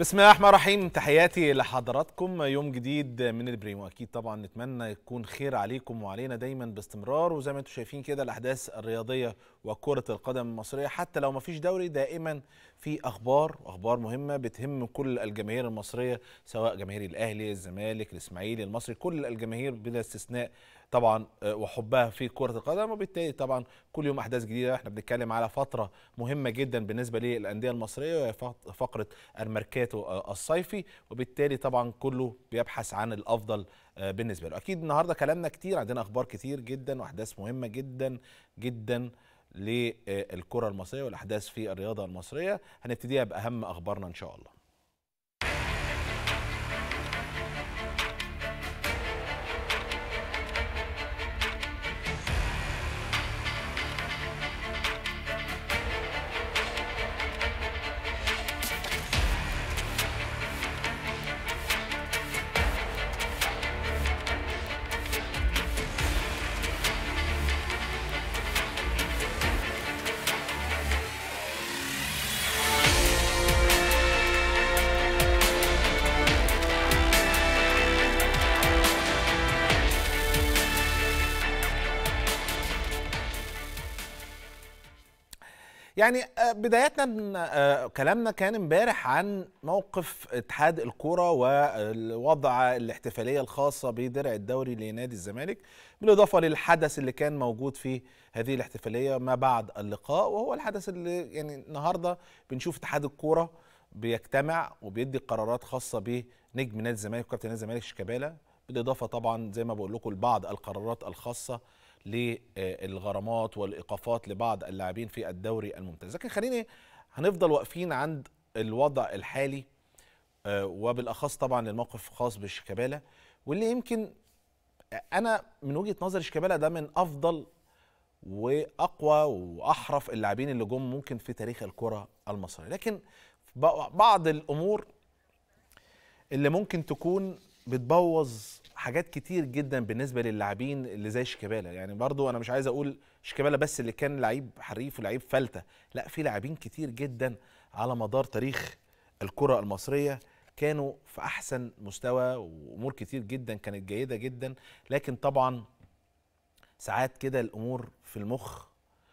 بسم الله الرحمن الرحيم تحياتي لحضراتكم يوم جديد من البريمو اكيد طبعا نتمنى يكون خير عليكم وعلينا دايما باستمرار وزي ما انتم شايفين كده الاحداث الرياضيه وكره القدم المصريه حتى لو ما فيش دوري دائما في اخبار واخبار مهمه بتهم كل الجماهير المصريه سواء جماهير الاهلي الزمالك الاسماعيلي المصري كل الجماهير بلا استثناء طبعا وحبها في كره القدم وبالتالي طبعا كل يوم احداث جديده احنا بنتكلم على فتره مهمه جدا بالنسبه للانديه المصريه وهي فقره الميركاتو الصيفي وبالتالي طبعا كله بيبحث عن الافضل بالنسبه له اكيد النهارده كلامنا كتير عندنا اخبار كتير جدا واحداث مهمه جدا جدا للكره المصريه والاحداث في الرياضه المصريه هنبتديها باهم اخبارنا ان شاء الله يعني بداية كلامنا كان امبارح عن موقف اتحاد الكرة ووضع الاحتفالية الخاصة بدرع الدوري لنادي الزمالك بالإضافة للحدث اللي كان موجود في هذه الاحتفالية ما بعد اللقاء وهو الحدث اللي يعني النهاردة بنشوف اتحاد الكرة بيجتمع وبيدي قرارات خاصة بنجم نادي الزمالك وكابتن نادي الزمالك شيكابالا بالإضافة طبعا زي ما بقول لكم لبعض القرارات الخاصة للغرامات والايقافات لبعض اللاعبين في الدوري الممتاز لكن خليني هنفضل واقفين عند الوضع الحالي وبالاخص طبعا الموقف خاص بشيكابالا واللي يمكن انا من وجهه نظري شيكابالا ده من افضل واقوى واحرف اللاعبين اللي جم ممكن في تاريخ الكره المصريه لكن بعض الامور اللي ممكن تكون بتبوظ حاجات كتير جدا بالنسبه للاعبين اللي زي شيكابالا يعني برضو انا مش عايز اقول شيكابالا بس اللي كان لعيب حريف ولعيب فلته لا في لاعبين كتير جدا على مدار تاريخ الكره المصريه كانوا في احسن مستوى وامور كتير جدا كانت جيده جدا لكن طبعا ساعات كده الامور في المخ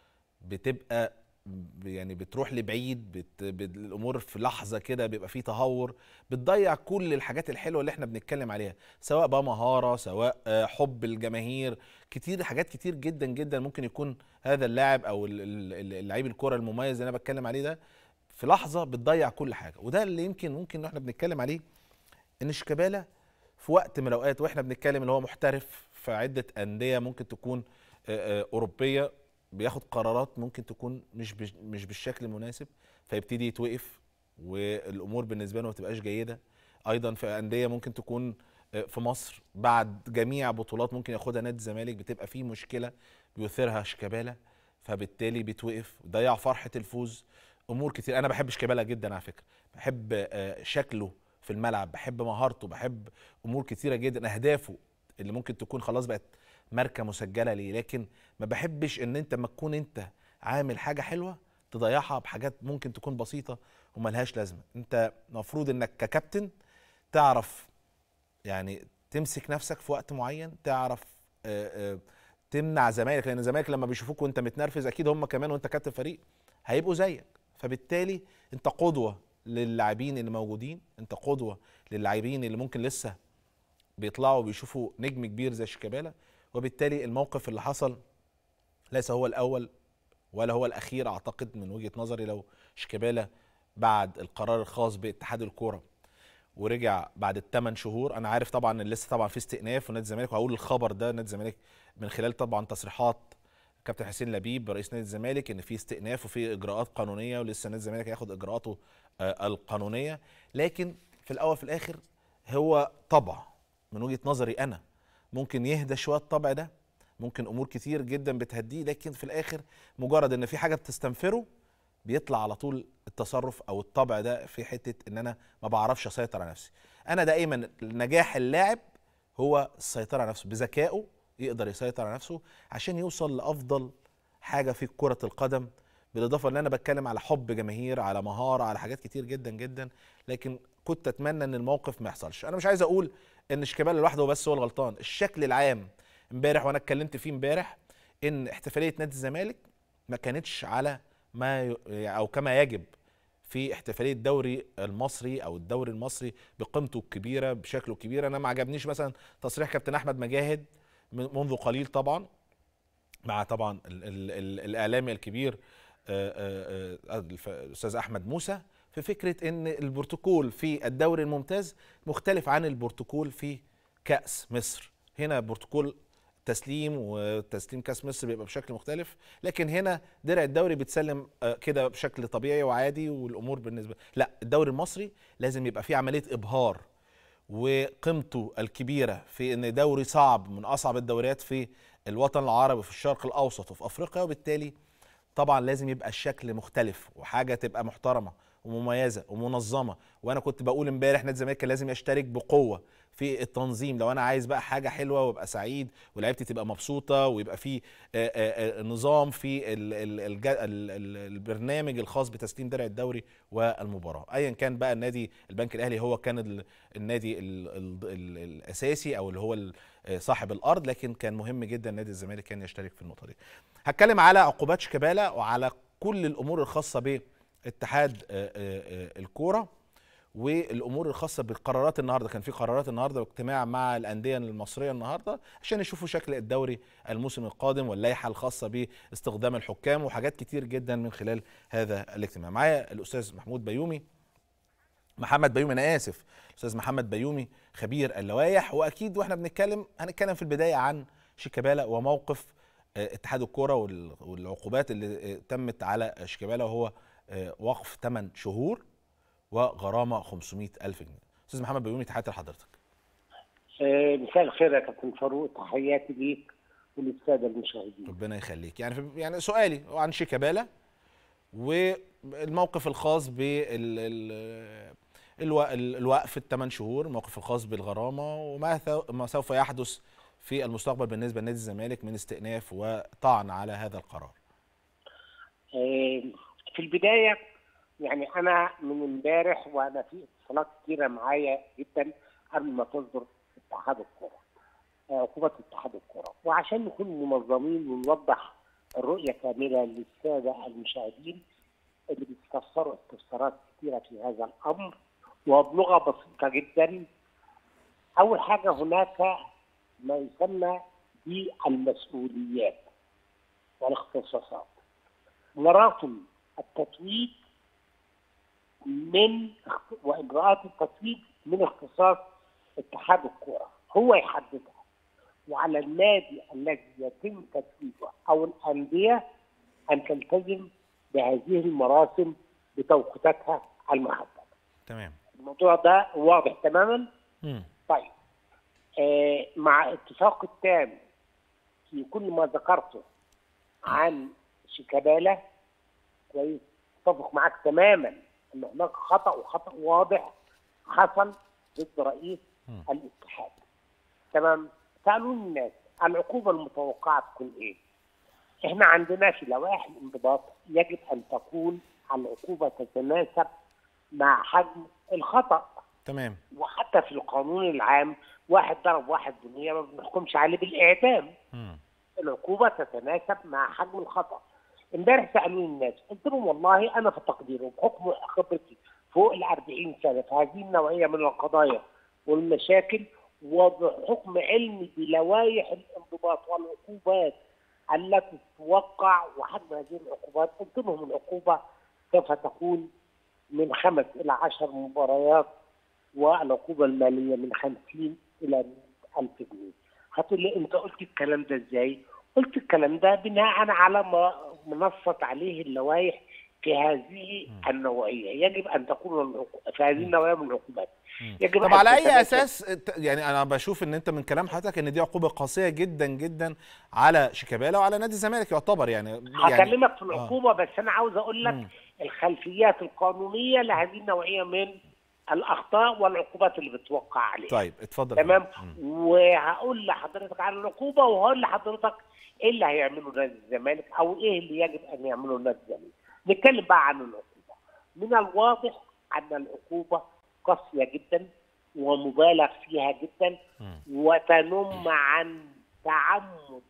بتبقى يعني بتروح لبعيد بت... بت... الامور في لحظه كده بيبقى فيه تهور بتضيع كل الحاجات الحلوه اللي احنا بنتكلم عليها سواء بقى مهاره سواء حب الجماهير كتير حاجات كتير جدا جدا ممكن يكون هذا اللاعب او اللعيب الكره المميز اللي انا بتكلم عليه ده في لحظه بتضيع كل حاجه وده اللي يمكن ممكن احنا بنتكلم عليه ان شيكابالا في وقت من الاوقات واحنا بنتكلم اللي هو محترف في عده انديه ممكن تكون اوروبيه بياخد قرارات ممكن تكون مش مش بالشكل المناسب فيبتدي يتوقف والامور بالنسبه له ما تبقاش جيده ايضا في انديه ممكن تكون في مصر بعد جميع بطولات ممكن ياخدها نادي الزمالك بتبقى في مشكله بيثيرها شيكابالا فبالتالي بيتوقف ضيع فرحه الفوز امور كتير انا بحب شيكابالا جدا على فكره بحب شكله في الملعب بحب مهارته بحب امور كتيره جدا اهدافه اللي ممكن تكون خلاص بقت ماركه مسجله ليه لكن ما بحبش ان انت ما تكون انت عامل حاجه حلوه تضيعها بحاجات ممكن تكون بسيطه وملهاش لازمه انت المفروض انك ككابتن تعرف يعني تمسك نفسك في وقت معين تعرف آآ آآ تمنع زمايلك لان زمايلك لما بيشوفوك وانت متنرفز اكيد هم كمان وانت كابتن فريق هيبقوا زيك فبالتالي انت قدوه للاعبين اللي موجودين انت قدوه للاعبين اللي ممكن لسه بيطلعوا وبيشوفوا نجم كبير زي شيكابالا وبالتالي الموقف اللي حصل ليس هو الاول ولا هو الاخير اعتقد من وجهه نظري لو شيكابالا بعد القرار الخاص باتحاد الكوره ورجع بعد الثمان شهور انا عارف طبعا ان لسه طبعا في استئناف ونادي الزمالك وهقول الخبر ده نادي الزمالك من خلال طبعا تصريحات كابتن حسين لبيب رئيس نادي الزمالك ان في استئناف وفي اجراءات قانونيه ولسه نادي الزمالك هياخد اجراءاته القانونيه لكن في الاول في الاخر هو طبع من وجهه نظري انا ممكن يهدى شويه الطبع ده ممكن امور كتير جدا بتهديه لكن في الاخر مجرد ان في حاجه بتستنفره بيطلع على طول التصرف او الطبع ده في حته ان انا ما بعرفش اسيطر على نفسي انا دائما نجاح اللاعب هو السيطره على نفسه بذكائه يقدر يسيطر على نفسه عشان يوصل لافضل حاجه في كره القدم بالاضافه ان انا بتكلم على حب جماهير على مهاره على حاجات كتير جدا جدا لكن كنت اتمنى ان الموقف ما يحصلش انا مش عايز اقول ان شيكابالا لوحده بس هو الغلطان الشكل العام امبارح وانا اتكلمت فيه امبارح ان احتفاليه نادي الزمالك ما كانتش على ما ي... او كما يجب في احتفاليه الدوري المصري او الدوري المصري بقيمته الكبيره بشكله الكبير انا ما عجبنيش مثلا تصريح كابتن احمد مجاهد منذ قليل طبعا مع طبعا ال ال ال الاعلامي الكبير الاستاذ احمد موسى في فكره ان البروتوكول في الدوري الممتاز مختلف عن البروتوكول في كاس مصر هنا بروتوكول تسليم وتسليم كاس مصر بيبقى بشكل مختلف لكن هنا درع الدوري بتسلم كده بشكل طبيعي وعادي والامور بالنسبه لا الدوري المصري لازم يبقى فيه عمليه ابهار وقيمته الكبيره في ان دوري صعب من اصعب الدوريات في الوطن العربي في الشرق الاوسط وفي افريقيا وبالتالي طبعا لازم يبقى الشكل مختلف وحاجه تبقى محترمه ومميزه ومنظمه وانا كنت بقول امبارح نادي الزمالك لازم يشترك بقوه في التنظيم لو انا عايز بقى حاجه حلوه وابقى سعيد ولعيبتي تبقى مبسوطه ويبقى في نظام في ال ال ال ال البرنامج الخاص بتسليم درع الدوري والمباراه ايا كان بقى النادي البنك الاهلي هو كان النادي ال ال ال الاساسي او اللي هو صاحب الارض لكن كان مهم جدا نادي الزمالك كان يشترك في النقطه دي هتكلم على عقوبات شيكابالا وعلى كل الامور الخاصه باتحاد الكوره والامور الخاصه بالقرارات النهارده كان في قرارات النهارده واجتماع مع الانديه المصريه النهارده عشان يشوفوا شكل الدوري الموسم القادم واللائحه الخاصه باستخدام الحكام وحاجات كتير جدا من خلال هذا الاجتماع معايا الاستاذ محمود بيومي محمد بيومي انا اسف الاستاذ محمد بيومي خبير اللوائح واكيد واحنا بنتكلم هنتكلم في البدايه عن شيكابالا وموقف اتحاد الكوره والعقوبات اللي تمت على شيكابالا وهو وقف 8 شهور وغرامه 500 الف جنيه استاذ محمد بيومي تحياتي لحضرتك مساء الخير يا كابتن فاروق تحياتي ليك وللساده المشاهدين ربنا يخليك يعني في يعني سؤالي عن شيكابالا والموقف الخاص بال الوقف الثمان شهور الموقف الخاص بالغرامه وما ما سوف يحدث في المستقبل بالنسبه لنادي الزمالك من استئناف وطعن على هذا القرار في البدايه يعني انا من امبارح وانا في اتصالات كتيره معايا جدا قبل ما تصدر اتحاد الكوره عقوبه اتحاد الكوره وعشان نكون منظمين ونوضح الرؤيه كامله للساده المشاهدين اللي بيستفسروا استفسارات كثيره في هذا الامر وبلغه بسيطه جدا اول حاجه هناك ما يسمى بالمسؤوليات والاختصاصات مراتب التتويج من واجراءات التتويج من اختصاص اتحاد الكوره هو يحددها وعلى النادي الذي يتم تتويجه او الانديه ان تلتزم بهذه المراسم بتوقيتاتها المحدده. تمام. الموضوع ده واضح تماما؟ م. طيب آه مع اتفاق التام في كل ما ذكرته عن شيكابالا كويس اتفق معاك تماما ان هناك خطا وخطا واضح حصل ضد رئيس م. الاتحاد تمام سالوا الناس العقوبه المتوقعه تكون ايه؟ احنا عندنا في لوائح الانضباط يجب ان تكون العقوبه تتناسب مع حجم الخطا تمام وحتى في القانون العام واحد ضرب واحد بنيه ما بنحكمش عليه بالاعدام م. العقوبه تتناسب مع حجم الخطا امبارح سالوني الناس قلت لهم والله انا في تقديري وبحكم خبرتي فوق ال 40 سنه في هذه النوعيه من القضايا والمشاكل وبحكم علمي بلوائح الانضباط والعقوبات التي توقع وحجم هذه العقوبات قلت لهم العقوبه سوف تكون من خمس الى عشر مباريات والعقوبه الماليه من 50 الى 100 الف جنيه. هتقول لي انت قلت الكلام ده ازاي؟ قلت الكلام ده بناء على ما منصت عليه اللوائح في هذه النوعيه، يجب ان تكون في هذه النوعيه من العقوبات. يجب طب على اي اساس يعني انا بشوف ان انت من كلام حضرتك ان دي عقوبه قاسيه جدا جدا على شيكابالا وعلى نادي الزمالك يعتبر يعني هكلمك في العقوبه آه. بس انا عاوز اقول لك م. الخلفيات القانونيه لهذه النوعيه من الاخطاء والعقوبات اللي بتوقع عليها طيب اتفضل تمام وهقول لحضرتك عن العقوبه وهقول لحضرتك ايه اللي هيعمله نادي الزمالك او ايه اللي يجب ان يعمله نادي الزمالك نتكلم بقى عن العقوبه من الواضح ان العقوبه قاسيه جدا ومبالغ فيها جدا وتنم عن تعمد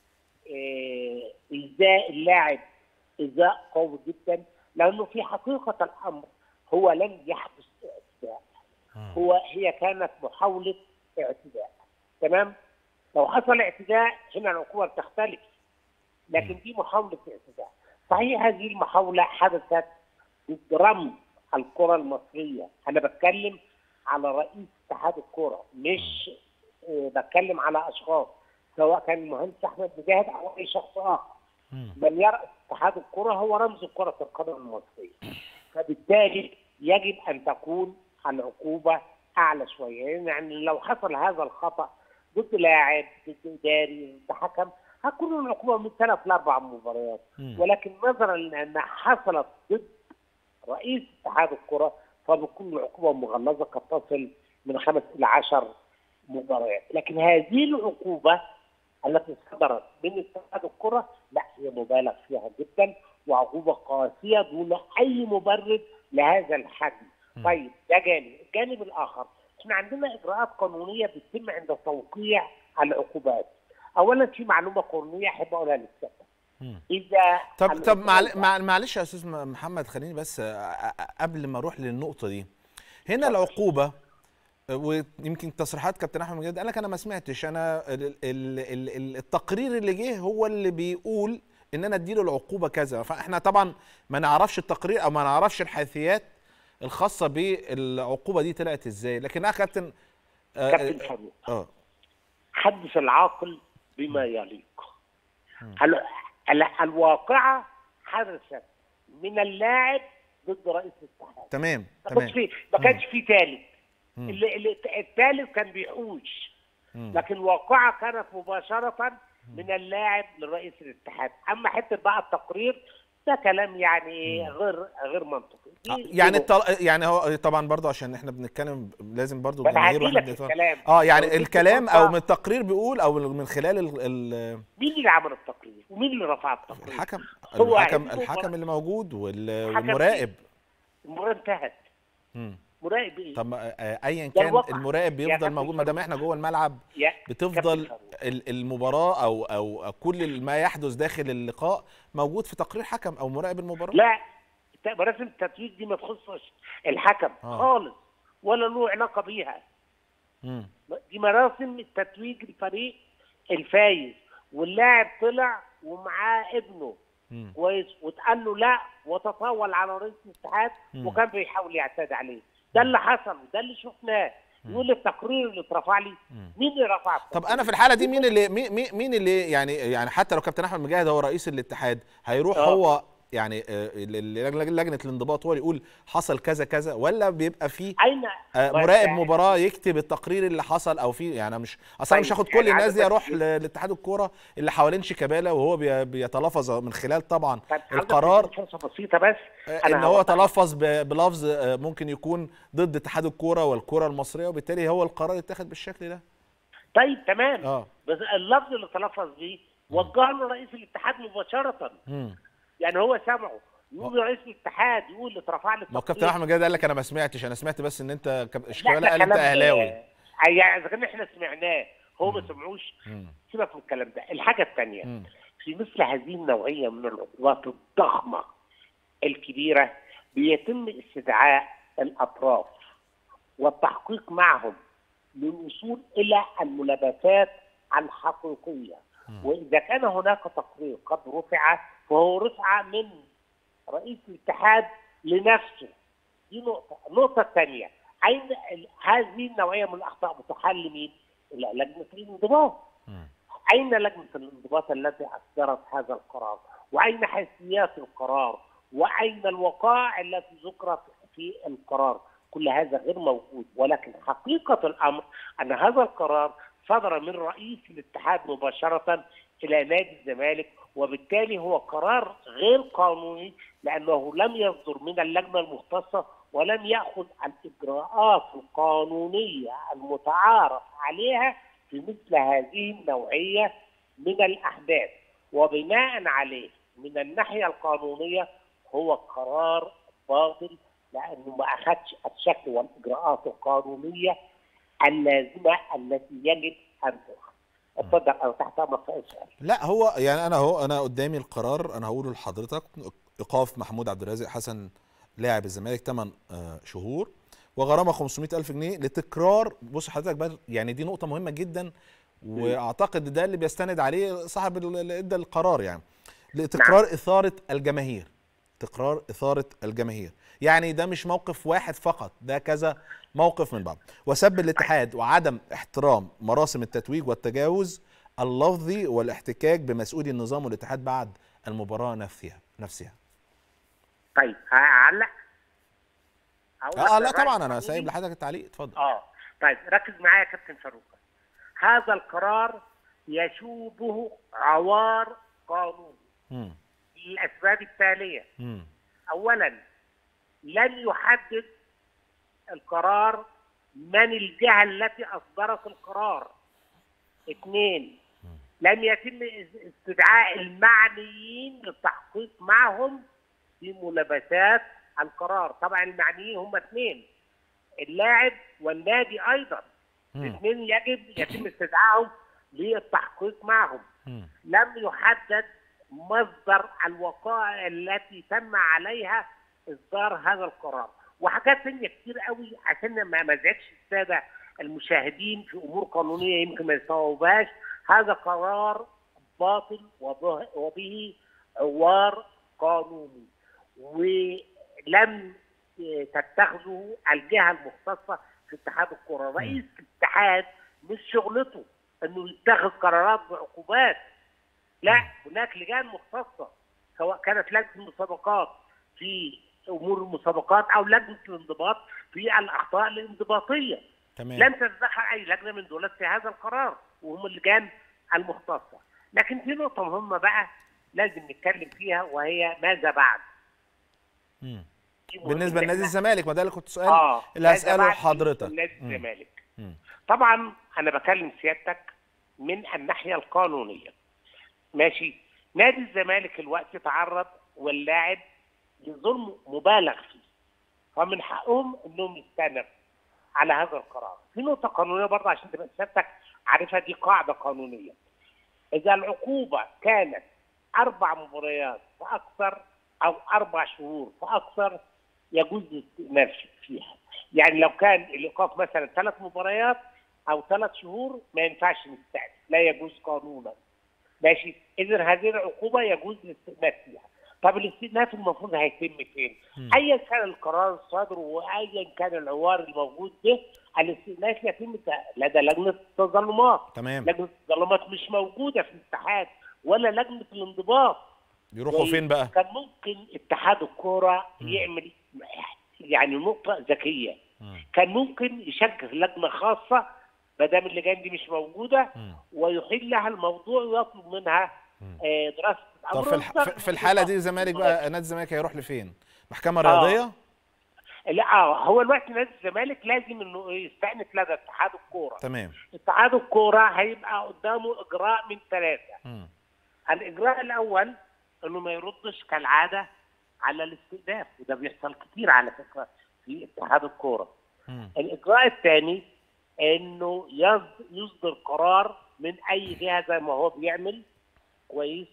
آه، ايذاء اللاعب ايذاء قوي جدا لانه في حقيقه الامر هو لم يحدث اعتداء هو هي كانت محاوله اعتداء تمام لو حصل اعتداء هنا العقوبه بتختلف لكن دي محاوله اعتداء صحيح هذه المحاوله حدثت ضد رمز الكره المصريه انا بتكلم على رئيس اتحاد الكره مش آه، بتكلم على اشخاص سواء كان المهندس احمد مجاهد او اي شخص اخر من يرأس اتحاد الكره هو رمز كره القدم المصريه فبالتالي يجب ان تكون العقوبه اعلى شويه يعني لو حصل هذا الخطا ضد لاعب ضد اداري ضد حكم هتكون العقوبه من ثلاث لاربع مباريات ولكن نظرا لانها حصلت ضد رئيس اتحاد الكره فبتكون العقوبه مغلظه قد تصل من خمس الى عشر مباريات لكن هذه العقوبه التي صدرت من اتحاد الكره لا هي مبالغ فيها جدا وعقوبه قاسيه دون اي مبرر لهذا الحجم. طيب ده جانب، الجانب الاخر احنا عندنا اجراءات قانونيه بتتم عند توقيع العقوبات. اولا في معلومه قانونيه احب اقولها للساده. اذا طب طب العقوبة- معل- مع- معلش يا استاذ م- محمد خليني بس آه، آه، قبل ما اروح للنقطه دي هنا العقوبه آه، ويمكن تصريحات كابتن احمد مجاهد قال لك انا ما سمعتش انا ال- ال- ال- ال- التقرير اللي جه هو اللي بيقول ان انا اديله العقوبه كذا فاحنا طبعا ما نعرفش التقرير او ما نعرفش الحيثيات الخاصه بالعقوبه دي طلعت ازاي لكن انا كابتن آه، كابتن آه، فاروق اه حدث العاقل بما يليق ال- ال- الواقعه حدثت من اللاعب ضد رئيس الاتحاد تمام ما كانش تمام في ما كانش في ثالث مم. اللي اللي الثالث كان بيحوش مم. لكن الواقعه كانت مباشره من اللاعب لرئيس الاتحاد اما حته بقى التقرير ده كلام يعني غير غير منطقي آه، دي- يعني دي الطل... يعني هو طبعا برضه عشان احنا بنتكلم لازم برضه ما أنا الجماهير هدي واحنا لك بنتفرج. الكلام. اه يعني لو اديت الكلام فرصة- او من التقرير بيقول او من خلال ال... ال... مين اللي عمل التقرير ومين اللي رفع التقرير الحكم هو الحكم عنده الحكم مباراة. اللي موجود وال... الحكم والمراقب المباراه انتهت مم. مراقب ايه طب ما- آه، ايا ده كان الواقع. المراقب يا بيفضل كابتن موجود ما دام فاروق. احنا جوه الملعب يا بتفضل كابتن فاروق. ال- المباراه او او كل ما يحدث داخل اللقاء موجود في تقرير حكم او مراقب المباراه لا الت- مراسم التتويج دي ما تخصش الحكم آه. خالص ولا له علاقه بيها مم. دي مراسم التتويج الفريق الفايز واللاعب طلع ومعاه ابنه مم. كويس واتقال له لا وتطاول على رئيس الاتحاد مم. وكان بيحاول يعتدي عليه ده اللي حصل وده اللي شفناه يقول التقرير اللي اترفع لي مين اللي رفع التقرير؟ طب انا في الحاله دي مين اللي مين مين- مين اللي يعني يعني حتى لو كابتن احمد مجاهد هو رئيس الاتحاد هيروح آه. هو يعني آه، ل- ل- لجنه الانضباط هو اللي يقول حصل كذا كذا ولا بيبقى في اين آه، ما مراقب يعني- مباراه يكتب التقرير اللي حصل او في يعني أنا مش اصلا مش طيب، هاخد كل يعني الناس دي عايز اروح بس- ل- لاتحاد الكوره اللي حوالين شيكابالا وهو بي- بيتلفظ من خلال طبعا طب عاوز القرار أديك فرصه بسيطه بس آه، أنا ان هو هوضح لك. تلفظ ب- بلفظ آه، ممكن يكون ضد اتحاد الكوره والكوره المصريه وبالتالي هو القرار اتخذ بالشكل ده طيب تمام اه بس اللفظ اللي تلفظ بيه وجهه له رئيس الاتحاد مباشره مم. يعني هو سمعه يقول رئيس الاتحاد يقول اللي اترفع لي ما هو كابتن احمد جاد قال لك انا ما سمعتش انا سمعت بس ان انت كاب- لا، شيكابالا ده قال انت كلام- اهلاوي يعني اذا كان احنا سمعناه هو ما سمعوش مم. سيبك من الكلام ده الحاجه الثانيه مم. في مثل هذه النوعيه من العقوبات الضخمه الكبيره بيتم استدعاء الاطراف والتحقيق معهم للوصول الى الملابسات الحقيقيه واذا كان هناك تقرير قد رفع فهو رفع من رئيس الاتحاد لنفسه دي نقطه النقطه الثانيه اين ال- هذه النوعيه من الاخطاء بتحل مين؟ الى لجنه الانضباط مم. أين لجنة الانضباط التي أصدرت هذا القرار؟ وأين حيثيات القرار؟ وأين الوقائع التي ذكرت في القرار؟ كل هذا غير موجود ولكن حقيقة الأمر أن هذا القرار صدر من رئيس الاتحاد مباشرة إلى نادي الزمالك وبالتالي هو قرار غير قانوني لأنه لم يصدر من اللجنة المختصة ولم يأخذ الإجراءات القانونية المتعارف عليها في مثل هذه النوعية من الأحداث وبناء عليه من الناحية القانونية هو قرار باطل لانه ما اخذش الشكل والاجراءات القانونيه اللازمه التي يجب ان تؤخذ. اتفضل او تحت امرك في اي سؤال. لا هو يعني انا اهو انا قدامي القرار انا هقوله لحضرتك ايقاف محمود عبد الرازق حسن لاعب الزمالك 8 شهور وغرامه 500 الف جنيه لتكرار بص حضرتك بقى يعني دي نقطه مهمه جدا واعتقد ده اللي بيستند عليه صاحب اللي ادى القرار يعني لتكرار اثاره الجماهير تكرار اثاره الجماهير يعني ده مش موقف واحد فقط ده كذا موقف من بعض وسب الاتحاد وعدم احترام مراسم التتويج والتجاوز اللفظي والاحتكاك بمسؤولي النظام والاتحاد بعد المباراه نفسها نفسها طيب هعلق اه لا طبعا انا سايب لحضرتك التعليق اتفضل اه طيب ركز معايا يا كابتن فاروق هذا القرار يشوبه عوار قانوني مم. للاسباب التاليه مم. اولا لن يحدد القرار من الجهه التي اصدرت القرار اثنين لم يتم استدعاء المعنيين للتحقيق معهم في ملابسات القرار طبعا المعنيين هم اثنين اللاعب والنادي ايضا الاثنين يجب يتم استدعائهم للتحقيق معهم مم. لم يحدد مصدر الوقائع التي تم عليها اصدار هذا القرار وحاجات ثانيه كتير قوي عشان ما ما ازعجش الساده المشاهدين في امور قانونيه يمكن ما يستوعبوهاش هذا قرار باطل وبه- وبه عوار قانوني ولم تتخذه الجهه المختصه في اتحاد الكره رئيس الاتحاد مش شغلته انه يتخذ قرارات بعقوبات لا هناك لجان مختصه سواء كانت لجنه المسابقات في امور المسابقات او لجنه الانضباط في الاخطاء الانضباطيه تمام لم تتدخل اي لجنه من دولت في هذا القرار وهم اللجان المختصه لكن في نقطه مهمه بقى لازم نتكلم فيها وهي ماذا بعد مم. دي مهم بالنسبه إن لنادي إحنا- الزمالك ما ده اللي كنت سؤال اه اللي ماذا هساله بعد لحضرتك نادي مم. الزمالك مم. طبعا انا بكلم سيادتك من الناحيه القانونيه ماشي نادي الزمالك الوقت تعرض واللاعب لظلم مبالغ فيه فمن حقهم انهم يستأنفوا على هذا القرار في نقطه قانونيه برضه عشان تبقى سيادتك عارفها دي قاعده قانونيه اذا العقوبه كانت اربع مباريات فاكثر او اربع شهور فاكثر يجوز الاستئناف فيها يعني لو كان الايقاف مثلا ثلاث مباريات او ثلاث شهور ما ينفعش نستأنف لا يجوز قانونا ماشي اذا هذه العقوبه يجوز الاستئناف فيها طب الاستئناف المفروض هيتم فين؟ مم. ايا كان القرار الصادر وايا كان العوار الموجود به الاستئناف يتم لدى لجنه التظلمات تمام لجنه التظلمات مش موجوده في الاتحاد ولا لجنه الانضباط يروحوا طيب، فين بقى كان ممكن اتحاد الكوره مم. يعمل يعني نقطه ذكيه مم. كان ممكن يشكل لجنه خاصه ما دام اللجان دي مش موجوده مم. ويحيل لها الموضوع ويطلب منها مم. آه، دراسه طب الأمر في الح... في- في الحاله دي الزمالك بقى نادي الزمالك هيروح لفين محكمه آه. رياضيه لا آه، هو الوقت نادي الزمالك لازم انه يستأنف لدى اتحاد الكوره تمام اتحاد الكوره هيبقى قدامه اجراء من ثلاثه مم. الاجراء الاول انه ما يردش كالعاده على الاستئناف وده بيحصل كتير على فكره في اتحاد الكوره مم. الاجراء الثاني انه يصد- يصدر قرار من اي جهه زي ما هو بيعمل كويس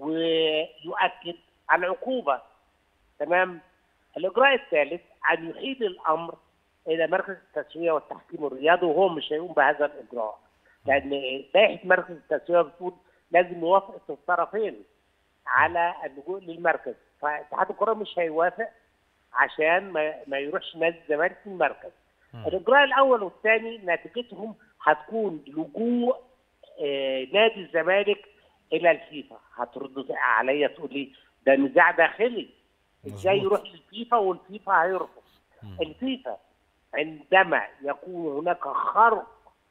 ويؤكد على العقوبه تمام الاجراء الثالث ان يحيل الامر الى مركز التسويه والتحكيم الرياضي وهو مش هيقوم بهذا الاجراء لان لائحه مركز التسويه بتقول لازم موافقه الطرفين على اللجوء للمركز فاتحاد الكره مش هيوافق عشان ما, ما يروحش نادي الزمالك في المركز مم. الاجراء الاول والثاني نتيجتهم هتكون لجوء آه، نادي الزمالك الى الفيفا هترد عليا تقول لي ده نزاع داخلي ازاي مظبوط. يروح للفيفا والفيفا هيرفض مم. الفيفا عندما يكون هناك خرق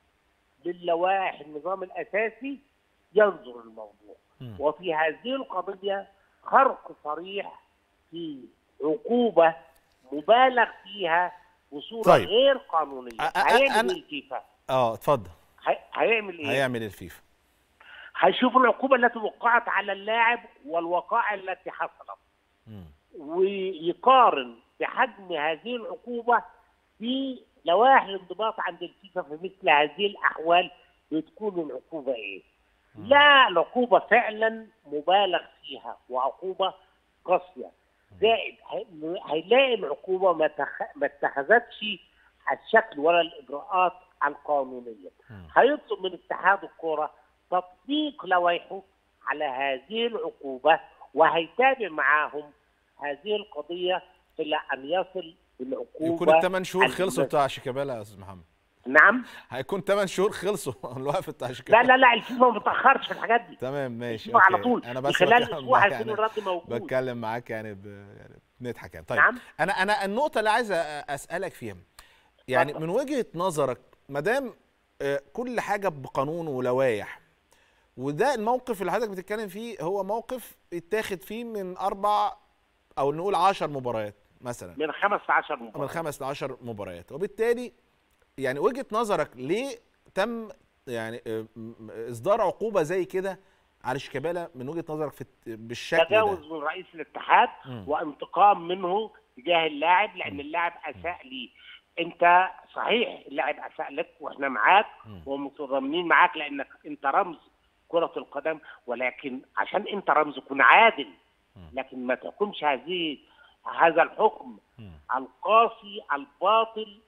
للوائح النظام الاساسي ينظر الموضوع مم. وفي هذه القضيه خرق صريح في عقوبه مبالغ فيها بصوره طيب. غير قانونيه أ- أ- هيعمل أنا- ايه الفيفا؟ اه اتفضل هي- هيعمل ايه؟ هيعمل إيه الفيفا هيشوف العقوبه التي وقعت على اللاعب والوقائع التي حصلت مم. ويقارن بحجم هذه العقوبه في لوائح الانضباط عند الفيفا في مثل هذه الاحوال بتكون العقوبه ايه؟ لا العقوبه فعلا مبالغ فيها وعقوبه قاسيه زائد هي- هيلاقي العقوبه ما تخ- ما اتخذتش الشكل ولا الاجراءات القانونيه هيطلب من اتحاد الكره تطبيق لوائحه على هذه العقوبه وهيتابع معاهم هذه القضيه الى ان يصل بالعقوبه يكون الثمان شهور خلصوا المناسبة. بتاع شيكابالا يا استاذ محمد نعم هيكون 8 شهور خلصوا الوقف بتاع لا شيكابالا لا لا الفيفا ما بتاخرش في الحاجات دي تمام ماشي الفيفا على أوكي. طول انا بس خلال بتكلم اسبوع معاك هيكون يعني الرد موجود بتكلم معاك يعني, ب... يعني بنضحك يعني طيب نعم. انا انا النقطه اللي عايز أ- اسالك فيها يعني اتفضل. من وجهه نظرك ما دام آه، كل حاجه بقانون ولوائح وده الموقف اللي حضرتك بتتكلم فيه هو موقف اتاخد فيه من اربع او نقول 10 مباريات مثلا من 15 من مباراه خمس ل 10 مباريات وبالتالي يعني وجهه نظرك ليه تم يعني آه، م- م- اصدار عقوبه زي كده على شيكابالا من وجهه نظرك في الت- بالشكل تجاوز ده من رئيس الاتحاد مم. وانتقام منه تجاه اللاعب لان اللاعب اساء لي انت صحيح اللاعب اساء لك واحنا معاك مم. ومتضامنين معاك لانك انت رمز كرة القدم ولكن عشان انت رمز كن عادل لكن ما تحكمش هذه هذا الحكم مم. القاسي الباطل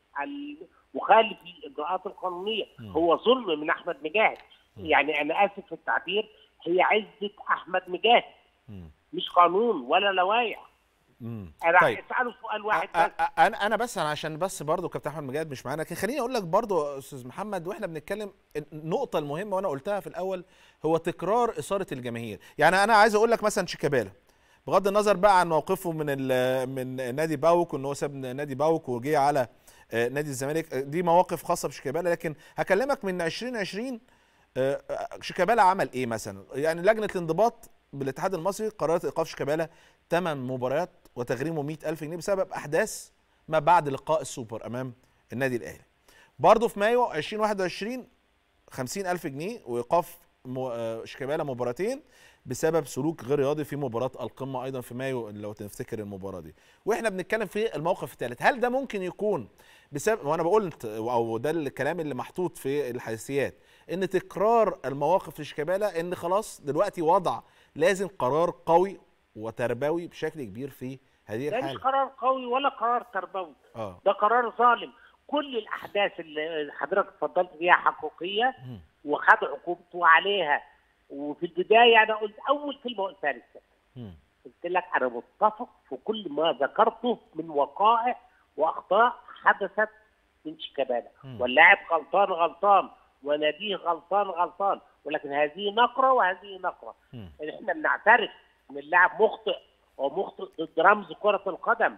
المخالف للاجراءات القانونيه هو ظلم من احمد مجاهد يعني انا اسف في التعبير هي عزه احمد مجاهد مم. مش قانون ولا لوائح مم. انا طيب اساله سؤال واحد أ- بس أ- انا انا بس أنا عشان بس برضو كابتن احمد مجاهد مش معانا لكن خليني اقول لك برضو يا استاذ محمد واحنا بنتكلم النقطه المهمه وانا قلتها في الاول هو تكرار اثاره الجماهير يعني انا عايز اقول لك مثلا شيكابالا بغض النظر بقى عن موقفه من ال- من نادي باوك وان هو ساب نادي باوك وجه على آه، نادي الزمالك آه، دي مواقف خاصه بشيكابالا لكن هكلمك من 2020 آه، آه، شيكابالا عمل ايه مثلا يعني لجنه الانضباط بالاتحاد المصري قررت ايقاف شيكابالا 8 مباريات وتغريمه 100000 جنيه بسبب احداث ما بعد لقاء السوبر امام النادي الاهلي برضه في مايو 2021 50000 جنيه وايقاف م- آه، شيكابالا مباراتين بسبب سلوك غير رياضي في مباراه القمه ايضا في مايو لو تفتكر المباراه دي واحنا بنتكلم في الموقف الثالث هل ده ممكن يكون بسبب وانا بقول او ده الكلام اللي محطوط في الحيثيات ان تكرار المواقف لشيكابالا ان خلاص دلوقتي وضع لازم قرار قوي وتربوي بشكل كبير في هذه ده مش الحاله قرار قوي ولا قرار تربوي اه ده قرار ظالم كل الاحداث اللي حضرتك اتفضلت بيها حقيقيه مم. وخد عقوبته عليها وفي البدايه انا قلت اول كلمه قلتها لسه مم. قلت لك انا متفق في كل ما ذكرته من وقائع واخطاء حدثت من شيكابالا مم. واللاعب غلطان غلطان وناديه غلطان غلطان ولكن هذه نقره وهذه نقره مم. ان احنا بنعترف ان اللاعب مخطئ ومخطئ ضد رمز كره القدم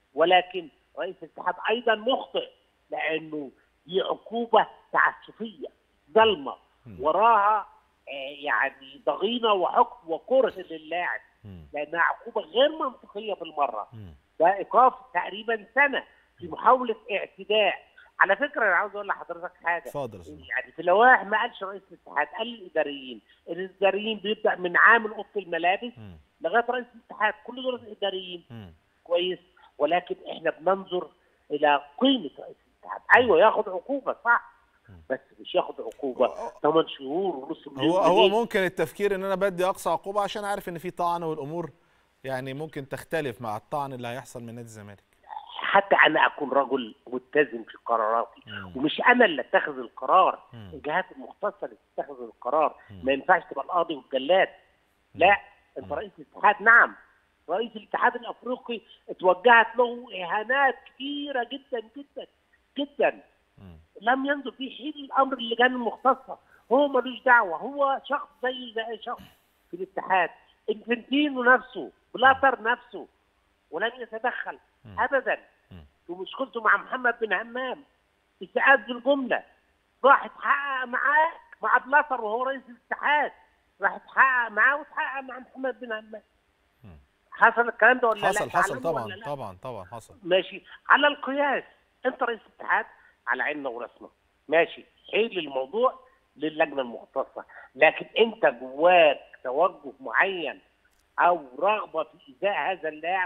ولكن رئيس الاتحاد ايضا مخطئ لانه دي عقوبه تعسفيه ظلمه وراها آه، يعني ضغينه وحكم وكره للاعب مم. لانها عقوبه غير منطقيه بالمره مم. ده ايقاف تقريبا سنه في محاوله اعتداء على فكره انا عاوز اقول لحضرتك حاجه اتفضل يا أستاذ. يعني في اللوائح ما قالش رئيس الاتحاد قال الاداريين الاداريين بيبدا من عامل اوضه الملابس مم. لغايه رئيس الاتحاد كل دول اداريين مم. كويس ولكن احنا بننظر الى قيمه رئيس الاتحاد ايوه ياخد عقوبه صح بس مش ياخد عقوبه 8 شهور ونص مليون هو هو جنيه. ممكن التفكير ان انا بدي اقصى عقوبه عشان عارف ان في طعن والامور يعني ممكن تختلف مع الطعن اللي هيحصل من نادي الزمالك حتى انا اكون رجل متزن في قراراتي مم. ومش انا اللي اتخذ القرار مم. الجهات المختصه اللي تتخذ القرار مم. ما ينفعش تبقى القاضي والجلاد لا انت رئيس الاتحاد نعم رئيس الاتحاد الافريقي اتوجهت له اهانات كثيره جدا جدا جدا مم. لم ينظر فيه حين الامر اللجان المختصه هو ملوش دعوه هو شخص زي زي اي شخص في الاتحاد انفنتينو نفسه بلاتر نفسه ولن يتدخل مم. ابدا مم. ومشكلته مع محمد بن همام استعاد بالجمله راح يتحقق معاه مع بلاتر وهو رئيس الاتحاد راح يتحقق معاه وتحقق مع محمد بن همام مم. حصل الكلام ده ولا لا حصل حصل تعلموا ولا طبعا لا؟ طبعا طبعا حصل ماشي على القياس انت رئيس الاتحاد على عيننا وراسنا ماشي حيل الموضوع للجنه المختصه لكن انت جواك توجه معين او رغبه في ايذاء هذا اللاعب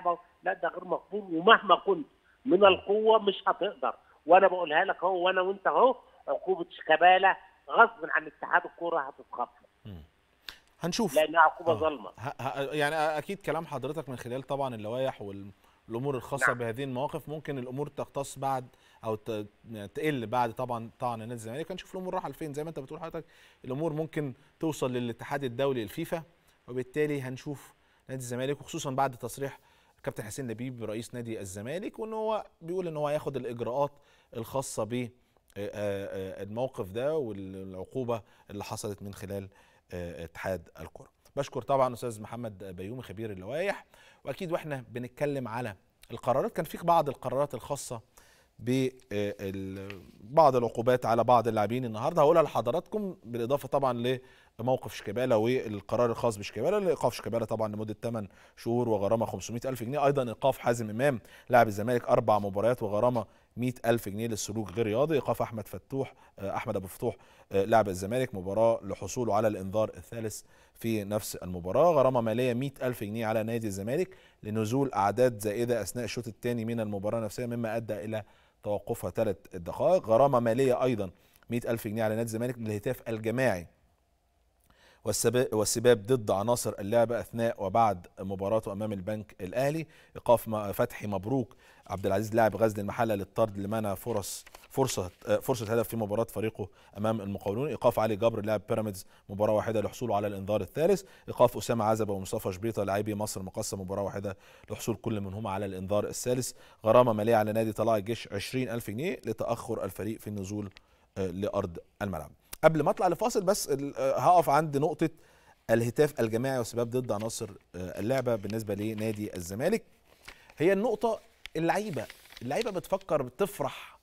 لا ده غير مقبول ومهما كنت من القوه مش هتقدر وانا بقولها لك اهو وانا وانت اهو عقوبه شيكابالا غصب عن اتحاد الكوره هتتخفض هنشوف لانها عقوبه آه. ظالمه ه- ه- يعني اكيد كلام حضرتك من خلال طبعا اللوائح والامور الخاصه نعم. بهذه المواقف ممكن الامور تختص بعد او ت- يعني تقل بعد طبعا طعن نادي الزمالك هنشوف الامور رايحه لفين زي ما انت بتقول حضرتك الامور ممكن توصل للاتحاد الدولي الفيفا وبالتالي هنشوف نادي الزمالك وخصوصا بعد تصريح كابتن حسين لبيب رئيس نادي الزمالك وان هو بيقول ان هو هياخد الاجراءات الخاصه ب الموقف ده والعقوبه اللي حصلت من خلال آه، اتحاد الكره بشكر طبعا استاذ محمد بيومي خبير اللوائح واكيد واحنا بنتكلم على القرارات كان في بعض القرارات الخاصه ببعض العقوبات على بعض اللاعبين النهارده هقولها لحضراتكم بالاضافه طبعا لموقف شيكابالا والقرار الخاص بشيكابالا لايقاف شيكابالا طبعا لمده 8 شهور وغرامه 500 الف جنيه ايضا ايقاف حازم امام لاعب الزمالك اربع مباريات وغرامه 100 ألف جنيه للسلوك غير رياضي إيقاف أحمد فتوح آه، أحمد أبو فتوح آه، لاعب الزمالك مباراة لحصوله على الإنذار الثالث في نفس المباراة غرامة مالية 100 ألف جنيه على نادي الزمالك لنزول أعداد زائدة أثناء الشوط الثاني من المباراة نفسها مما أدى إلى توقفها ثلاث دقائق غرامة مالية أيضا 100 ألف جنيه على نادي الزمالك للهتاف الجماعي والسبا- والسباب ضد عناصر اللعبة أثناء وبعد مباراته أمام البنك الأهلي إيقاف م- فتحي مبروك عبد العزيز لاعب غزل المحلة للطرد لمنع فرص فرصة آه، فرصة هدف في مباراة فريقه أمام المقاولون إيقاف علي جبر لاعب بيراميدز مباراة واحدة لحصوله على الإنذار الثالث إيقاف أسامة عزبة ومصطفى شبيطة لاعبي مصر مقصة مباراة واحدة لحصول كل منهما على الإنذار الثالث غرامة مالية على نادي طلائع الجيش 20 ألف جنيه لتأخر الفريق في النزول آه، لأرض الملعب قبل ما اطلع لفاصل بس ال- آه، هقف عند نقطه الهتاف الجماعي والسباب ضد عناصر آه، اللعبه بالنسبه لنادي الزمالك هي النقطه اللعيبه اللعيبه بتفكر بتفرح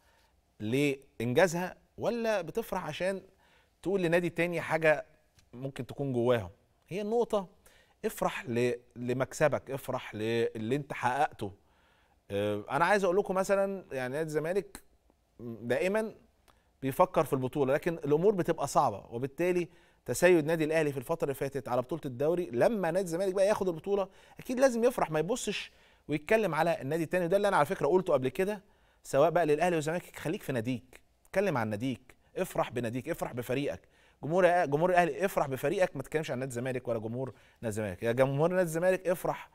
لانجازها ولا بتفرح عشان تقول لنادي تاني حاجه ممكن تكون جواهم هي النقطه افرح ل- لمكسبك افرح للي انت حققته آه، انا عايز اقول لكم مثلا يعني نادي الزمالك دائما بيفكر في البطوله لكن الامور بتبقى صعبه وبالتالي تسيد نادي الاهلي في الفتره اللي فاتت على بطوله الدوري لما نادي الزمالك بقى ياخد البطوله اكيد لازم يفرح ما يبصش ويتكلم على النادي التاني وده اللي انا على فكره قلته قبل كده سواء بقى للاهلي والزمالك خليك في ناديك اتكلم عن ناديك افرح بناديك افرح بفريقك جمهور جمهور الاهلي افرح بفريقك ما تتكلمش عن نادي الزمالك ولا جمهور نادي الزمالك يا جمهور نادي الزمالك افرح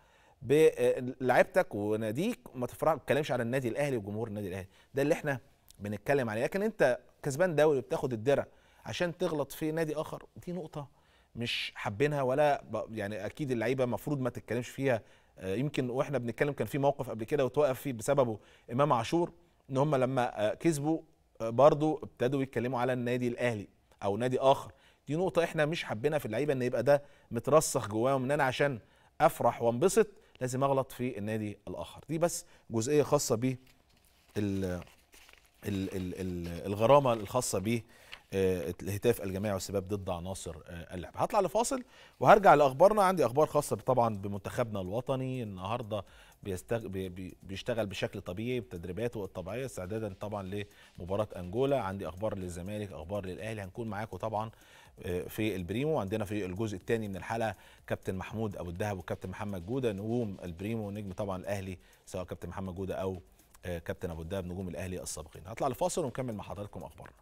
بلعيبتك وناديك وما تفرح ما تتكلمش على النادي الاهلي وجمهور النادي الاهلي ده اللي احنا بنتكلم عليه لكن انت كسبان دوري وبتاخد الدرع عشان تغلط في نادي اخر دي نقطه مش حابينها ولا ب- يعني اكيد اللعيبه المفروض ما تتكلمش فيها آه، يمكن واحنا بنتكلم كان في موقف قبل كده وتوقف فيه بسببه امام عاشور ان هم لما آه، كسبوا آه، برضو ابتدوا يتكلموا على النادي الاهلي او نادي اخر دي نقطه احنا مش حابينها في اللعيبه ان يبقى ده مترسخ جواهم ان انا عشان افرح وانبسط لازم اغلط في النادي الاخر دي بس جزئيه خاصه ب ال ال ال ال الغرامه الخاصه ب الهتاف الجماعي والسباب ضد عناصر آه، اللعب هطلع لفاصل وهرجع لاخبارنا عندي اخبار خاصه طبعا بمنتخبنا الوطني النهارده بيستغ... بي... بي- بيشتغل بشكل طبيعي بتدريباته الطبيعيه استعدادا طبعا لمباراه انجولا عندي اخبار للزمالك اخبار للاهلي هنكون معاكم طبعا آه، في البريمو عندنا في الجزء الثاني من الحلقه كابتن محمود ابو الدهب وكابتن محمد جوده نجوم البريمو نجم طبعا الاهلي سواء كابتن محمد جوده او آه، كابتن ابو الدهب نجوم الاهلي السابقين هطلع لفاصل ونكمل مع حضراتكم اخبارنا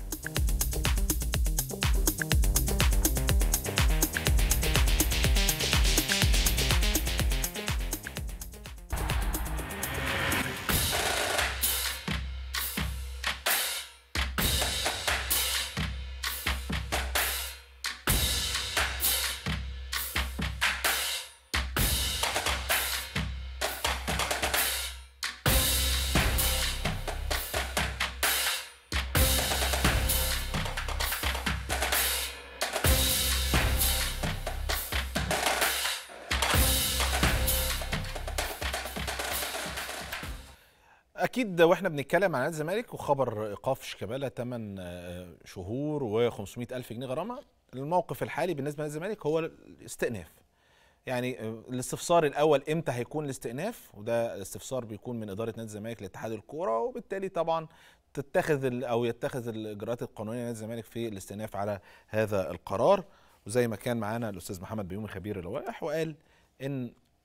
اكيد واحنا بنتكلم عن نادي الزمالك وخبر ايقاف شيكابالا 8 شهور و500 الف جنيه غرامه الموقف الحالي بالنسبه لنادي الزمالك هو الاستئناف يعني آه، الاستفسار الاول امتى هيكون الاستئناف وده الاستفسار بيكون من اداره نادي الزمالك لاتحاد الكوره وبالتالي طبعا تتخذ ال- او يتخذ الاجراءات القانونيه نادي الزمالك في الاستئناف على هذا القرار وزي ما كان معانا الاستاذ محمد بيومي خبير اللوائح وقال ان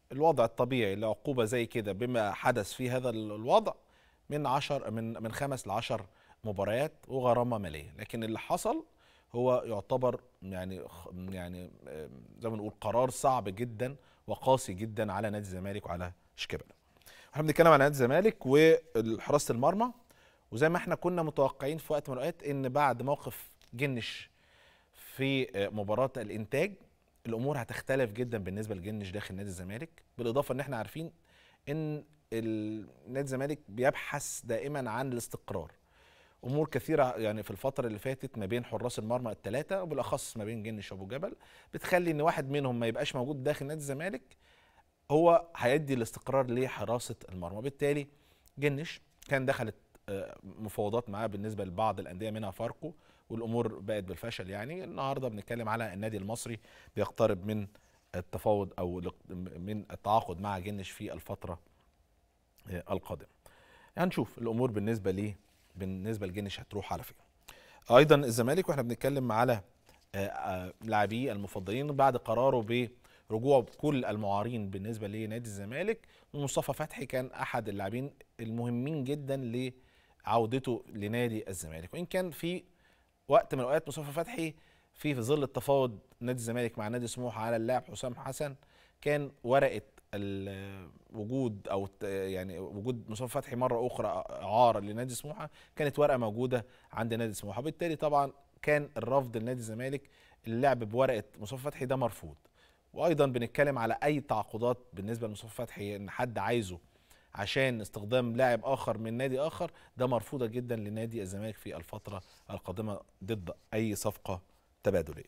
الوضع الطبيعي لعقوبه زي كده بما حدث في هذا ال- الوضع من عشر من من خمس لعشر مباريات وغرامه ماليه لكن اللي حصل هو يعتبر يعني خ- يعني آم، زي ما نقول قرار صعب جدا وقاسي جدا على نادي الزمالك وعلى شيكابالا احنا بنتكلم عن نادي الزمالك وحراسه المرمى وزي ما احنا كنا متوقعين في وقت من الاوقات ان بعد موقف جنش في مباراه الانتاج الامور هتختلف جدا بالنسبه لجنش داخل نادي الزمالك بالاضافه ان احنا عارفين ان ال- نادي الزمالك بيبحث دائما عن الاستقرار امور كثيره يعني في الفتره اللي فاتت ما بين حراس المرمى الثلاثه وبالاخص ما بين جنش وابو جبل بتخلي ان واحد منهم ما يبقاش موجود داخل نادي الزمالك هو هيدي الاستقرار لحراسه المرمى بالتالي جنش كان دخلت آه، مفاوضات معاه بالنسبه لبعض الانديه منها فاركو والامور بقت بالفشل يعني النهارده بنتكلم على النادي المصري بيقترب من التفاوض او الاق- من التعاقد مع جنش في الفتره آه، القادمه هنشوف الامور بالنسبه ليه بالنسبه لجنش هتروح على فين ايضا الزمالك واحنا بنتكلم على آه، آه، لاعبيه المفضلين بعد قراره برجوع كل المعارين بالنسبه لنادي الزمالك مصطفى فتحي كان احد اللاعبين المهمين جدا لعودته لنادي الزمالك وان كان في وقت من الاوقات مصطفى فتحي في في ظل التفاوض نادي الزمالك مع نادي سموحه على اللاعب حسام حسن كان ورقه ال- وجود او ت- يعني وجود مصطفى فتحي مره اخرى اعاره لنادي سموحه كانت ورقه موجوده عند نادي سموحه بالتالي طبعا كان الرفض لنادي الزمالك اللعب بورقه مصطفى فتحي ده مرفوض وايضا بنتكلم على اي تعاقدات بالنسبه لمصطفى فتحي ان حد عايزه عشان استخدام لاعب اخر من نادي اخر ده مرفوضه جدا لنادي الزمالك في الفتره القادمه ضد اي صفقه تبادليه.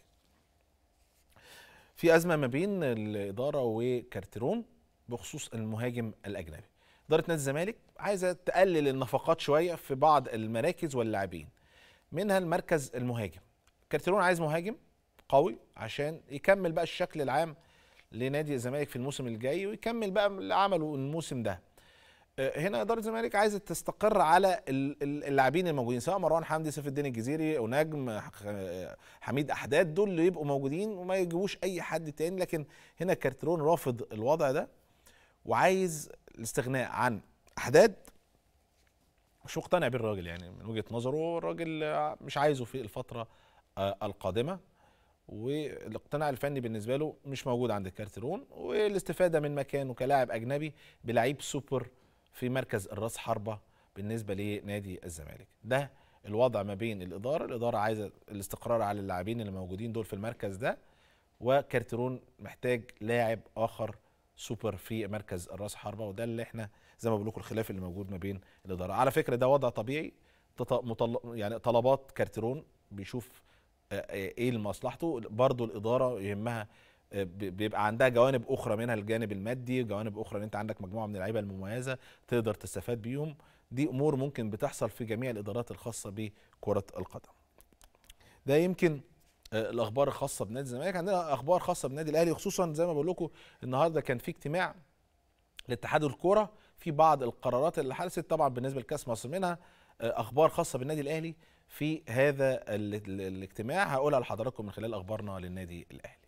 في ازمه ما بين الاداره وكارتيرون بخصوص المهاجم الاجنبي. اداره نادي الزمالك عايزه تقلل النفقات شويه في بعض المراكز واللاعبين. منها المركز المهاجم. كارتيرون عايز مهاجم قوي عشان يكمل بقى الشكل العام لنادي الزمالك في الموسم الجاي ويكمل بقى اللي عمله الموسم ده. آه، هنا اداره الزمالك عايزه تستقر على ال- ال- اللاعبين الموجودين سواء مروان حمدي سيف الدين الجزيري او نجم ح- حميد احداد دول اللي يبقوا موجودين وما يجيبوش اي حد تاني لكن هنا كارترون رافض الوضع ده وعايز الاستغناء عن احداد مش مقتنع بالراجل يعني من وجهه نظره الراجل آه، مش عايزه في الفتره آه، القادمه والاقتناع الفني بالنسبه له مش موجود عند كارترون والاستفاده من مكانه كلاعب اجنبي بلعيب سوبر في مركز الراس حربه بالنسبه لنادي الزمالك ده الوضع ما بين الاداره الاداره عايزه الاستقرار على اللاعبين اللي موجودين دول في المركز ده وكارترون محتاج لاعب اخر سوبر في مركز الراس حربه وده اللي احنا زي ما بقول لكم الخلاف اللي موجود ما بين الاداره على فكره ده وضع طبيعي تط- مطل... يعني طلبات كارترون بيشوف آه، ايه لمصلحته برضه الاداره يهمها آه، ب- بيبقى عندها جوانب اخرى منها الجانب المادي جوانب اخرى ان انت عندك مجموعه من اللعيبه المميزه تقدر تستفاد بيهم دي امور ممكن بتحصل في جميع الادارات الخاصه بكره القدم ده يمكن آه، الاخبار الخاصه بنادي الزمالك عندنا اخبار خاصه بالنادي الاهلي خصوصا زي ما بقول لكم النهارده كان في اجتماع لاتحاد الكوره في بعض القرارات اللي حدثت طبعا بالنسبه لكاس مصر منها آه، اخبار خاصه بالنادي الاهلي في هذا ال- ال- الاجتماع هقولها لحضراتكم من خلال اخبارنا للنادي الاهلي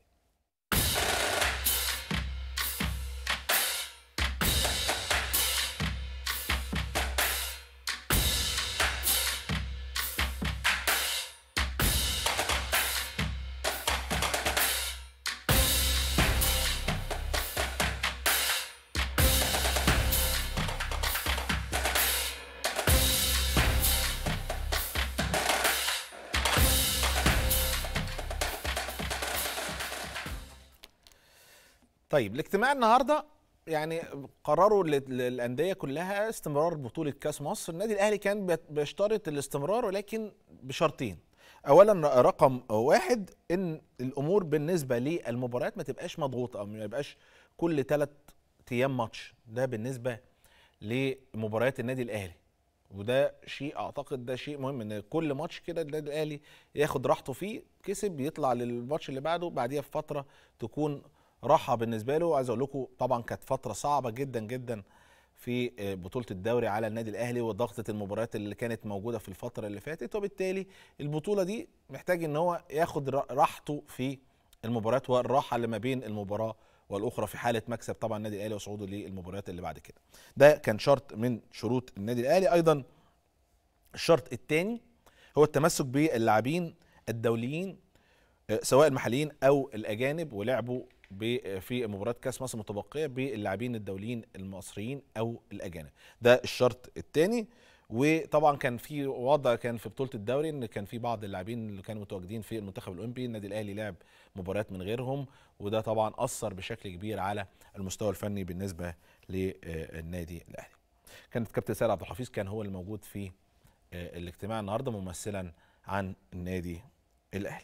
طيب الاجتماع النهارده يعني قرروا لل- للانديه كلها استمرار بطوله كاس مصر النادي الاهلي كان بيت- بيشترط الاستمرار ولكن بشرطين اولا رقم واحد ان الامور بالنسبه للمباريات ما تبقاش مضغوطه او ما يبقاش كل ثلاث ايام ماتش ده بالنسبه لمباريات النادي الاهلي وده شيء اعتقد ده شيء مهم ان كل ماتش كده النادي الاهلي ياخد راحته فيه كسب يطلع للماتش اللي بعده بعديها بفتره تكون راحه بالنسبه له عايز اقول لكم طبعا كانت فتره صعبه جدا جدا في آه، بطوله الدوري على النادي الاهلي وضغطه المباريات اللي كانت موجوده في الفتره اللي فاتت وبالتالي البطوله دي محتاج ان هو ياخد را- راحته في المباريات والراحه اللي ما بين المباراه والاخرى في حاله مكسب طبعا النادي الاهلي وصعوده للمباريات اللي بعد كده ده كان شرط من شروط النادي الاهلي ايضا الشرط الثاني هو التمسك باللاعبين الدوليين آه، سواء المحليين او الاجانب ولعبوا ب- في مباراه كاس مصر المتبقيه باللاعبين الدوليين المصريين او الاجانب ده الشرط الثاني وطبعا كان في وضع كان في بطوله الدوري ان كان في بعض اللاعبين اللي كانوا متواجدين في المنتخب الاولمبي النادي الاهلي لعب مباريات من غيرهم وده طبعا اثر بشكل كبير على المستوى الفني بالنسبه للنادي الاهلي كانت كابتن سيد عبد الحفيظ كان هو الموجود في آه، الاجتماع النهارده ممثلا عن النادي الاهلي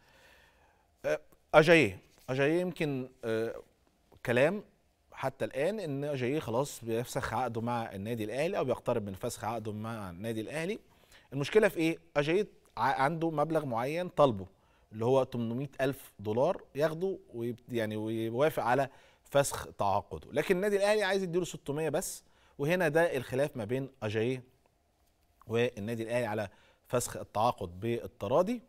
آه، اجاييه اجاييه يمكن آه، كلام حتى الان ان اجاييه خلاص بيفسخ عقده مع النادي الاهلي او بيقترب من فسخ عقده مع النادي الاهلي المشكله في ايه اجاييه ع- عنده مبلغ معين طالبه اللي هو 800 الف دولار ياخده ويب- يعني ويوافق على فسخ تعاقده لكن النادي الاهلي عايز يديله 600 بس وهنا ده الخلاف ما بين اجاييه والنادي الاهلي على فسخ التعاقد بالتراضي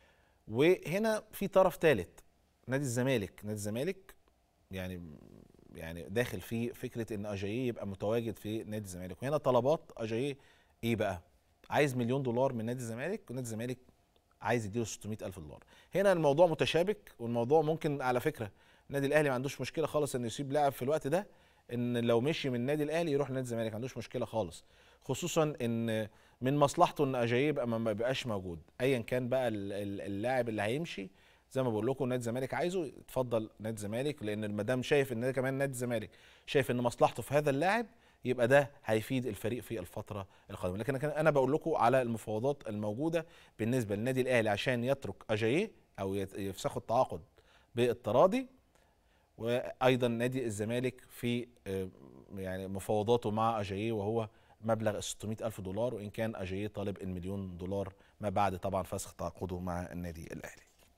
وهنا في طرف ثالث نادي الزمالك نادي الزمالك يعني يعني داخل في فكره ان اجاييه يبقى متواجد في نادي الزمالك وهنا طلبات اجاييه ايه بقى عايز مليون دولار من نادي الزمالك ونادي الزمالك عايز يديله 600 الف دولار هنا الموضوع متشابك والموضوع ممكن على فكره النادي الاهلي ما عندوش مشكله خالص انه يسيب لاعب في الوقت ده ان لو مشي من النادي الاهلي يروح نادي الزمالك ما عندوش مشكله خالص خصوصا ان من مصلحته ان اجاييه يبقى ما يبقاش موجود ايا كان بقى ال- ال- اللاعب اللي هيمشي زي ما بقول لكم نادي الزمالك عايزه اتفضل نادي الزمالك لان المدام شايف ان ده كمان نادي الزمالك شايف ان مصلحته في هذا اللاعب يبقى ده هيفيد الفريق في الفتره القادمه لكن أنا- انا بقول لكم على المفاوضات الموجوده بالنسبه للنادي الاهلي عشان يترك اجاييه او يت- يفسخوا التعاقد بالتراضي وايضا نادي الزمالك في آه، يعني مفاوضاته مع اجاييه وهو مبلغ 600 الف دولار وان كان اجاييه طالب المليون دولار ما بعد طبعا فسخ تعاقده مع النادي الاهلي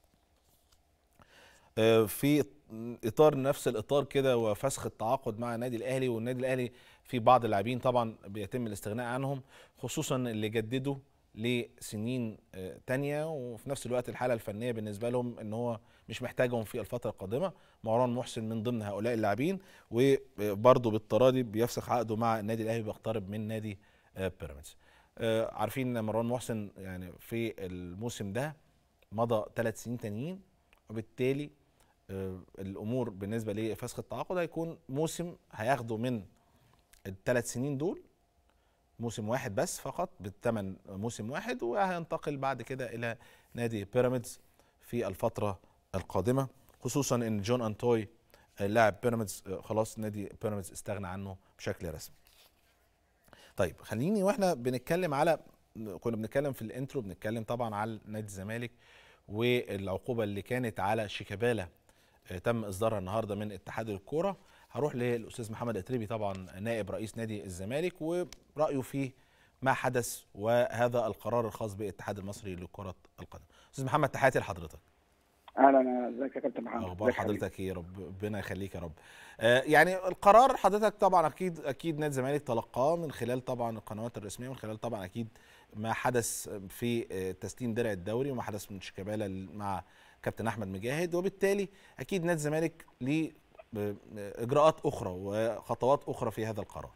آه، في اطار نفس الاطار كده وفسخ التعاقد مع النادي الاهلي والنادي الاهلي في بعض اللاعبين طبعا بيتم الاستغناء عنهم خصوصا اللي جددوا لسنين آه، تانية وفي نفس الوقت الحاله الفنيه بالنسبه لهم ان هو مش محتاجهم في الفتره القادمه مروان محسن من ضمن هؤلاء اللاعبين وبرضه بالتراضي بيفسخ عقده مع النادي الاهلي بيقترب من نادي آه، بيراميدز آه، عارفين ان مروان محسن يعني في الموسم ده مضى ثلاث سنين تانيين وبالتالي آه، الامور بالنسبه لفسخ التعاقد هيكون موسم هياخده من الثلاث سنين دول موسم واحد بس فقط بالثمن موسم واحد وهينتقل بعد كده الى نادي بيراميدز في الفتره القادمه خصوصا ان جون انتوي آه، لاعب بيراميدز آه، خلاص نادي بيراميدز استغنى عنه بشكل رسمي طيب خليني واحنا بنتكلم على كنا بنتكلم في الانترو بنتكلم طبعا على نادي الزمالك والعقوبه اللي كانت على شيكابالا آه، تم اصدارها النهارده من اتحاد الكوره هروح للاستاذ محمد اتريبي طبعا نائب رئيس نادي الزمالك ورايه في ما حدث وهذا القرار الخاص بالاتحاد المصري لكره القدم استاذ محمد تحياتي لحضرتك اهلا ازيك يا كابتن محمد اخبار ازيك يا حبيبي؟ حضرتك ايه رب ربنا يخليك يا رب آه يعني القرار حضرتك طبعا اكيد اكيد نادي الزمالك تلقاه من خلال طبعا القنوات الرسميه من خلال طبعا اكيد ما حدث في آه، تسليم درع الدوري وما حدث من شيكابالا مع كابتن احمد مجاهد وبالتالي اكيد نادي الزمالك ليه آه، اجراءات اخرى وخطوات اخرى في هذا القرار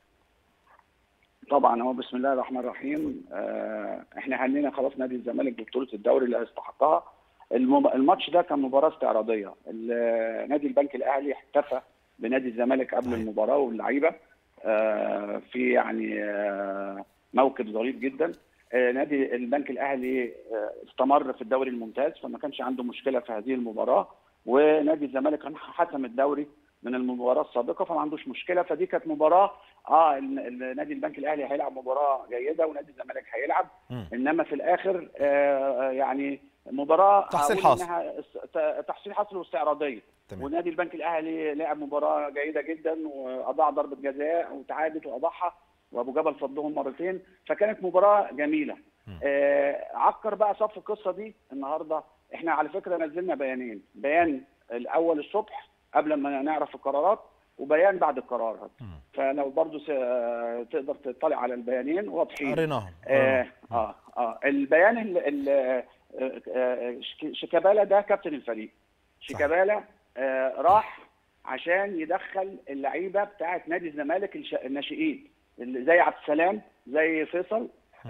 طبعا هو بسم الله الرحمن الرحيم آه احنا هنينا خلاص نادي الزمالك ببطوله الدوري اللي هيستحقها المم- الماتش ده كان مباراه استعراضيه ال- نادي البنك الاهلي احتفى بنادي الزمالك قبل صحيح. المباراه واللعيبه آه في يعني آه موكب ظريف جدا آه نادي البنك الاهلي آه استمر في الدوري الممتاز فما كانش عنده مشكله في هذه المباراه ونادي الزمالك كان حسم الدوري من المباراه السابقه فما عندوش مشكله فدي كانت مباراه اه ال- ال- نادي البنك الاهلي هيلعب مباراه جيده ونادي الزمالك هيلعب مم. انما في الاخر آه يعني مباراه تحصيل هقول حاصل. إنها است- ت- تحصيل حاصل واستعراضيه تمام ونادي البنك الاهلي لعب مباراه جيده جدا واضاع ضربه جزاء وتعادت واضاعها وابو جبل فضهم مرتين فكانت مباراه جميله مم. آه عكر بقى صف القصه دي النهارده احنا على فكره نزلنا بيانين بيان الاول الصبح قبل ما نعرف القرارات وبيان بعد القرارات مم. فلو برضو س- تقدر تطلع على البيانين واضحين قريناهم آه, قريناهم. اه اه البيان ال ال آه، آه، شيك- شيكابالا ده كابتن الفريق شيكابالا آه راح عشان يدخل اللعيبه بتاعه نادي الزمالك الش- الناشئين اللي زي عبد السلام زي فيصل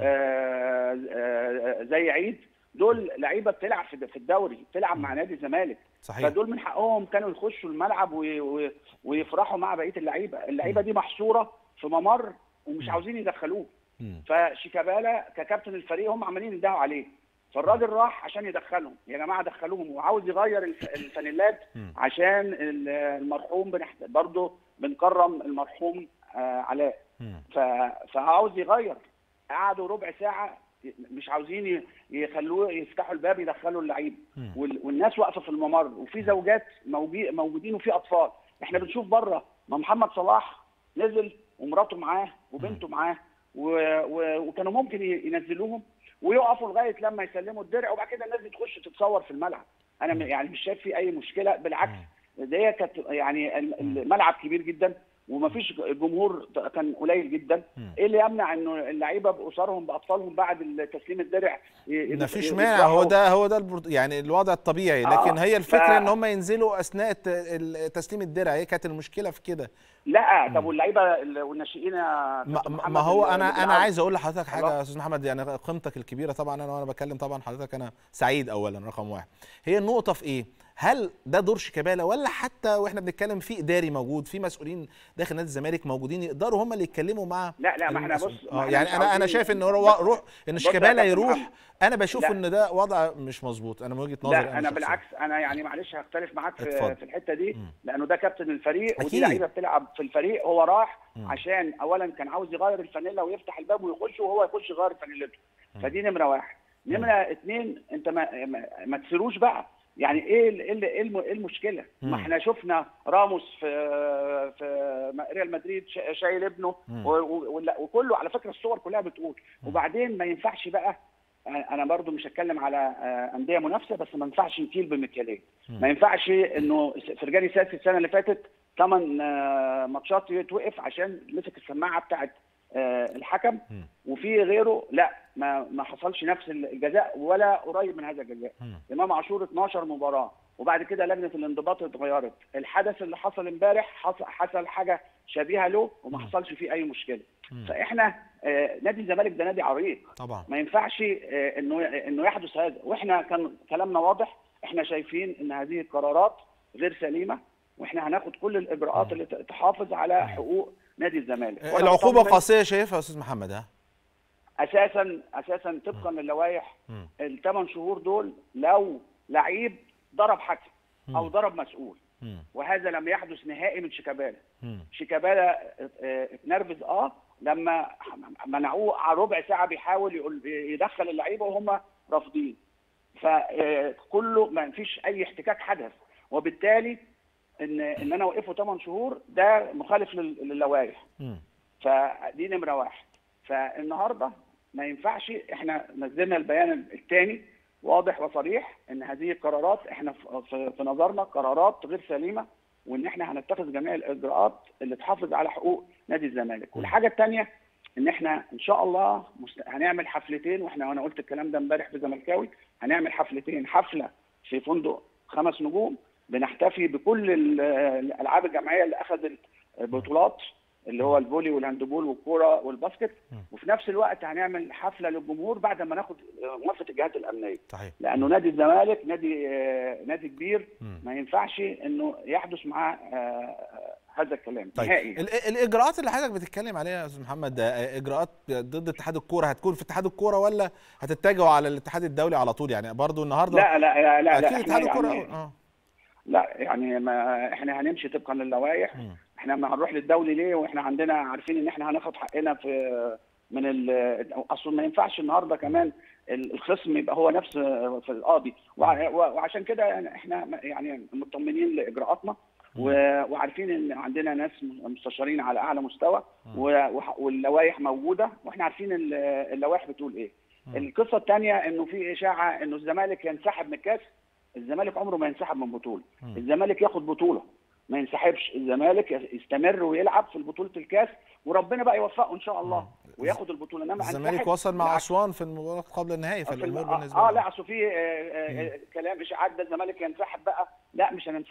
آه، آه، زي عيد دول لعيبه بتلعب في في الدوري بتلعب مع نادي الزمالك صحيح فدول من حقهم كانوا يخشوا الملعب وي- وي- ويفرحوا مع بقيه اللعيبه اللعيبه دي محصوره في ممر ومش عاوزين يدخلوه مم. فشيكابالا ككابتن الفريق هم عمالين يندهوا عليه فالراجل راح عشان يدخلهم يا جماعه دخلوهم وعاوز يغير الف- الفانيلات مم. عشان ال- المرحوم بنحت... برضه بنكرم المرحوم آه علاء مم. ف... فعاوز يغير قعدوا ربع ساعه مش عاوزين ي- يخلوه يفتحوا الباب يدخلوا اللعيبه مم. وال... والناس واقفه في الممر وفي زوجات موجي... موجودين وفي اطفال احنا بنشوف بره ما محمد صلاح نزل ومراته معاه وبنته معاه و... و... وكانوا ممكن ي- ينزلوهم ويقفوا لغايه لما يسلموا الدرع وبعد كده الناس دي تخش تتصور في الملعب انا م- يعني مش شايف في اي مشكله بالعكس دي كانت يعني ال- الملعب كبير جدا ومفيش الجمهور كان قليل جدا مم. ايه اللي يمنع انه اللعيبه باسرهم باطفالهم بعد تسليم الدرع ي- ي- مفيش ي- مانع هو يفرحوا؟ ده هو ده البرت- يعني الوضع الطبيعي آه، لكن هي الفكره ف- ان هم ينزلوا اثناء الت- ال- تسليم الدرع هي كانت المشكله في كده لا طب واللعيبه ال- والناشئين يا ما, كابتن ما- محمد ما هو اللي انا انا بيلعبوا؟ عايز اقول لحضرتك حاجه خلاص. يا استاذ محمد يعني قيمتك الكبيره طبعا انا وانا بتكلم طبعا حضرتك انا سعيد اولا رقم واحد هي النقطه في ايه هل ده دور شيكابالا ولا حتى واحنا بنتكلم في اداري موجود في مسؤولين داخل نادي الزمالك موجودين يقدروا هم اللي يتكلموا مع لا لا ما احنا المسؤول- بص ما اه احنا يعني مش انا انا عاوزين- شايف ان هو بص- روح ان بص يا شيكابالا كابتن يروح محمد. انا بشوف لا. ان ده وضع مش مظبوط انا من وجهه نظري لا انا شخصياً. بالعكس انا يعني معلش هختلف معاك اتفضل. في, في الحته دي مم. لانه ده كابتن الفريق أكيد. ودي لعيبه بتلعب في الفريق هو راح مم. عشان اولا كان عاوز يغير الفانيلا ويفتح الباب ويخش وهو يخش يغير فانيلته فدي نمره واحد نمره اثنين انت ما ما, ما تسيروش بقى يعني ايه ال- ايه ال- ايه الم- إيه المشكله؟ مم. ما احنا شفنا راموس في في ريال مدريد شا- شايل ابنه مم. و- و- ولا- وكله على فكره الصور كلها بتقول وبعدين ما ينفعش بقى انا برضو مش هتكلم على آه، انديه منافسه بس ما ينفعش نكيل بمكيالين مم. ما ينفعش انه فرجاني ساسي السنه اللي فاتت ثمان ماتشات يتوقف عشان مسك السماعه بتاعت آه، الحكم مم. وفي غيره لا ما ما حصلش نفس الجزاء ولا قريب من هذا الجزاء مم. امام عاشور 12 مباراه وبعد كده لجنه الانضباط اتغيرت الحدث اللي حصل امبارح حصل حصل حاجه شبيهه له وما مم. حصلش فيه اي مشكله مم. فاحنا آه، نادي الزمالك ده نادي عريق طبعا ما ينفعش آه، انه انه يحدث هذا واحنا كان كلامنا واضح احنا شايفين ان هذه القرارات غير سليمه واحنا هناخد كل الاجراءات اللي ت- تحافظ على حقوق نادي الزمالك وأنا العقوبه مطمن قاسيه شايفها يا استاذ محمد ها اساسا اساسا طبقا للوائح مم. الثمان شهور دول لو لعيب ضرب حكم او مم. ضرب مسؤول مم. وهذا لم يحدث نهائي من شيكابالا مم. شيكابالا اه، اتنرفز اه لما منعوه على ربع ساعه بيحاول يقول يدخل اللعيبه وهم رافضين فكله ما فيش اي احتكاك حدث وبالتالي ان ان انا اوقفه 8 شهور ده مخالف لل- للوائح مم. فدي نمره واحد فالنهارده ما ينفعش احنا نزلنا البيان الثاني واضح وصريح ان هذه القرارات احنا في- في في نظرنا قرارات غير سليمه وان احنا هنتخذ جميع الاجراءات اللي تحافظ على حقوق نادي الزمالك والحاجه الثانيه ان احنا ان شاء الله مست... هنعمل حفلتين واحنا وانا قلت الكلام ده امبارح في زملكاوي هنعمل حفلتين حفله في فندق خمس نجوم بنحتفي بكل ال- الالعاب الجماعيه اللي اخذت بطولات اللي هو الفولي والهاندبول والكوره والباسكت وفي نفس الوقت هنعمل حفله للجمهور بعد ما ناخد موافقه الجهات الامنيه صحيح لانه نادي الزمالك نادي آه، نادي كبير مم. ما ينفعش انه يحدث معاه آه، هذا الكلام طيب نهائي ال- الاجراءات اللي حضرتك بتتكلم عليها يا استاذ محمد ده اجراءات ضد اتحاد الكوره هتكون في اتحاد الكوره ولا هتتجهوا على الاتحاد الدولي على طول يعني برضو النهارده لا لا لا لا, اكيد لا اتحاد إحنا الكوره يعني اه لا يعني ما احنا هنمشي طبقا للوائح مم. احنا ما هنروح للدولي ليه واحنا عندنا عارفين ان احنا هناخد حقنا في من ال اصلا ما ينفعش النهارده كمان ال- الخصم يبقى هو نفس في القاضي وع- وعشان كده يعني احنا يعني مطمنين لاجراءاتنا و- وعارفين ان عندنا ناس مستشارين على اعلى مستوى و- وح- واللوائح موجوده واحنا عارفين ال- اللوائح بتقول ايه القصه الثانيه انه في اشاعه انه الزمالك ينسحب من الكاس الزمالك عمره ما ينسحب من بطوله الزمالك ياخد بطوله ما ينسحبش الزمالك يستمر ويلعب في بطوله الكاس وربنا بقى يوفقه ان شاء الله وياخد البطوله انما الزمالك هنسحب وصل مع بالعكس. اسوان في المباراه قبل النهائي في فالامور الم- بالنسبه اه لهم. لا اصل في آه، آه، كلام اشاعات ده الزمالك ينسحب بقى لا مش هننسحب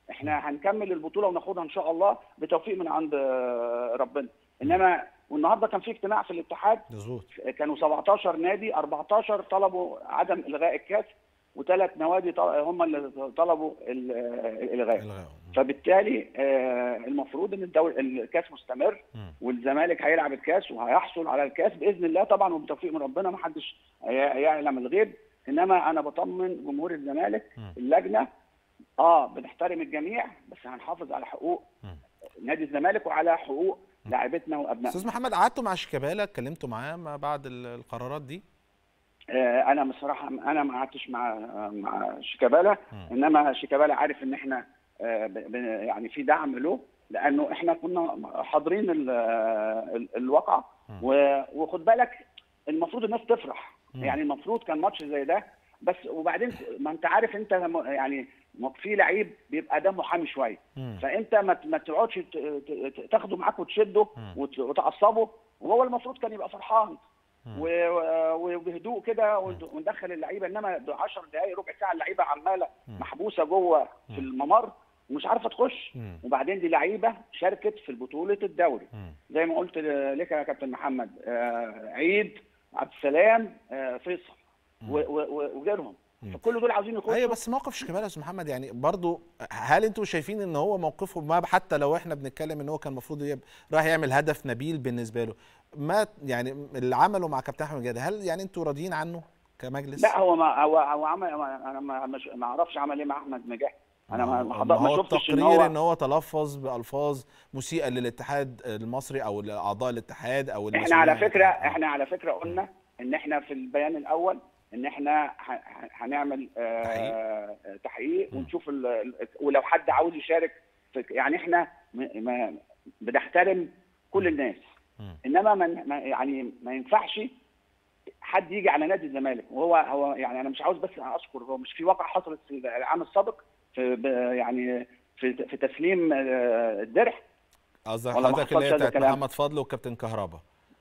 احنا هنكمل البطوله وناخدها ان شاء الله بتوفيق من عند آه، ربنا انما والنهارده كان في اجتماع في الاتحاد مظبوط كانوا 17 نادي 14 طلبوا عدم الغاء الكاس وثلاث نوادي طل- هم اللي طلبوا ال- الالغاء الغاء فبالتالي آه، المفروض ان الدوري الكاس مستمر مم. والزمالك هيلعب الكاس وهيحصل على الكاس باذن الله طبعا وبتوفيق من ربنا ما حدش يعلم الغيب انما انا بطمن جمهور الزمالك مم. اللجنه اه بنحترم الجميع بس هنحافظ على حقوق مم. نادي الزمالك وعلى حقوق لاعبتنا وابنائنا استاذ محمد قعدتوا مع شيكابالا اتكلمتوا معاه ما بعد ال- القرارات دي آه، انا بصراحه انا ما قعدتش مع مع شيكابالا مم. انما شيكابالا عارف ان احنا آه، ب- ب- يعني في دعم له لانه احنا كنا حاضرين ال- ال- الواقعه مم. و- وخد بالك المفروض الناس تفرح مم. يعني المفروض كان ماتش زي ده بس وبعدين ما انت عارف انت م- يعني م- في لعيب بيبقى دمه حامي شويه مم. فانت ما ت- ما تقعدش ت- ت- تاخده معاك وتشده مم. وت- وتعصبه وهو المفروض كان يبقى فرحان مم. و- و- وبهدوء كده ون- وندخل اللعيبه انما ب 10 دقائق ربع ساعه اللعيبه عماله مم. محبوسه جوه مم. في الممر ومش عارفه تخش مم. وبعدين دي لعيبه شاركت في بطوله الدوري مم. زي ما قلت لك يا كابتن محمد آه، عيد عبد السلام آه، فيصل و- و- و- وغيرهم مم. فكل دول عاوزين يخشوا ايوه بس موقف شيكابالا يا استاذ محمد يعني برضو هل انتوا شايفين ان هو موقفه ما حتى لو احنا بنتكلم ان هو كان المفروض يب- راح يعمل هدف نبيل بالنسبه له ما يعني اللي عمله مع كابتن احمد جاد هل يعني انتوا راضيين عنه كمجلس؟ لا هو ما هو هو عمل انا ما مش- ما اعرفش عمل ايه مع احمد نجاح انا ما ما حضر- ما هو شفتش ان التقرير هو ان هو تلفظ بالفاظ مسيئه للاتحاد المصري او لاعضاء الاتحاد او احنا المسؤولين على عن فكره الاتحاد. احنا على فكره قلنا ان احنا في البيان الاول ان احنا ه- ه- هنعمل آه، تحقيق مم. ونشوف ال- ال- ولو حد عاوز يشارك في يعني احنا م- ما بنحترم كل الناس مم. انما ما ما- يعني ما ينفعش حد يجي على نادي الزمالك وهو هو يعني انا مش عاوز بس اذكر هو مش في واقع حصلت في العام السابق في ب- يعني في في تسليم آه، الدرع قصدك ولا ما حضرتك اللي حصلش هي هذا بتاعت الكلام؟ محمد فضل وكابتن كهربا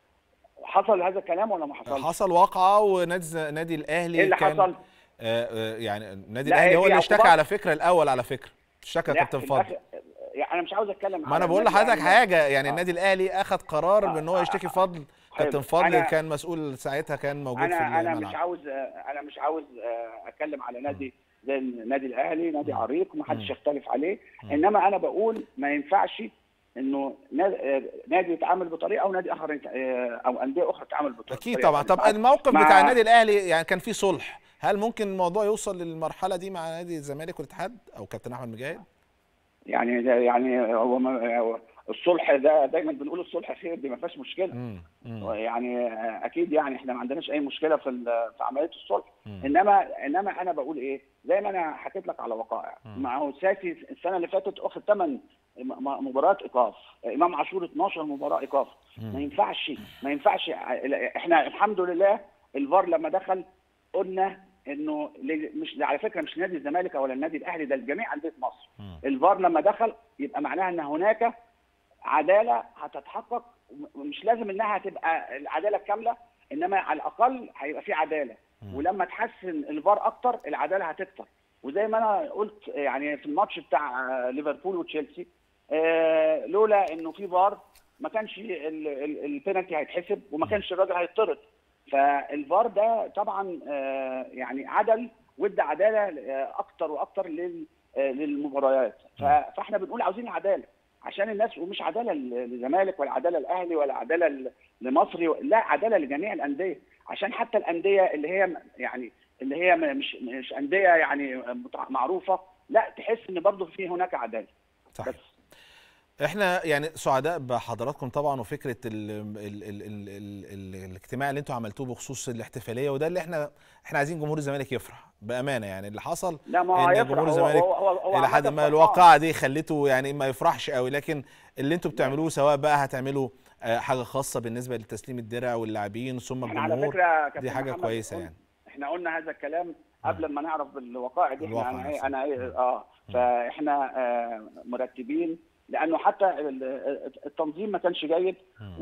حصل هذا الكلام ولا ما حصلش؟ حصل واقعه ونادي الز- نادي الاهلي ايه اللي كان حصل؟ آه، آه، يعني النادي لا، الاهلي هي هو في اللي اشتكى عقوبات. على فكره الاول على فكره اشتكى لا، كابتن في فضل الآخر- يعني انا مش عاوز اتكلم ما على انا بقول النادي لحضرتك الأهلي. حاجه يعني آه. النادي الاهلي اخذ قرار بان هو يشتكي فضل كابتن حلو. فضل أنا- كان مسؤول ساعتها كان موجود في انا انا مش الملعب عاوز انا مش عاوز آه، اتكلم على نادي زي النادي الاهلي نادي مم. عريق ومحدش مم. يختلف عليه مم. انما انا بقول ما ينفعش انه نا- آه، نادي يتعامل بطريقه او نادي اخر يت- آه، او انديه اخرى تتعامل بطريقه اكيد طبعا طب مع- الموقف مع- بتاع النادي الاهلي يعني كان فيه صلح هل ممكن الموضوع يوصل للمرحله دي مع نادي الزمالك والاتحاد او كابتن احمد مجاهد يعني ده يعني هو ما- هو الصلح ده دايما بنقول الصلح خير دي ما فيهاش مشكله مم. مم. يعني آه، اكيد يعني احنا ما عندناش اي مشكله في ال- في عمليه الصلح مم. انما انما انا بقول ايه زي ما انا حكيت لك على وقائع مم. ما هو ساسي السنه اللي فاتت اخذ 8 مباريات ايقاف امام عاشور 12 مباراه ايقاف مم. ما ينفعش ما ينفعش احنا الحمد لله الفار لما دخل قلنا انه ل- مش على فكره مش نادي الزمالك ولا النادي الاهلي ده لجميع انديه مصر مم. الفار لما دخل يبقى معناها ان هناك عداله هتتحقق مش لازم انها تبقى العداله الكامله انما على الاقل هيبقى في عداله مم. ولما تحسن الفار اكتر العداله هتكتر وزي ما انا قلت يعني في الماتش بتاع آه، ليفربول وتشيلسي آه، لولا انه في فار ما كانش ال- ال- البينالتي هيتحسب وما كانش الراجل هيطرد فالفار ده طبعا آه، يعني عدل وادى عداله آه، اكتر واكتر لل- آه، للمباريات ف- فاحنا بنقول عاوزين عداله عشان الناس ومش عداله للزمالك ولا عداله الاهلي ولا عداله ل- لمصري لا عداله لجميع الانديه عشان حتى الانديه اللي هي م- يعني اللي هي م- مش مش انديه يعني متع- معروفه لا تحس ان برضه في هناك عداله صحيح بس احنا يعني سعداء بحضراتكم طبعا وفكره ال ال ال ال ال ال الاجتماع اللي انتوا عملتوه بخصوص الاحتفاليه وده اللي احنا احنا عايزين جمهور الزمالك يفرح بامانه يعني اللي حصل لا ما هو ان هيفرح جمهور هو- الزمالك هو- هو- هو الى حد عامة ما فرحان. الواقعه دي خلته يعني ما يفرحش قوي لكن اللي انتوا بتعملوه سواء بقى هتعملوا آه، حاجه خاصه بالنسبه لتسليم الدرع واللاعبين ثم احنا على الجمهور فكره يا كابتن دي حاجه محمد كويسه قلنا- يعني احنا قلنا هذا الكلام قبل ما نعرف بالواقع دي الواقع احنا انا نفسه. انا مم. اه فاحنا آه مرتبين لانه حتى ال- التنظيم ما كانش جيد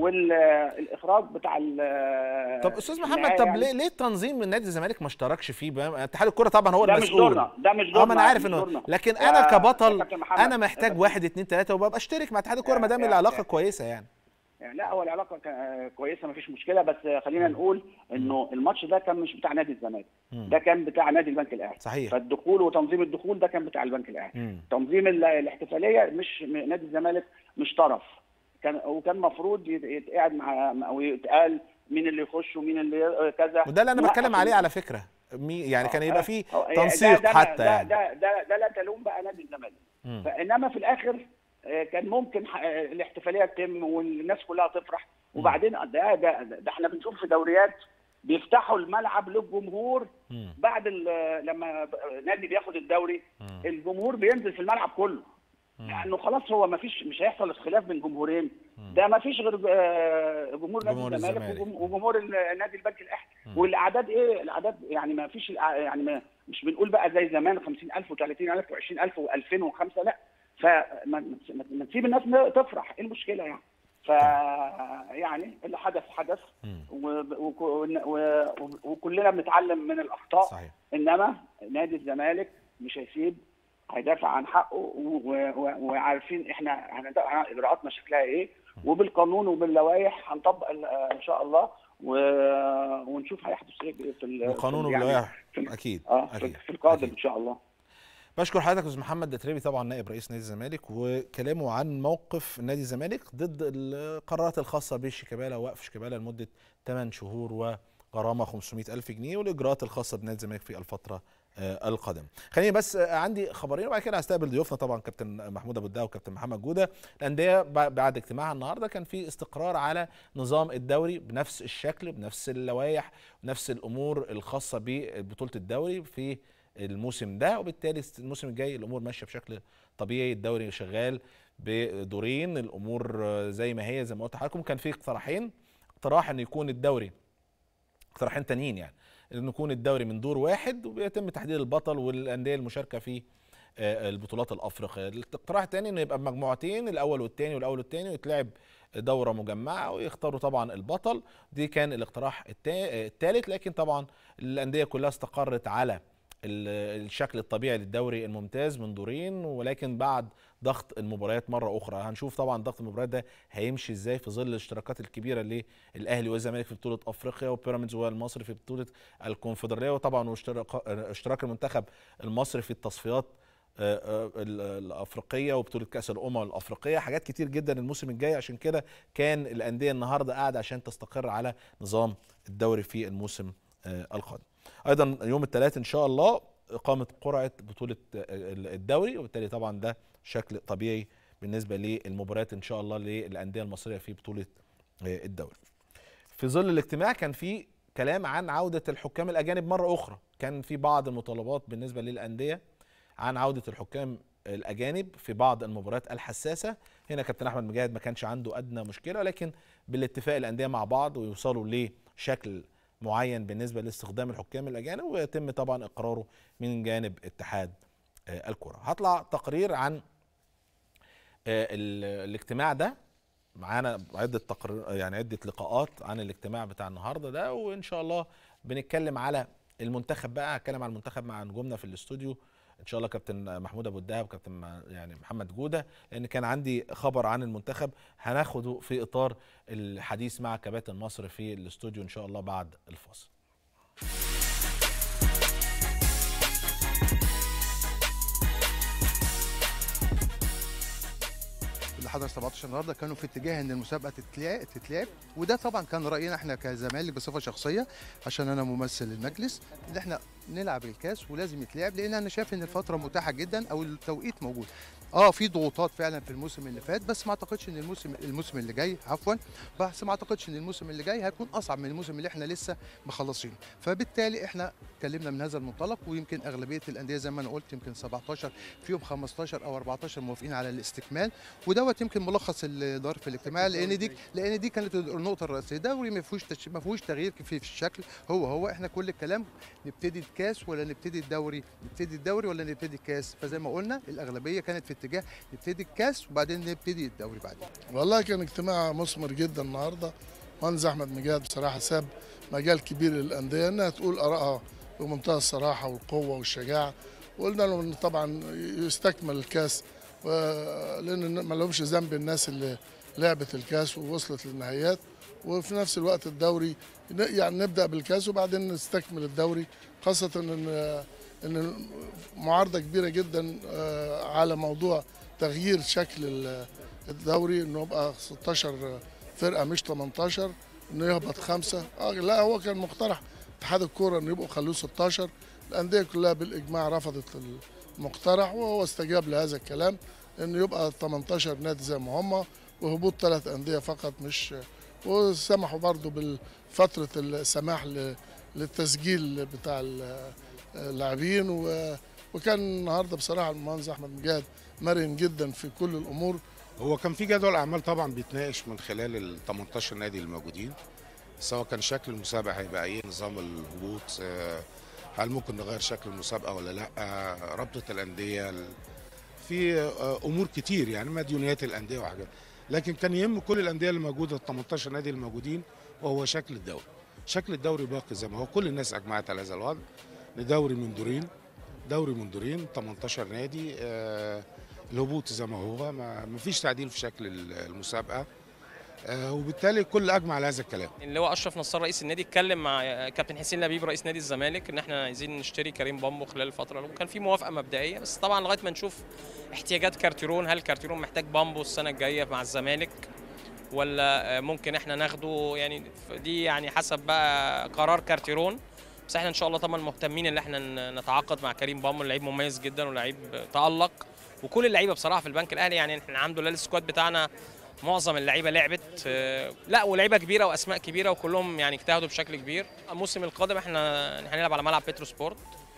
والاخراج بتاع ال- طب استاذ محمد النهاية طب يعني ليه ليه التنظيم من نادي الزمالك ما اشتركش فيه بقى؟ اتحاد الكره طبعا هو ده مش المسؤول دورنا ده مش اه دورنا ما انا عارف مش انه دورنا. لكن يا- انا يا كبطل كابتن محمد، انا يا محتاج كابتن- واحد اتنين تلاته وببقى اشترك مع اتحاد الكوره يا- ما دام يا- العلاقه يا- كويسه يعني يعني لا هو العلاقه كا- كويسه ما فيش مشكله بس خلينا نقول انه الماتش ده كان مش بتاع نادي الزمالك مم. ده كان بتاع نادي البنك الاهلي صحيح. فالدخول وتنظيم الدخول ده كان بتاع البنك مم. الاهلي تنظيم ال- الاحتفاليه مش م- نادي الزمالك مش طرف كان وكان المفروض يتقعد مع او يتقال مين اللي يخش ومين اللي كذا وده اللي انا لا، بتكلم عشان- عليه على فكره مي يعني كان يبقى فيه أه، ده- تنسيق ده- حتى ده يعني ده ده, ده لا تلوم بقى نادي الزمالك مم. فانما في الاخر آه، كان ممكن ح- آه، الاحتفاليه تتم والناس كلها تفرح وبعدين ده, ده, ده, ده احنا بنشوف في دوريات بيفتحوا الملعب للجمهور مم. بعد ال- لما ب- نادي بياخد الدوري مم. الجمهور بينزل في الملعب كله لانه خلاص هو ما فيش مش هيحصل اختلاف بين جمهورين ده ما فيش غير آه، جمهور نادي جمهور الزمالك الزمالك. وجم- وجمهور ال- نادي البنك الاهلي والاعداد ايه الاعداد يعني ما فيش الأع- يعني ما مش بنقول بقى زي زمان 50000 و30000 و20000 و2000 و5 لا فما ما- ما تسيب الناس تفرح ايه المشكله يعني ف يعني اللي حدث حدث مم. و- وك- و- وكلنا بنتعلم من الاخطاء صحيح انما نادي الزمالك مش هيسيب هيدافع عن حقه و- و- وعارفين احنا هندافع اجراءاتنا شكلها ايه وبالقانون وباللوائح هنطبق ال- ان شاء الله و- ونشوف هيحدث ايه في ال- بالقانون في ال- يعني وباللوائح في ال- اكيد اه في, اكيد في القادم أكيد. ان شاء الله بشكر حضرتك استاذ محمد دتريبي طبعا نائب رئيس نادي الزمالك وكلامه عن موقف نادي الزمالك ضد القرارات الخاصه بشيكابالا ووقف شيكابالا لمده 8 شهور وغرامه 500 الف جنيه والاجراءات الخاصه بنادي الزمالك في الفتره آه، القادمه. خليني بس آه، عندي خبرين وبعد كده هستقبل ضيوفنا طبعا كابتن محمود ابو الدهب وكابتن محمد جوده الانديه ب- بعد اجتماعها النهارده كان في استقرار على نظام الدوري بنفس الشكل بنفس اللوائح بنفس الامور الخاصه ببطوله الدوري في الموسم ده وبالتالي الموسم الجاي الامور ماشيه بشكل طبيعي الدوري شغال بدورين الامور آه، زي ما هي زي ما قلت لحضراتكم كان في اقتراحين اقتراح ان يكون الدوري اقتراحين تانيين يعني ان يكون الدوري من دور واحد وبيتم تحديد البطل والانديه المشاركه في آه، البطولات الافريقيه الاقتراح الثاني انه يبقى بمجموعتين الاول والثاني والاول والثاني ويتلعب دوره مجمعه ويختاروا طبعا البطل دي كان الاقتراح الثالث لكن طبعا الانديه كلها استقرت على ال- الشكل الطبيعي للدوري الممتاز من دورين ولكن بعد ضغط المباريات مره اخرى هنشوف طبعا ضغط المباريات ده هيمشي ازاي في ظل الاشتراكات الكبيره للاهلي والزمالك في بطوله افريقيا وبيراميدز والمصري في بطوله الكونفدراليه وطبعا واشتراك اشتراك المنتخب المصري في التصفيات آه، آه، ال- الافريقيه وبطوله كاس الامم الافريقيه حاجات كتير جدا الموسم الجاي عشان كده كان الانديه النهارده قاعده عشان تستقر على نظام الدوري في الموسم آه، القادم ايضا يوم الثلاث ان شاء الله اقامه قرعه بطوله آه، الدوري وبالتالي طبعا ده شكل طبيعي بالنسبه للمباريات ان شاء الله للانديه المصريه في بطوله آه، الدوري في ظل الاجتماع كان في كلام عن عوده الحكام الاجانب مره اخرى كان في بعض المطالبات بالنسبه للانديه عن عوده الحكام الاجانب في بعض المباريات الحساسه هنا كابتن احمد مجاهد ما كانش عنده ادنى مشكله لكن بالاتفاق الانديه مع بعض ويوصلوا لشكل معين بالنسبه لاستخدام الحكام الاجانب ويتم طبعا اقراره من جانب اتحاد آه، الكره هطلع تقرير عن آه، ال- الاجتماع ده معانا عده تقرير يعني عده لقاءات عن الاجتماع بتاع النهارده ده وان شاء الله بنتكلم على المنتخب بقى هتكلم عن المنتخب مع نجومنا في الاستوديو ان شاء الله كابتن محمود ابو الدهب كابتن م- يعني محمد جوده لان كان عندي خبر عن المنتخب هناخده في اطار الحديث مع كباتن مصر في الاستوديو ان شاء الله بعد الفاصل اللي حضر 17 النهارده كانوا في اتجاه ان المسابقه تتلعب تتلعب وده طبعا كان راينا احنا كزمالك بصفه شخصيه عشان انا ممثل المجلس ان احنا نلعب الكاس ولازم يتلعب لان انا شايف ان الفتره متاحه جدا او التوقيت موجود اه في ضغوطات فعلا في الموسم اللي فات بس ما اعتقدش ان الموسم الموسم اللي جاي عفوا بس ما اعتقدش ان الموسم اللي جاي هيكون اصعب من الموسم اللي احنا لسه مخلصينه فبالتالي احنا اتكلمنا من هذا المنطلق ويمكن اغلبيه الانديه زي ما انا قلت يمكن 17 فيهم 15 او 14 موافقين على الاستكمال ودوت يمكن ملخص اللي دار في الاجتماع لان دي لان دي كانت النقطه الرئيسيه الدوري ما فيهوش تش... ما فيهوش تغيير في في الشكل هو هو احنا كل الكلام نبتدي الكاس ولا نبتدي الدوري نبتدي الدوري ولا نبتدي الكاس فزي ما قلنا الاغلبيه كانت في اتجاه نبتدي الكاس وبعدين نبتدي الدوري بعدين والله كان اجتماع مثمر جدا النهارده مهندس احمد مجاد بصراحه ساب مجال كبير للانديه انها تقول ارائها بمنتهى الصراحه والقوه والشجاعه وقلنا له ان طبعا يستكمل الكاس و- لان ما لهمش ذنب الناس اللي لعبت الكاس ووصلت للنهائيات وفي نفس الوقت الدوري ن- يعني نبدا بالكاس وبعدين نستكمل الدوري خاصه ان ان معارضه كبيره جدا آه، على موضوع تغيير شكل ال- الدوري انه يبقى 16 فرقه مش 18 انه يهبط خمسه اه لا هو كان مقترح اتحاد الكوره انه يبقوا خلوه 16 الانديه كلها بالاجماع رفضت المقترح وهو استجاب لهذا الكلام انه يبقى 18 نادي زي ما هم وهبوط ثلاث انديه فقط مش وسمحوا برضه بفتره السماح ل- للتسجيل بتاع ال- اللاعبين و- وكان النهارده بصراحه المهندس احمد مجاهد مرن جدا في كل الامور هو كان في جدول اعمال طبعا بيتناقش من خلال ال 18 نادي الموجودين سواء كان شكل المسابقه هيبقى ايه نظام الهبوط آه، هل ممكن نغير شكل المسابقه ولا لا آه، رابطه الانديه ال- في آه، امور كتير يعني مديونيات الانديه وحاجات لكن كان يهم كل الانديه اللي موجوده ال 18 نادي الموجودين وهو شكل الدوري شكل الدوري باقي زي ما هو كل الناس اجمعت على هذا الوضع لدوري من دورين دوري من دورين 18 نادي آه، الهبوط زي ما هو ما ما فيش تعديل في شكل ال- المسابقه آه، وبالتالي الكل اجمع على هذا الكلام اللي هو اشرف نصار رئيس النادي اتكلم مع كابتن حسين لبيب رئيس نادي الزمالك ان احنا عايزين نشتري كريم بامبو خلال الفتره وكان في موافقه مبدئيه بس طبعا لغايه ما نشوف احتياجات كارتيرون هل كارتيرون محتاج بامبو السنه الجايه مع الزمالك ولا ممكن احنا ناخده يعني دي يعني حسب بقى قرار كارتيرون بس احنا ان شاء الله طبعا مهتمين ان احنا ن- نتعاقد مع كريم بامبو لعيب مميز جدا ولعيب تالق وكل اللعيبه بصراحه في البنك الاهلي يعني احنا الحمد لله السكواد بتاعنا معظم اللعيبه لعبت آه، لا ولعيبه كبيره واسماء كبيره وكلهم يعني اجتهدوا بشكل كبير الموسم القادم احنا هنلعب على ملعب بيترو سبورت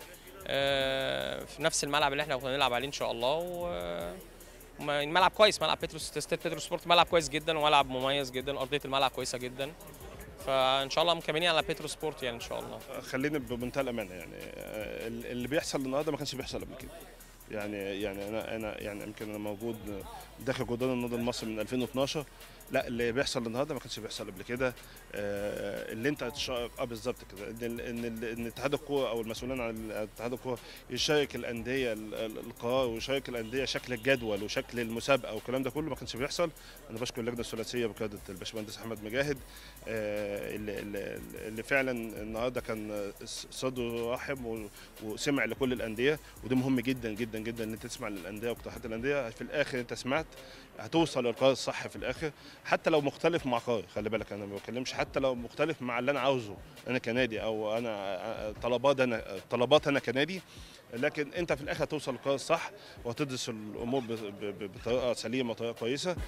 آه، في نفس الملعب اللي احنا كنا بنلعب عليه ان شاء الله و وما- الملعب كويس ملعب بيترو ستيت بيترو سبورت ملعب كويس جدا وملعب مميز جدا ارضيه الملعب كويسه جدا فان شاء الله مكملين على بيترو سبورت يعني ان شاء الله خليني بمنتهى الامانه يعني آه، اللي بيحصل النهارده ما كانش بيحصل قبل كده يعني يعني انا انا يعني يمكن انا موجود داخل جدران النادي المصري من 2012 لا اللي بيحصل النهارده ما كانش بيحصل قبل كده آه، اللي انت هتشارك اه بالظبط كده ان ال- ان ال- ان اتحاد الكوره او المسؤولين عن اتحاد الكوره يشارك الانديه ال- ال- القرار ويشارك الانديه شكل الجدول وشكل المسابقه والكلام ده كله ما كانش بيحصل انا بشكر اللجنه الثلاثيه بقياده الباشمهندس احمد مجاهد آه، اللي, اللي, اللي فعلا النهارده كان صدره رحب و- وسمع لكل الانديه وده مهم جدا جدا جدا ان انت تسمع للانديه واقتراحات الانديه في الاخر انت سمعت هتوصل للقرار الصح في الاخر حتى لو مختلف مع قرار خلي بالك انا ما بتكلمش حتى لو مختلف مع اللي انا عاوزه انا كنادي او انا طلبات انا طلبات انا كنادي لكن انت في الاخر هتوصل للقرار الصح وهتدرس الامور ب- ب- ب- بطريقه سليمه وطريقه كويسه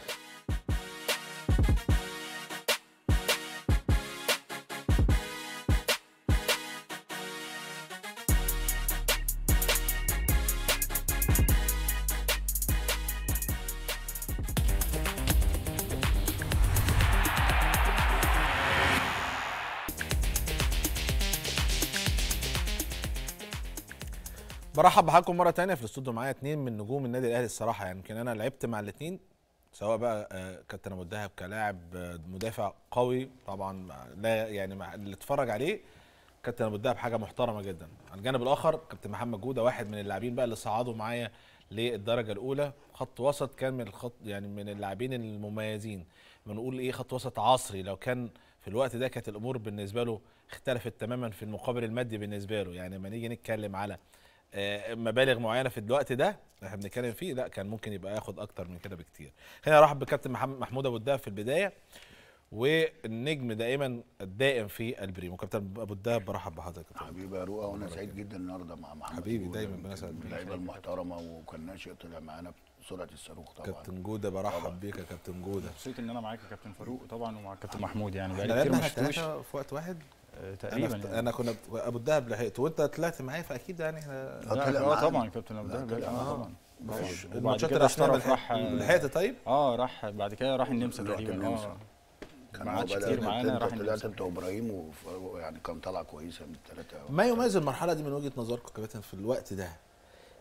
برحب بحضراتكم مره تانية في الاستوديو معايا اتنين من نجوم النادي الاهلي الصراحه يعني يمكن انا لعبت مع الاتنين سواء بقى آه، كابتن ابو الدهب كلاعب آه، مدافع قوي طبعا لا يعني مع اللي اتفرج عليه كابتن ابو الدهب حاجه محترمه جدا على الجانب الاخر كابتن محمد جوده واحد من اللاعبين بقى اللي صعدوا معايا للدرجه الاولى خط وسط كان من الخط يعني من اللاعبين المميزين بنقول ايه خط وسط عصري لو كان في الوقت ده كانت الامور بالنسبه له اختلفت تماما في المقابل المادي بالنسبه له يعني لما نيجي نتكلم على آه، مبالغ معينه في الوقت ده احنا بنتكلم فيه لا كان ممكن يبقى ياخد اكتر من كده بكتير خلينا نرحب بكابتن محمد محمود ابو الدهب في البدايه والنجم دائما الدائم في البريمو كابتن ابو الدهب برحب بحضرتك يا كابتن. حبيبي يا رؤى وانا سعيد جدا النهارده مع محمد حبيبي، جودة، دايما يمكن بنسعد من بيك. اللعيبه المحترمه وكان ناشئ طلع معانا بسرعه الصاروخ طبعا كابتن جوده برحب طبعا. بيك يا كابتن جوده مبسوط ان انا معاك يا كابتن فاروق طبعا ومع كابتن محمود يعني احنا بقالي كتير لعبنا ما احنا شفتوش الثلاثه في وقت واحد آه، انا تقريبا يعني. انا كنا ابو الدهب لحقت وانت طلعت معايا فاكيد يعني احنا لا، لا، طلع اه معانا. طبعا كابتن ابو لا، دهب طلع اه معانا. طبعا مفيش. وبعد الماتشات كده الاخيره احترف راح لحقت طيب اه راح بعد كده راح النمسا رحت تقريبا النمسا. اه كان ما هو عادش بدأ كتير انت- معانا انت راح طلعت النمسا انت وابراهيم وف- يعني كان طلعه كويسه من الثلاثه ما يميز المرحله دي من وجهه نظركم كابتن في الوقت ده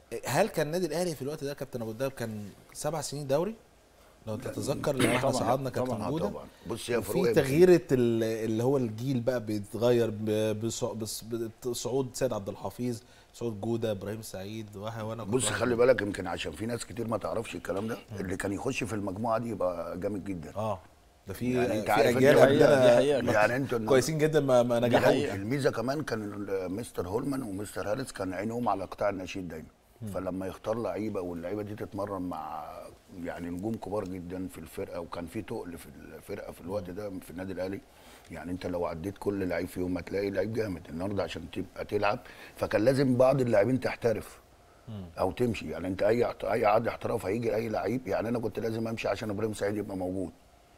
هل كان النادي الاهلي في الوقت ده كابتن ابو الدهب كان سبع سنين دوري لو تتذكر لما احنا طبعاً. صعدنا كابتن طبعاً. آه جوده طبعاً. بص يا فاروق في يا تغيير ال- اللي هو الجيل بقى بيتغير ب- بص- بص- بصعود سيد عبد الحفيظ صعود جوده ابراهيم سعيد وه- وانا كنت بص واحد خلي منهم. بالك يمكن عشان في ناس كتير ما تعرفش الكلام ده اللي كان يخش في المجموعه دي يبقى جامد جدا اه ده في يعني انت في عارف اجيال انت- قبلنا يعني انتوا كويسين جدا ما, ما دي نجحوش حقيقة. الميزه كمان كان مستر هولمان ومستر هاريس كان عينهم على قطاع الناشئين دايما فلما يختار لعيبه واللعيبه دي تتمرن مع يعني نجوم كبار جدا في الفرقه وكان في تقل في الفرقه في الوقت ده في النادي الاهلي يعني انت لو عديت كل لعيب فيهم هتلاقي لعيب جامد النهارده عشان تبقى تلعب فكان لازم بعض اللاعبين تحترف او تمشي يعني انت اي اي عقد احتراف هيجي اي لعيب يعني انا كنت لازم امشي عشان ابراهيم سعيد يبقى موجود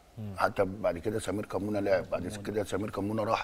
حتى بعد كده سمير كمونه لعب بعد كده سمير كمونه راح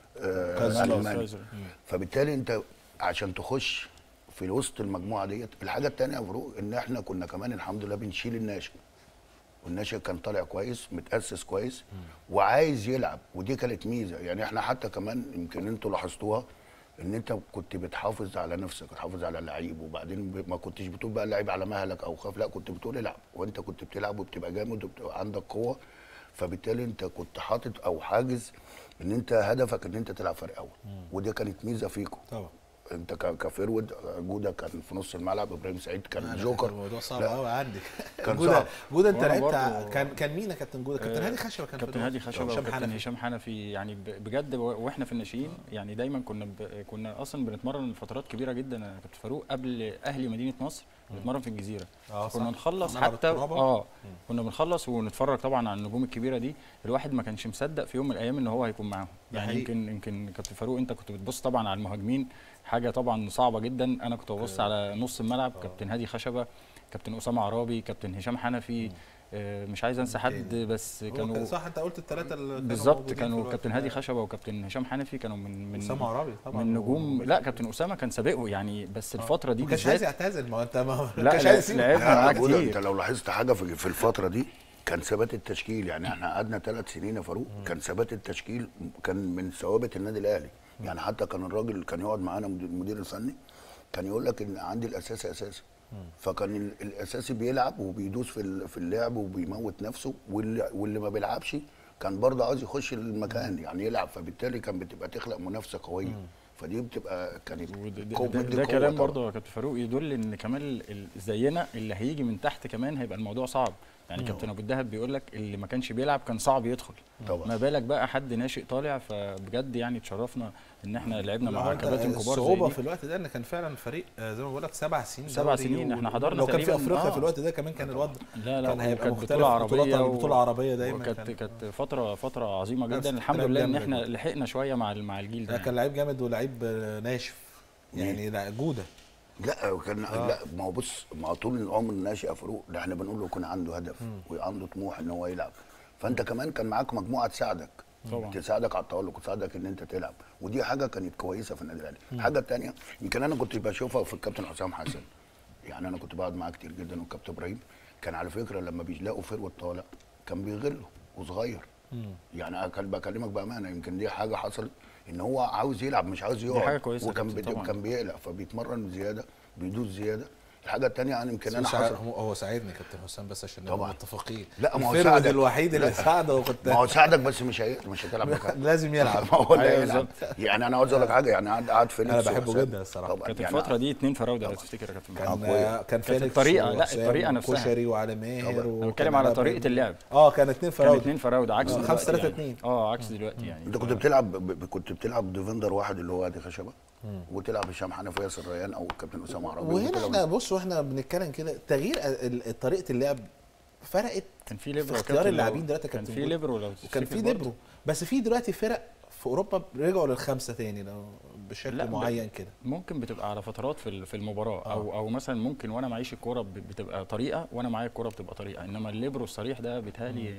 آه كايزر. ألمانيا. كايزر. فبالتالي انت عشان تخش في وسط المجموعه ديت الحاجه الثانيه يا فاروق ان احنا كنا كمان الحمد لله بنشيل الناشئ والناشئ كان طالع كويس متاسس كويس وعايز يلعب ودي كانت ميزه يعني احنا حتى كمان يمكن انتوا لاحظتوها ان انت كنت بتحافظ على نفسك بتحافظ على اللعيب وبعدين ب- ما كنتش بتقول بقى اللعيب على مهلك او خاف لا كنت بتقول العب وانت كنت بتلعب وبتبقى جامد وبتبقى عندك قوه فبالتالي انت كنت حاطط او حاجز ان انت هدفك ان انت تلعب فريق اول ودي كانت ميزه فيكم طبعا انت ك- كفيرود جوده كان في نص الملعب ابراهيم سعيد كان لا، جوكر كان الموضوع صعب لا. قوي عندي كان جوده صعب. جوده انت وأنا لعبت برضو- كان كان مين يا كابتن جوده كابتن آه، هادي خشبه كان في كابتن الوقت. هادي خشبه هشام وكابتن حنفي. هشام حنفي يعني ب- بجد و- واحنا في الناشئين يعني دايما كنا ب... كنا اصلا بنتمرن فترات كبيره جدا يا كابتن فاروق قبل اهلي مدينه نصر بنتمرن في الجزيره اه صح. كنا نخلص ملعب حتى الترابة. اه كنا بنخلص ونتفرج طبعا على النجوم الكبيره دي الواحد ما كانش مصدق في يوم من الايام ان هو هيكون معاهم ده يعني حقيقي. يمكن يمكن كابتن فاروق انت كنت بتبص طبعا على المهاجمين حاجه طبعا صعبه جدا انا كنت ببص على نص الملعب كابتن هادي خشبه كابتن اسامه عرابي كابتن هشام حنفي آه، مش عايز انسى حد بس هو كانوا كان صح انت قلت الثلاثه اللي كانوا بالظبط موجودين في كانوا الوقت كابتن ده. هادي خشبه وكابتن هشام حنفي كانوا من من اسامه عرابي طبعا من نجوم لا كابتن اسامه كان سابقه يعني بس الفتره دي ما كانش عايز بالذات يعتزل ما هو انت ما لا، كانش لا، عايز يسيب لعبنا لا، معاه جودة، كتير. انت لو لاحظت حاجه في في الفتره دي كان ثبات التشكيل يعني احنا قعدنا ثلاث سنين يا فاروق كان ثبات التشكيل كان من ثوابت النادي الاهلي يعني حتى كان الراجل كان يقعد معانا مدير- المدير الفني كان يقول لك ان عندي الاساسي اساسي فكان ال- الاساسي بيلعب وبيدوس في ال- في اللعب وبيموت نفسه واللي, واللي ما بيلعبش كان برضه عاوز يخش المكان يعني يلعب فبالتالي كان بتبقى تخلق منافسه قويه فدي بتبقى كانت وده- قوة- ده, مدي ده قوة كلام طبعاً. برضه يا كابتن فاروق يدل ان كمان ال- ال- زينا اللي هيجي من تحت كمان هيبقى الموضوع صعب يعني كابتن ابو الدهب بيقول لك اللي ما كانش بيلعب كان صعب يدخل طبعا ما بالك بقى حد ناشئ طالع فبجد يعني اتشرفنا ان احنا لعبنا لا، هو مع انت كباتن كبار زي الصعوبه دي في الوقت ده ان كان فعلا فريق آه، زي ما بقول لك سبع سنين سبع دوري سنين، و- احنا حضرنا لو كان في تقريباً- افريقيا آه. في الوقت ده كمان كان الوضع لا لا كان هيبقى كانت مختلف بطولة عربية بطولة و- بطولة عربية دايما وكانت كان- كانت فترة فترة عظيمة لا، جدا بس الحمد كلام لله ان جامد احنا جدا. لحقنا شوية مع ال- مع الجيل ده ده يعني. كان لعيب جامد ولعيب آه، ناشف يعني لا جوده لا كان آه. لا ما هو بص ما هو طول العمر الناشئ يا فاروق ده احنا بنقول له يكون عنده هدف وعنده طموح ان هو يلعب فانت كمان كان معاك مجموعه تساعدك طبعا. تساعدك على التالق وتساعدك ان انت تلعب ودي حاجه كانت كويسه في النادي الاهلي الحاجه الثانيه يمكن انا كنت بشوفها في الكابتن حسام حسن يعني انا كنت بقعد معاه كتير جدا والكابتن ابراهيم كان على فكره لما بيلاقوا فرود طالع كان بيغله وصغير يعني انا كان بكلمك بامانه يمكن دي حاجه حصلت ان هو عاوز يلعب مش عاوز يقعد حاجة كويسة يا وكان كابتن بي- طبعاً. كان بيقلق فبيتمرن زياده بيدوس زياده الحاجه الثانيه انا يمكن انا ساعد- حصل هو هو ساعدني كابتن حسام بس عشان نبقى طبعاً. متفقين لا، ما هو الفرود ساعدك. الوحيد اللي لا. ساعده وكنت ما هو ساعدك بس مش هي... مش هتلعب مكان لازم يلعب ما هو ده أيوة يلعب يعني انا عاوز اقول لك حاجه يعني قعد قعد فيليكس أنا بحبه وحسام. جدا الصراحة. طبعا كانت يعني الفترة دي اتنين فراودة لو تفتكر يا كابتن محمد. كان أقوياء. كان فيليكس الطريقة- لا، وحسام الطريقة نفسها. وكشري وعلى ماهر طبعاً. انا بتكلم على طريقة اللعب اه كان اتنين كان فراوده اتنين فراودة عكس آه، دلوقتي خمسة تلاتة يعني. اتنين. اه عكس دلوقتي يعني انت كنت بتلعب ب... ب- كنت بتلعب ديفندر واحد اللي هو ادي خشبه وتلعب هشام حنفي ياسر ريان او الكابتن اسامه عربي وهنا وتلعب- احنا بص واحنا بنتكلم كده تغيير ال- ال- طريقه اللعب فرقت كان في ليبرو في يا اختيار كابتن اللاعبين لو- دلوقتي كان كابتن في جول. ليبرو لو وكان في تفتكر ليبرو برضه. بس في دلوقتي فرق في اوروبا رجعوا للخمسه تاني لو بشكل لا، ب- معين كده ممكن بتبقى على فترات في ال- في المباراه او او مثلا ممكن وانا معيش الكوره ب- بتبقى طريقه وانا معايا الكوره بتبقى طريقه انما الليبرو الصريح ده بيتهيألي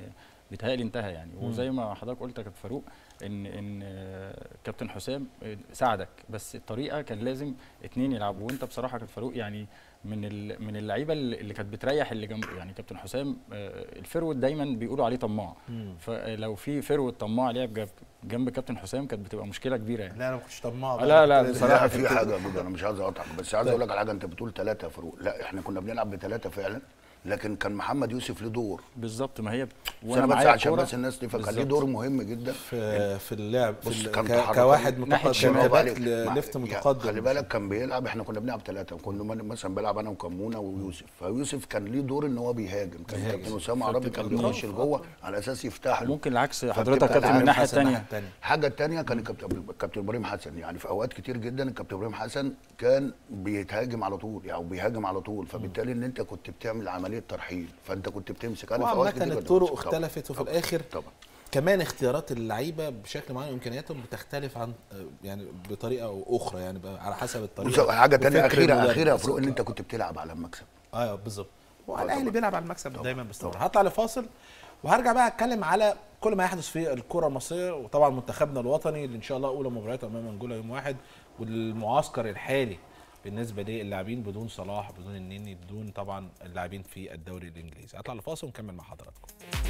بيتهيألي انتهى يعني مم. وزي ما حضرتك قلت يا كابتن فاروق ان ان آه، كابتن حسام آه، ساعدك بس الطريقه كان لازم اتنين يلعبوا وانت بصراحه كابتن فاروق يعني من ال- من اللعيبه اللي اللي كانت بتريح اللي جنب يعني كابتن حسام آه، الفيرود دايما بيقولوا عليه طماع مم. فلو في فيرود طماع لعب جنب جنب كابتن حسام كانت بتبقى مشكله كبيره يعني لا انا ما كنتش طماع بقى. لا لا كنت- بصراحه لا في كنت- حاجه يا بودة، انا مش عايز اقطعك بس عايز اقول لك على حاجه انت بتقول ثلاثه فروق لا احنا كنا بنلعب بثلاثه فعلا لكن كان محمد يوسف له دور بالظبط ما هي وانا بس عشان بس الناس تفهم كان ليه بالظبط. دور مهم جدا في في اللعب في بص ال- كان ك- تحركات- كواحد ناحية متقدم الشمال. كباك برافو عليك. ل- مع- ليفت يعني متقدم خلي بالك كان بيلعب احنا كنا بنلعب ثلاثه كنا من- مثلا بلعب انا وكمونه ويوسف فيوسف كان ليه دور ان هو بيهاجم كان بيهاجم. كابتن اسامه عربي كان فبتبقى بيخش أطراف. لجوه على اساس يفتح له ممكن العكس فبتبقى حضرتك كابتن من العكس. الناحيه حسن الناحية الثانيه التانية. الحاجه الثانيه كان الكابتن كابتن ابراهيم حسن يعني في اوقات كتير جدا الكابتن ابراهيم حسن كان بيتهاجم على طول يعني بيهاجم على طول فبالتالي ان انت كنت بتعمل عمليه ترحيل فانت كنت بتمسك انا في اوقات وعامة كتير الطرق كنت بمسك. اختلفت وفي طبعاً. الاخر طبعا كمان اختيارات اللعيبه بشكل معين وامكانياتهم بتختلف عن يعني بطريقه او اخرى يعني بقى على حسب الطريقه بص، حاجه ثانيه وفكر اخيره المدرب. اخيره يا فاروق ان انت كنت بتلعب على المكسب اه بالظبط طبعاً. والاهلي بيلعب على المكسب دايما باستمرار هطلع لفاصل وهرجع بقى اتكلم على كل ما يحدث في الكره المصريه وطبعا منتخبنا الوطني اللي ان شاء الله اولى مبارياته امام انجولا يوم واحد والمعسكر الحالي بالنسبه للاعبين بدون صلاح بدون النني بدون طبعا اللاعبين في الدوري الانجليزي هطلع لفاصل ونكمل مع حضراتكم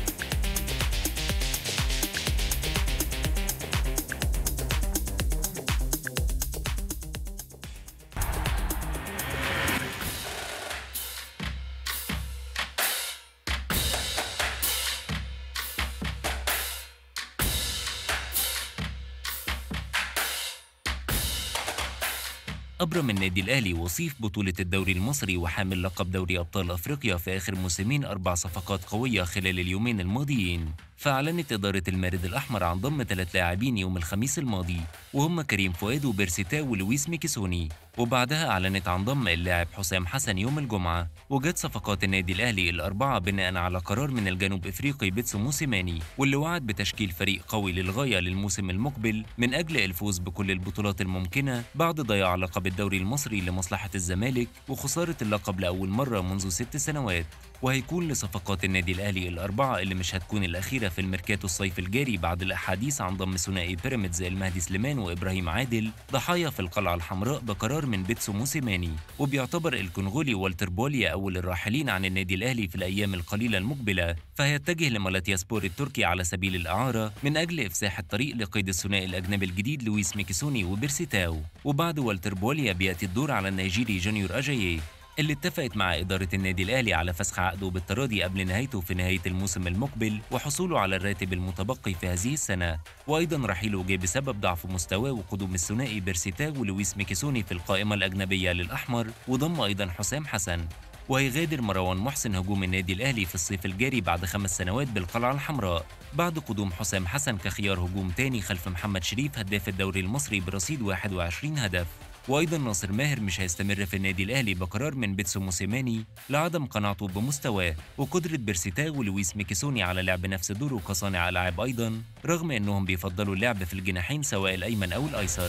أبرم النادي الأهلي وصيف بطولة الدوري المصري وحامل لقب دوري أبطال أفريقيا في آخر موسمين أربع صفقات قوية خلال اليومين الماضيين فأعلنت إدارة المارد الأحمر عن ضم ثلاث لاعبين يوم الخميس الماضي وهم كريم فؤاد وبيرسيتا ولويس ميكيسوني وبعدها أعلنت عن ضم اللاعب حسام حسن يوم الجمعة وجت صفقات النادي الأهلي الأربعة بناء على قرار من الجنوب إفريقي بيتسو موسيماني واللي وعد بتشكيل فريق قوي للغاية للموسم المقبل من أجل الفوز بكل البطولات الممكنة بعد ضياع لقب الدوري المصري لمصلحة الزمالك وخسارة اللقب لأول مرة منذ ست سنوات وهيكون لصفقات النادي الأهلي الأربعة اللي مش هتكون الأخيرة في الميركاتو الصيف الجاري بعد الأحاديث عن ضم ثنائي بيراميدز المهدي سليمان وإبراهيم عادل ضحايا في القلعة الحمراء بقرار من بيتسو موسيماني وبيعتبر الكونغولي والتر بوليا أول الراحلين عن النادي الأهلي في الأيام القليلة المقبلة فهيتجه لمالاتيا سبور التركي على سبيل الإعارة من أجل إفساح الطريق لقيد الثنائي الأجنبي الجديد لويس ميكيسوني وبيرسيتاو وبعد والتر بوليا بيأتي الدور على النيجيري جونيور أجاييه اللي اتفقت مع إدارة النادي الأهلي على فسخ عقده بالتراضي قبل نهايته في نهاية الموسم المقبل وحصوله على الراتب المتبقي في هذه السنة وأيضا رحيله جه بسبب ضعف مستواه وقدوم الثنائي بيرسيتا ولويس ميكيسوني في القائمة الأجنبية للأحمر وضم أيضا حسام حسن وهيغادر مروان محسن هجوم النادي الأهلي في الصيف الجاري بعد خمس سنوات بالقلعة الحمراء بعد قدوم حسام حسن كخيار هجوم تاني خلف محمد شريف هداف الدوري المصري برصيد 21 هدف وايضا ناصر ماهر مش هيستمر في النادي الاهلي بقرار من بيتسو موسيماني لعدم قناعته بمستواه وقدره بيرسيتا ولويس ميكيسوني على لعب نفس دوره كصانع العاب ايضا رغم انهم بيفضلوا اللعب في الجناحين سواء الايمن او الايسر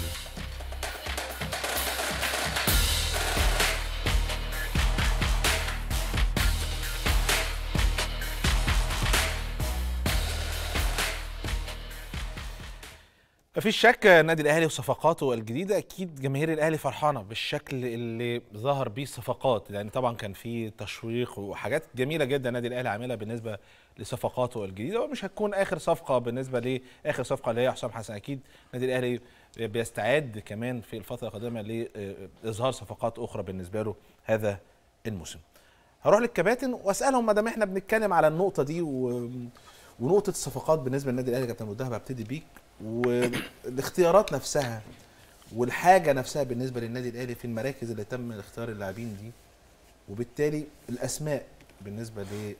مفيش شك النادي الاهلي وصفقاته الجديده اكيد جماهير الاهلي فرحانه بالشكل اللي ظهر بيه الصفقات يعني طبعا كان في تشويق وحاجات جميله جدا النادي الاهلي عاملها بالنسبه لصفقاته الجديده ومش هتكون اخر صفقه بالنسبه لاخر صفقه اللي هي حسام حسن اكيد النادي الاهلي بيستعد كمان في الفتره القادمه لاظهار صفقات اخرى بالنسبه له هذا الموسم هروح للكباتن واسالهم ما دام احنا بنتكلم على النقطه دي و... ونقطه الصفقات بالنسبه للنادي الاهلي كابتن مدهب هبتدي بيك والاختيارات نفسها والحاجه نفسها بالنسبه للنادي الاهلي في المراكز اللي تم اختيار اللاعبين دي وبالتالي الاسماء بالنسبه ل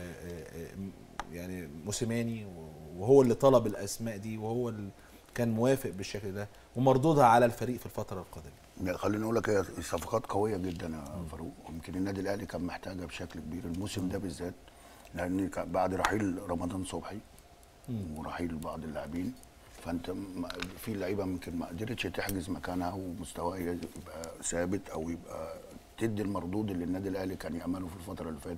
يعني موسيماني وهو اللي طلب الاسماء دي وهو اللي كان موافق بالشكل ده ومردودها على الفريق في الفتره القادمه خليني اقول لك هي صفقات قويه جدا يا فاروق يمكن النادي الاهلي كان محتاجها بشكل كبير الموسم ده بالذات لان بعد رحيل رمضان صبحي ورحيل بعض اللاعبين فانت في لعيبه يمكن ما قدرتش تحجز مكانها ومستواها يبقى ثابت او يبقى تدي المردود اللي النادي الاهلي كان يعمله في الفتره اللي فاتت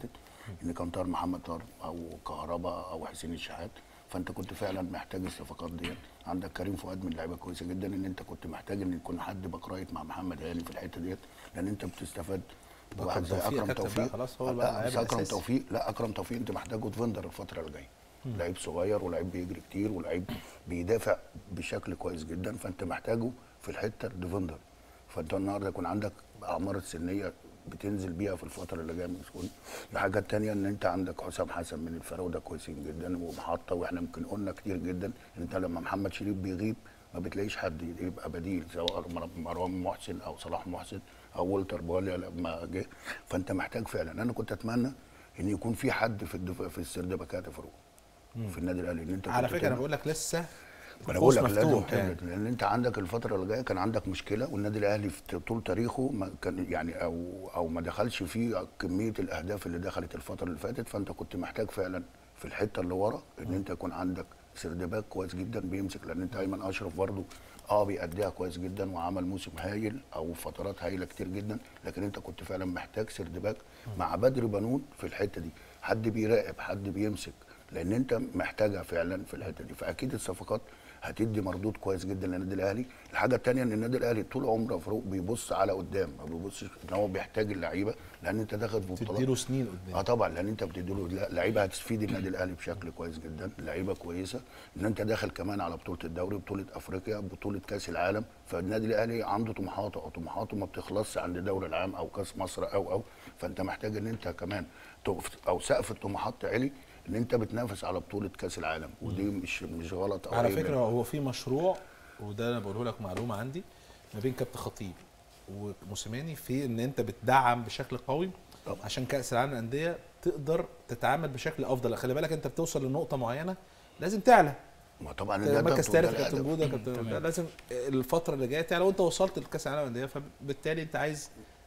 ان كان طاهر محمد طاهر او كهربا او حسين الشحات فانت كنت فعلا محتاج الصفقات ديت عندك كريم فؤاد من لعيبه كويسه جدا ان انت كنت محتاج ان يكون حد باك رايت مع محمد هاني في الحته ديت لان انت بتستفاد أكرم بواحد زي توفيق اكرم كابتن توفيق بقى خلاص هو بقى لا اللاعب بس اكرم الأساسي. توفيق لا اكرم توفيق انت محتاجه ديفندر الفتره اللي جايه لعيب صغير ولعيب بيجري كتير ولعيب بيدافع بشكل كويس جدا فانت محتاجه في الحته الديفندر فانت النهارده يكون عندك اعمار السنيه بتنزل بيها في الفتره اللي جايه من السكون الحاجه الثانيه ان انت عندك حسام حسن من الفراوده كويسين جدا ومحطه واحنا يمكن قلنا كتير جدا ان انت لما محمد شريف بيغيب ما بتلاقيش حد يبقى بديل سواء مروان محسن او صلاح محسن او والتر بواليا لما جه فانت محتاج فعلا انا كنت اتمنى ان يكون في حد في الدف... في السردباكات يا فاروق في النادي الاهلي ان انت على كنت فكره انا تقدر- بقول لك لسه انا بقول القوس لك لازم مفتوح يعني. تبعد لان انت عندك الفتره اللي جايه كان عندك مشكله والنادي الاهلي في طول تاريخه ما كان يعني او او ما دخلش فيه كميه الاهداف اللي دخلت الفتره اللي فاتت فانت كنت محتاج فعلا في الحته اللي ورا ان انت يكون عندك سردباك كويس جدا بيمسك لان انت ايمن اشرف برضو اه بيأديها كويس جدا وعمل موسم هايل او فترات هايله كتير جدا لكن انت كنت فعلا محتاج سردباك مع بدر بنون في الحته دي حد بيراقب حد بيمسك لان انت محتاجها فعلا في الحته دي فاكيد الصفقات هتدي مردود كويس جدا للنادي الاهلي الحاجه الثانيه ان النادي الاهلي طول عمره فاروق بيبص على قدام ما بيبصش ان هو بيحتاج اللعيبه لان انت داخل في بطولات تديله سنين قدام اه طبعا لان انت بتديله لا- لعيبه هتفيد النادي الاهلي بشكل كويس جدا لعيبه كويسه ان انت داخل كمان على بطوله الدوري بطوله افريقيا بطوله كاس العالم فالنادي الاهلي عنده طموحاته او طموحاته ما بتخلصش عند الدوري العام او كاس مصر او او فانت محتاج ان انت كمان تقف- او سقف الطموحات تعلي ان انت بتنافس على بطوله كاس العالم ودي مش مش غلط او على عيب فكره هو في مشروع وده انا بقوله لك معلومه عندي ما بين كابتن خطيب وموسيماني في ان انت بتدعم بشكل قوي طبعا. عشان كاس العالم للانديه تقدر تتعامل بشكل افضل خلي بالك انت بتوصل لنقطه معينه لازم تعلى ما طبعا ده- ده- مركز ده ثالث كابتن الهدف. جوده كابتن ده لازم الفتره اللي جايه تعلى وانت وصلت لكاس العالم للانديه فبالتالي انت عايز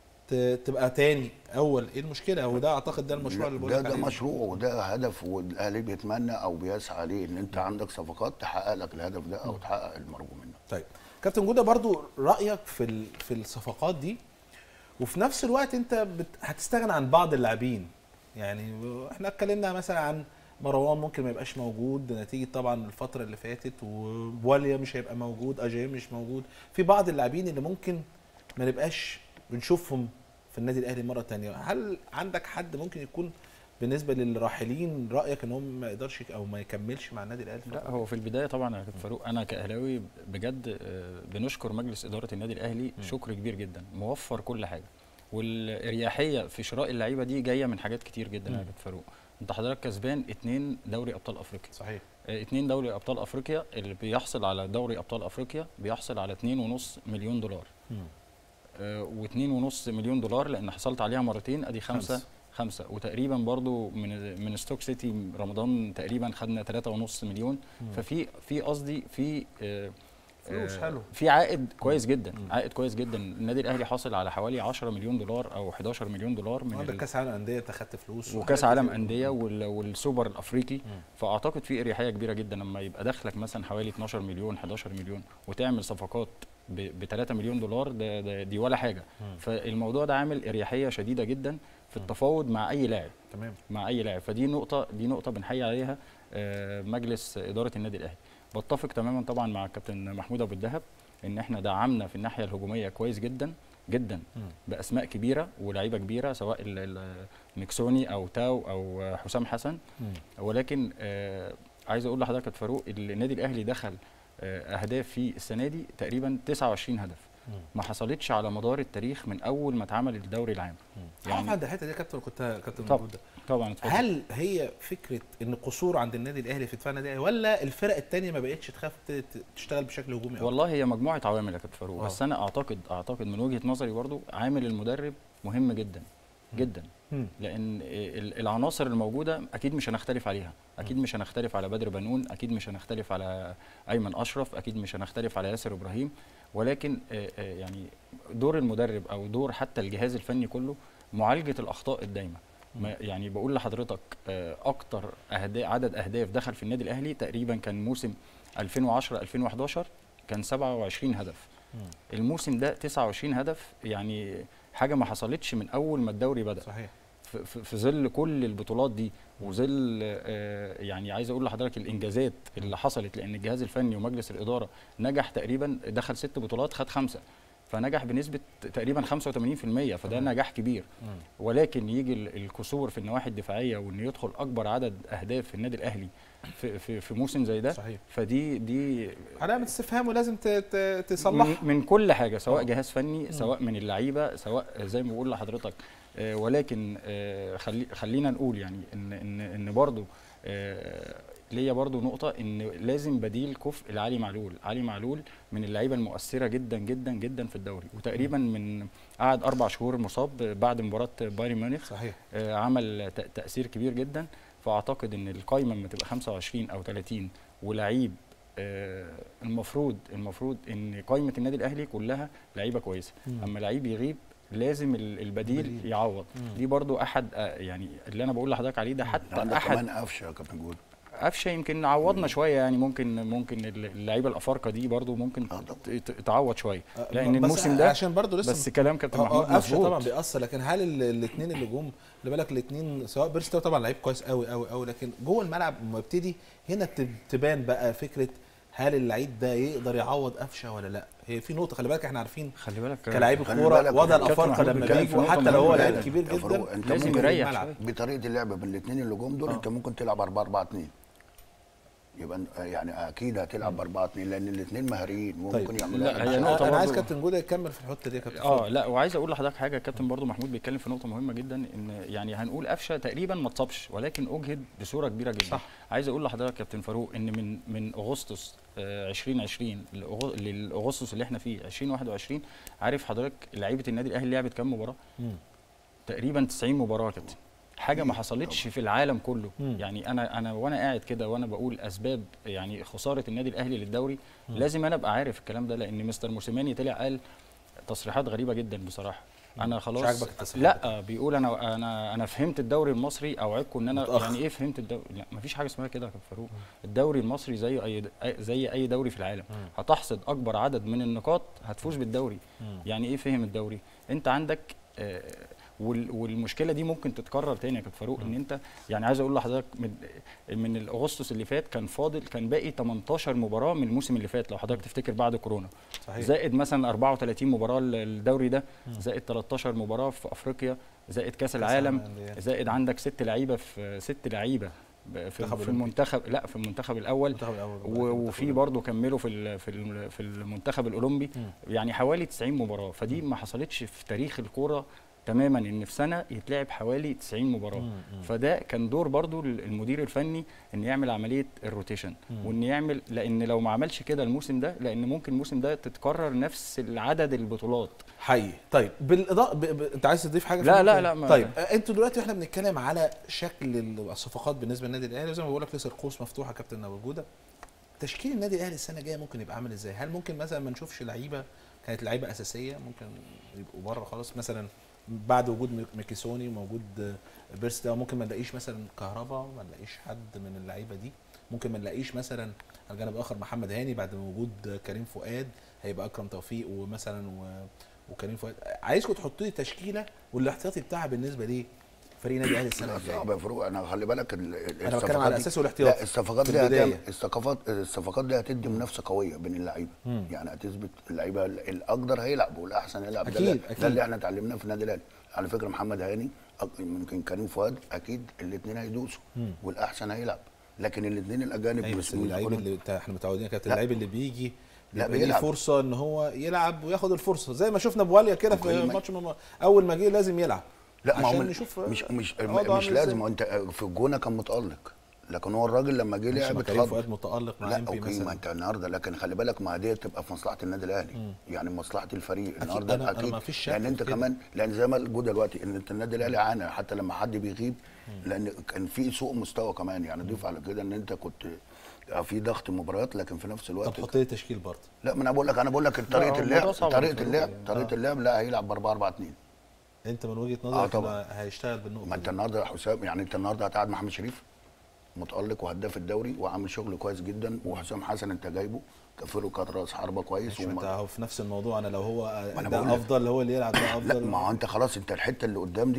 ت- تبقى تاني اول ايه المشكله وده اعتقد ده المشروع اللي بقول ده لك ده عليه. مشروع وده هدف والاهلي بيتمنى او بيسعى ليه ان انت عندك صفقات تحقق لك الهدف ده او تحقق المرجو منه طيب كابتن جوده برضو رايك في ال- في الصفقات دي وفي نفس الوقت انت بت هتستغنى عن بعض اللاعبين يعني احنا اتكلمنا مثلا عن مروان ممكن ما يبقاش موجود نتيجه طبعا الفتره اللي فاتت وبواليا مش هيبقى موجود اجاي مش موجود في بعض اللاعبين اللي ممكن ما نبقاش بنشوفهم في النادي الاهلي مره تانية هل عندك حد ممكن يكون بالنسبه للراحلين رايك ان هم ما يقدرش او ما يكملش مع النادي الاهلي لا هو في البدايه طبعا يا كابتن فاروق انا كاهلاوي بجد آه، بنشكر مجلس اداره النادي الاهلي شكر كبير جدا موفر كل حاجه والاريحيه في شراء اللعيبه دي جايه من حاجات كتير جدا يا مم. كابتن فاروق انت حضرتك كسبان اتنين دوري ابطال افريقيا صحيح آه، اتنين دوري ابطال افريقيا اللي بيحصل على دوري ابطال افريقيا بيحصل على اتنين ونص مليون دولار مم. آه، واتنين ونص مليون دولار لان حصلت عليها مرتين ادي خمسه خمسة. خمسة وتقريبا برضو من من ستوك سيتي رمضان تقريبا خدنا ثلاثة ونص مليون مم. ففي في قصدي في آه، فلوس آه، حلو. في عائد كويس جدا مم. عائد كويس جدا النادي الاهلي حاصل على حوالي 10 مليون دولار او 11 مليون دولار من عندك ال- كاس عالم انديه انت خدت فلوس وكاس وحاجات عالم كتير. انديه وال- والسوبر الافريقي مم. فاعتقد في اريحيه كبيره جدا لما يبقى دخلك مثلا حوالي 12 مليون 11 مليون وتعمل صفقات ب 3 مليون دولار ده, ده دي ولا حاجه مم. فالموضوع ده عامل اريحيه شديده جدا في التفاوض مع اي لاعب تمام مع اي لاعب فدي نقطه دي نقطه بنحيي عليها آه، مجلس اداره النادي الاهلي بتفق تماما طبعا مع كابتن محمود ابو الدهب ان احنا دعمنا في الناحيه الهجوميه كويس جدا جدا مم. باسماء كبيره ولاعيبه كبيره سواء ال- ال- ميكسوني او تاو او آه، حسام حسن مم. ولكن آه عايز اقول لحضرتك يا فاروق النادي الاهلي دخل آه اهداف في السنه دي تقريبا 29 هدف مم. ما حصلتش على مدار التاريخ من اول ما اتعمل الدوري العام يعني يعني عند الحته دي يا كابتن كنت كابتن طب. موجود طبعا اتفضل. هل هي فكره ان قصور عند النادي الاهلي في دفاع النادي الاهلي ولا الفرق الثانيه ما بقتش تخاف ت- ت- تشتغل بشكل هجومي أكتر؟ والله هي مجموعه عوامل يا كابتن فاروق آه. بس انا اعتقد اعتقد من وجهه نظري برضو عامل المدرب مهم جدا جدا مم. لان ال- العناصر الموجوده اكيد مش هنختلف عليها اكيد مش هنختلف على بدر بنون اكيد مش هنختلف على ايمن اشرف اكيد مش هنختلف على ياسر ابراهيم ولكن آه، آه، يعني دور المدرب او دور حتى الجهاز الفني كله معالجه الاخطاء الدايمه ما يعني بقول لحضرتك آه، اكتر أهدا عدد اهداف دخل في النادي الاهلي تقريبا كان موسم 2010 2011 كان 27 هدف مم. الموسم ده 29 هدف يعني حاجه ما حصلتش من اول ما الدوري بدا صحيح في- في في ظل كل البطولات دي وظل آه، يعني عايز اقول لحضرتك الانجازات اللي حصلت لان الجهاز الفني ومجلس الاداره نجح تقريبا دخل ست بطولات خد خمسه فنجح بنسبه تقريبا 85% فده نجاح كبير ولكن يجي ال- الكسور في النواحي الدفاعيه وان يدخل اكبر عدد اهداف في النادي الاهلي في في, في موسم زي ده صحيح. فدي دي علامه استفهام ولازم ت- ت- تصلحها من, من كل حاجه سواء آه. جهاز فني سواء من اللعيبه سواء زي ما بقول لحضرتك آه، ولكن آه، خلي خلينا نقول يعني ان ان ان برضه آه، ليا برضو نقطة إن لازم بديل كفء لعلي معلول، علي معلول من اللعيبة المؤثرة جدا جدا جدا في الدوري، وتقريبا من قعد أربع شهور مصاب بعد مباراة بايرن ميونخ صحيح آه، عمل ت- تأثير كبير جدا فأعتقد إن القايمة لما تبقى 25 أو 30 ولعيب آه، المفروض المفروض إن قايمة النادي الأهلي كلها لعيبة كويسة، مم. أما لعيب يغيب لازم ال- البديل البديل. يعوض مم. دي برضو احد آه، يعني اللي انا بقول لحضرتك عليه ده حتى عندك احد كمان قفشه يا كابتن جود قفشه يمكن عوضنا شويه يعني ممكن ممكن اللعيبه الافارقه دي برضو ممكن آه طبعا. ت- ت- تعوض شويه آه، لان بس الموسم ده عشان برضو لسه بس كلام كابتن اه محمود اه قفشه طبعا مظبوط بيأثر لكن هل الاثنين اللي جم خلي بالك الاثنين سواء بيرستو طبعا لعيب كويس قوي قوي قوي لكن جوه الملعب لما يبتدي هنا تب- تبان بقى فكره هل اللعيب ده يقدر يعوض قفشه ولا لا هي في نقطه خلي بالك احنا عارفين خلي بالك كلاعب خلي كوره بالك وضع كابتن الافارقه محمود لما بيتكلم في بيجوا نقطة حتى لو هو مهمة لعيب جدا. كبير يا فاروق، جدا انت لازم ممكن يريح الملعب. شوية. بطريقه اللعب بالاثنين اللي جم دول انت ممكن تلعب 4 4 2 يبقى أنت- يعني اكيد هتلعب 4 2 لان الاثنين مهاريين وممكن طيب. يعملوا لا، لك هي حاجة. نقطة انا عايز برضو. كابتن جوده يكمل في الحته دي يا كابتن اه اتفضل. لا وعايز اقول لحضرتك حاجه كابتن برضو محمود بيتكلم في نقطه مهمه جدا ان يعني هنقول قفشه تقريبا ما اتصابش ولكن اجهد بصوره كبيره جدا صح. عايز اقول لحضرتك يا كابتن فاروق ان من من اغسطس آه، 2020 لأغ- للاغسطس اللي احنا فيه 2021 عارف حضرتك لعيبه النادي الاهلي لعبت كام مباراه مم. تقريبا 90 مباراه يا كابتن حاجه ما حصلتش في العالم كله مم. يعني انا انا وانا قاعد كده وانا بقول اسباب يعني خساره النادي الاهلي للدوري لازم انا ابقى عارف الكلام ده لان مستر موسيماني طلع قال تصريحات غريبه جدا بصراحه انا خلاص عاجبك التصريحات لا بيقول انا انا انا فهمت الدوري المصري اوعدكم ان انا متأخر. يعني ايه فهمت الدوري لا مفيش حاجه اسمها كده يا كابتن فاروق الدوري المصري زي اي زي اي دوري في العالم هتحصد اكبر عدد من النقاط هتفوز بالدوري مم. يعني ايه فهم الدوري انت عندك آه، وال- والمشكله دي ممكن تتكرر تاني يا كابتن فاروق ان انت يعني عايز اقول لحضرتك من من الاغسطس اللي فات كان فاضل كان باقي 18 مباراه من الموسم اللي فات لو حضرتك تفتكر بعد كورونا صحيح زائد مثلا 34 مباراه ال- الدوري ده زائد 13 مباراه في افريقيا زائد كاس العالم الأندية. زائد عندك ست لعيبه في ست لعيبه ب- في, منتخب في أولمبي. المنتخب لا في المنتخب الاول المنتخب الأول. و- وفي برضه كملوا في ال- في ال- في المنتخب الاولمبي مم. يعني حوالي 90 مباراه فدي ما حصلتش في تاريخ الكوره تماما ان في سنه يتلعب حوالي 90 مباراه مم. مم. فده كان دور برضو المدير الفني ان يعمل عمليه الروتيشن مم. وان يعمل لان لو ما عملش كده الموسم ده لان ممكن الموسم ده تتكرر نفس العدد البطولات حقيقي طيب بالاضاءه ب... ب... انت عايز تضيف حاجه في لا، النقطة لا، دي؟ لا، ما- طيب آه، انتوا دلوقتي واحنا بنتكلم على شكل الصفقات بالنسبه للنادي الاهلي زي ما بقول لك لسه القوس مفتوحه كابتن ابو جوده تشكيل النادي الاهلي السنه الجايه ممكن يبقى عامل ازاي هل ممكن مثلا ما نشوفش لعيبه كانت لعيبه اساسيه ممكن يبقوا بره خلاص مثلا بعد وجود ميك- ميكيسوني وموجود آه، بيرستا ممكن ما نلاقيش مثلا كهربا ما نلاقيش حد من اللعيبه دي ممكن ما نلاقيش مثلا على الجانب الاخر محمد هاني بعد ما وجود كريم فؤاد هيبقى اكرم توفيق ومثلا و... وكريم فؤاد عايزكم تحطوا لي تشكيله والاحتياطي بتاعها بالنسبه ليه فريق نادي الاهلي السنه لا، الجايه صعب يا فاروق انا خلي بالك ال- ال- انا بتكلم الصفقات على دي- الاساس والاحتياطي لا الصفقات في دي البداية. هتعمل الصفقات الصفقات دي هتدي منافسه قويه بين اللعيبه مم. يعني هتثبت اللعيبه ال- الاقدر هيلعب والاحسن هيلعب ده أكيد، اللي- أكيد. ده اللي احنا اتعلمناه في النادي الاهلي على فكره محمد هاني أك- ممكن كريم فؤاد اكيد الاثنين هيدوسوا مم. والاحسن هيلعب لكن الاثنين الاجانب ايوه بس بسهولة اللعيب كلهم- اللي بتاع- احنا متعودين يا كابتن لا. اللعيب اللي بيجي لا، بيبقى ليه بيلعب. فرصه ان هو يلعب وياخد الفرصه زي ما شفنا بواليا كده في أوكي، ما- ماتش مم- اول ما جه لازم يلعب لا ما هو عشان من- نشوف مش مش وضعه مش عامل لازم إزاي. هو انت في الجونه كان متالق لكن هو الراجل لما جه ماشي، لعب ما كريم اتخض. فؤاد متالق مع لا ام بي اوكي ما مثلا انت النهارده لكن خلي بالك ما دي تبقى في مصلحه النادي الاهلي يعني مصلحه الفريق النهارده أنا- أنا اكيد ما فيش شك لان في انت كده. كمان لان زي ما الجو دلوقتي ان انت النادي الاهلي عانى حتى لما حد بيغيب لان كان في سوء مستوى كمان يعني ضيف على كده ان انت كنت في ضغط مباريات لكن في نفس طب الوقت حط لي تشكيل برضه لا ما انا بقول لك انا بقول لك طريقه هو اللعب الموضوع صعب طريقه بصراحة. اللعب آه. طريقه اللعب لا هيلعب ب 4 4 2 انت من وجهه آه، نظرك طبعاً. إنه هيشتغل بالنقطه ما انت دي. النهارده يا حسام يعني انت النهارده هتقعد محمد شريف متالق وهداف الدوري وعامل شغل كويس جدا وحسام حسن انت جايبه كفيله كانت راس حربه كويس مش انت وما هو في نفس الموضوع انا لو هو أنا ده بقول لك. افضل هو اللي يلعب ده لا افضل ما هو انت خلاص انت الحته اللي قدام دي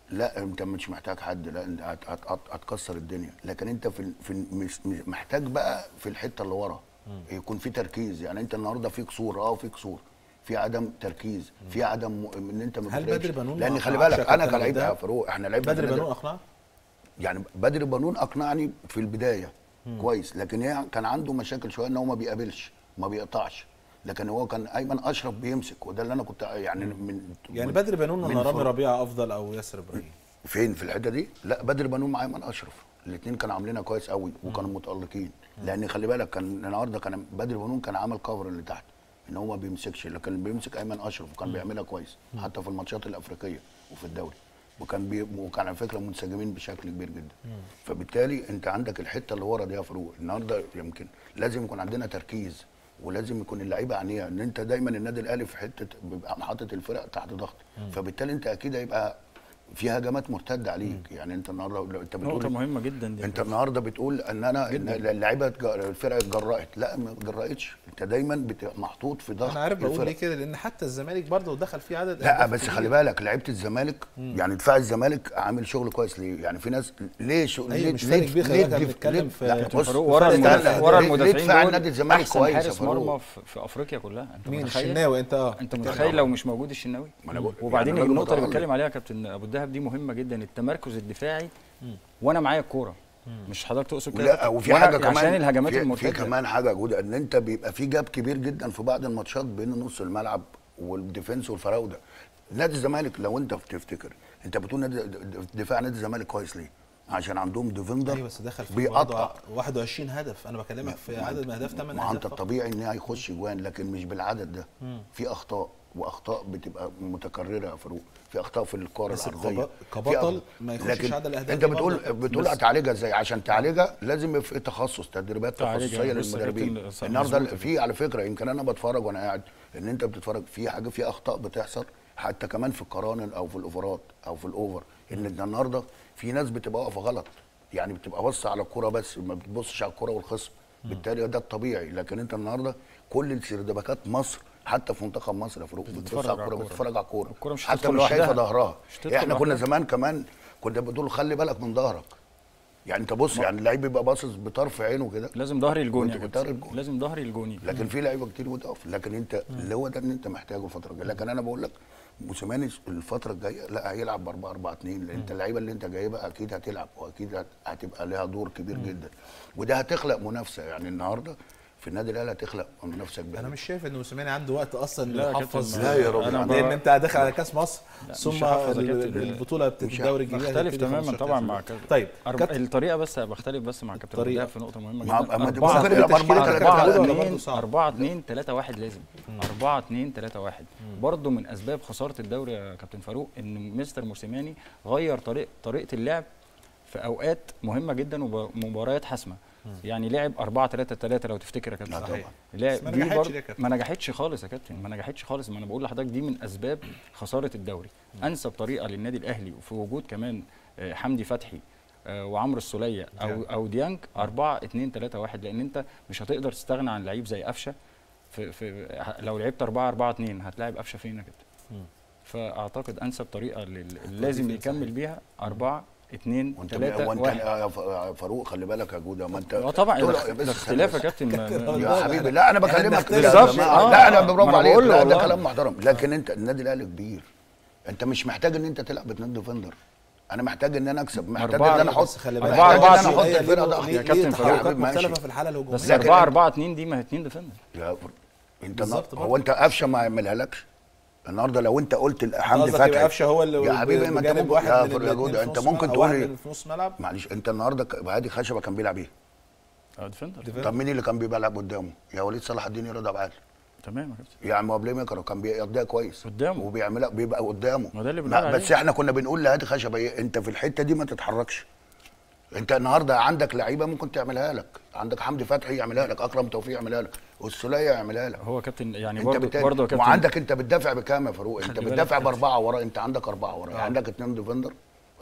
لا انت مش محتاج حد لا انت هت- هت- هت- هتكسر الدنيا لكن انت في ال- في ال- مش مش محتاج بقى في الحته اللي ورا يكون في تركيز يعني انت النهارده في قصور اه في قصور في عدم تركيز في عدم م- ان انت ما هل بتراقبش. بدر بنون لان ما خلي أقنعكش بالك يا انا كابتن كلاعب قدام؟ يا فاروق احنا لعيبه بدر في النادي- بنون اقنعك يعني بدر بنون اقنعني في البدايه كويس لكن هي كان عنده مشاكل شويه ان هو ما بيقابلش ما بيقطعش لكن هو كان ايمن اشرف بيمسك وده اللي انا كنت يعني من يعني من- بدر بنون من ولا رامي فر- ربيعه افضل او ياسر ابراهيم فين في الحته دي لا بدر بنون مع ايمن اشرف الاثنين كانوا عاملينها كويس قوي وكانوا متالقين لان خلي بالك كان النهارده كان بدر بنون كان عامل كفر اللي تحت ان هو ما بيمسكش لكن بيمسك ايمن اشرف وكان بيعملها كويس حتى في الماتشات الافريقيه وفي الدوري وكان بي... وكان على فكره منسجمين بشكل كبير جدا فبالتالي انت عندك الحته اللي ورا دي يا فاروق النهارده يمكن لازم يكون عندنا تركيز ولازم يكون اللعيبه عينيها ان انت دايما النادي الاهلي في حته بيبقى حاطط الفرق تحت ضغط فبالتالي انت اكيد هيبقى في هجمات مرتده عليك يعني انت النهارده لو انت نقطه بتقول مهمه جدا دي انت النهارده بتقول ان انا إن جداً. اللعيبه اتج- الفرق اتجرأت لا ما اتجرأتش انت دايما بتبقى محطوط في ضغط انا عارف بقول الفرق. ليه كده لان حتى الزمالك برضه دخل فيه عدد لا أهداف بس كتير. خلي بالك لعيبه الزمالك يعني دفاع الزمالك عامل شغل كويس ليه يعني في ناس ليه شو أيوة، ليه مش فرق كبير، خلي بالك، أنا ليه- بنتكلم ليه- في- لا، كابتن بص فاروق ورا استنى، المدافع ليه- ورا ليه المدافعين دفاع دول النادي الزمالك احسن كويس يا حارس فاروق؟ مرمى في, في افريقيا كلها انت مين متخيل الشناوي انت اه انت متخيل لو مش موجود الشناوي ما أنا بقول- وبعدين يعني الراجل النقطه اللي متألق. بيتكلم عليها كابتن ابو الدهب دي مهمه جدا التمركز الدفاعي وانا معايا الكوره مش حضرتك تقصد كده لا وفي وأنا- حاجه كمان عشان الهجمات في, في المرتده كمان حاجه جوده ان انت بيبقى في جاب كبير جدا في بعض الماتشات بين نص الملعب والديفنس والفراوده نادي الزمالك لو انت بتفتكر انت بتقول نادي دفاع نادي الزمالك كويس ليه؟ عشان عندهم ديفندر ايوه بس دخل في بيقطع برضه 21 هدف انا بكلمك في عدد من الاهداف 8 ما انت اهداف فقط. الطبيعي ان هيخش جوان لكن مش بالعدد ده في اخطاء واخطاء بتبقى متكرره يا فاروق في اخطاء في الكور بس العرضيه كب- في كبطل أخطاء. ما يخشش لكن عدد الأهداف انت دي بتقول برضه. بتقول بس- هتعالجها ازاي عشان تعالجها لازم يبقى في تخصص تدريبات تعالجها. تخصصيه بص يا للمدربين كابتن، صح، النهارده مظبوط. في على فكره يمكن انا بتفرج وانا قاعد ان انت بتتفرج في حاجه في اخطاء بتحصل حتى كمان في القرانن او في الاوفرات او في الاوفر ان النهارده في ناس بتبقى واقفه غلط يعني بتبقى باصه على الكوره بس ما بتبصش على الكوره والخصم بالتالي ده الطبيعي لكن انت النهارده كل السردباكات مصر حتى في منتخب مصر يا فاروق بتبص بتتفرج على على الكوره الكورة. بتتفرج على الكوره الكورة مش حتى هتدخل مش شايفه لوحدها. ظهرها مش هتدخل احنا كنا لوحدها. زمان كمان كنا بتقول خلي بالك من ظهرك يعني انت بص يعني اللعيب بيبقى باصص بطرف عينه كده لازم ظهري الجون يا وانت كابتن بتقرب الجون. لازم ظهري الجوني لكن في لعيبه كتير بتقف لكن انت اللي هو ده اللي انت محتاجه الفتره الجايه لكن انا بقول لك موسيماني الفتره الجايه لا هيلعب ب 4 4 2 لان انت اللعيبه اللي انت جايبها اكيد هتلعب واكيد هت- هتبقى لها دور كبير جدا وده هتخلق منافسه يعني النهارده في النادي الاهلي هتخلق منافسه كبيره انا مش شايف ان موسيماني عنده وقت اصلا لا يا انه يحفظ كابتن، لا يا راجل. أنا لان بقى- انت داخل على كاس مصر لا، مش ثم هحفظ يا ال- كابتن. البطوله بتاعت مش الدوري الجديد بختلف هتبتدي تماما 15 طبعا تاني. مع كابتن طيب أرب... كابتن الطريقه بس بختلف بس مع كابتن الطريقة. الطريقه في نقطه مهمه ما- جدا ما انت أربعة- ممكن يلعب التشكيلة أربعة كانت ثلاثة معقولة ثلاثة. ولا برضه اتنين صعب؟ 4 2 3 1 لازم 4 2 3 1 برضه من اسباب خساره الدوري يا كابتن فاروق ان مستر موسيماني غير طريق طريقه اللعب في اوقات مهمه جدا ومباريات حاسمه يعني لعب 4 3 3 لو تفتكر يا كابتن لا طبعا. لعب بس ما دي نجحتش برضه دي يا كابتن. ما نجحتش خالص يا كابتن ما نجحتش خالص ما انا بقول لحضرتك دي من اسباب خساره الدوري انسب طريقه للنادي الاهلي وفي وجود كمان آه، حمدي فتحي آه، وعمرو السوليه او ديانج. او ديانج 4 2 3 1 لان انت مش هتقدر تستغنى عن لعيب زي قفشه في, في ه- لو لعبت 4 4 2 هتلاعب قفشه فين يا كابتن فاعتقد انسب طريقه لل- لازم فين يكمل بيها 4 2 وانت 3 وانت 1 يا ف- يا فاروق خلي بالك يا جوده ما انت اه طبعا تقول- ده بس ده اختلاف يا كابتن ما- ما- يا حبيبي لا انا بكلمك بنختلف. لا, بالظبط. لا, آه، لا انا آه. برافو ما أنا عليك بقول له لا ده والله. كلام محترم لكن انت النادي الاهلي كبير انت مش محتاج ان انت تلعب اتنين ديفندر انا محتاج ان انا اكسب محتاج أربعة- ان انا احط بس خلي أربعة- بالك محتاج أربعة ان انا احط ليه- الفرقه ليه- ضغط ليه- يا كابتن ليه فاروق. تحركات ماشي. مختلفه في الحاله الهجوميه بس لكن 4 أنت- 4 2 دي ما هي 2 ديفندر يا فر- انت بالظبط هو انت قفشه ما يعملها لكش النهارده لو انت قلت حمدي قصدك يبقى فتحي قفشه هو اللي يا حبيبي ما انت بجانب ممكن واحد يا من فر- يا الاتنين جوده في انت نص ممكن ملعب، تقول واحد لي من في نص ملعب معلش انت النهارده ك- هادي خشبه كان بيلعب ايه؟ اه ديفندر طب مين اللي كان بيلعب قدامه؟ يا وليد صلاح الدين رضا بعال تمام يا كابتن يعني ما هو بلاي ميكر كان بيقضيها كويس قدامه. وبيعملها بيبقى قدامه ما ده اللي ما- بنقول بس عليه. احنا كنا بنقول لهادي خشبه ايه انت في الحته دي ما تتحركش انت النهارده عندك لعيبه ممكن تعملها لك عندك حمدي فتحي يعملها لك اكرم توفيق يعملها لك والسوليه يعملها لك هو كابتن يعني انت برضه بالتالي برضه يا كابتن وعندك انت بتدافع بكام يا فاروق انت خلي بالك بتدافع كابتن. باربعه ورا انت عندك اربعه ورا آه. عندك اتنين ديفندر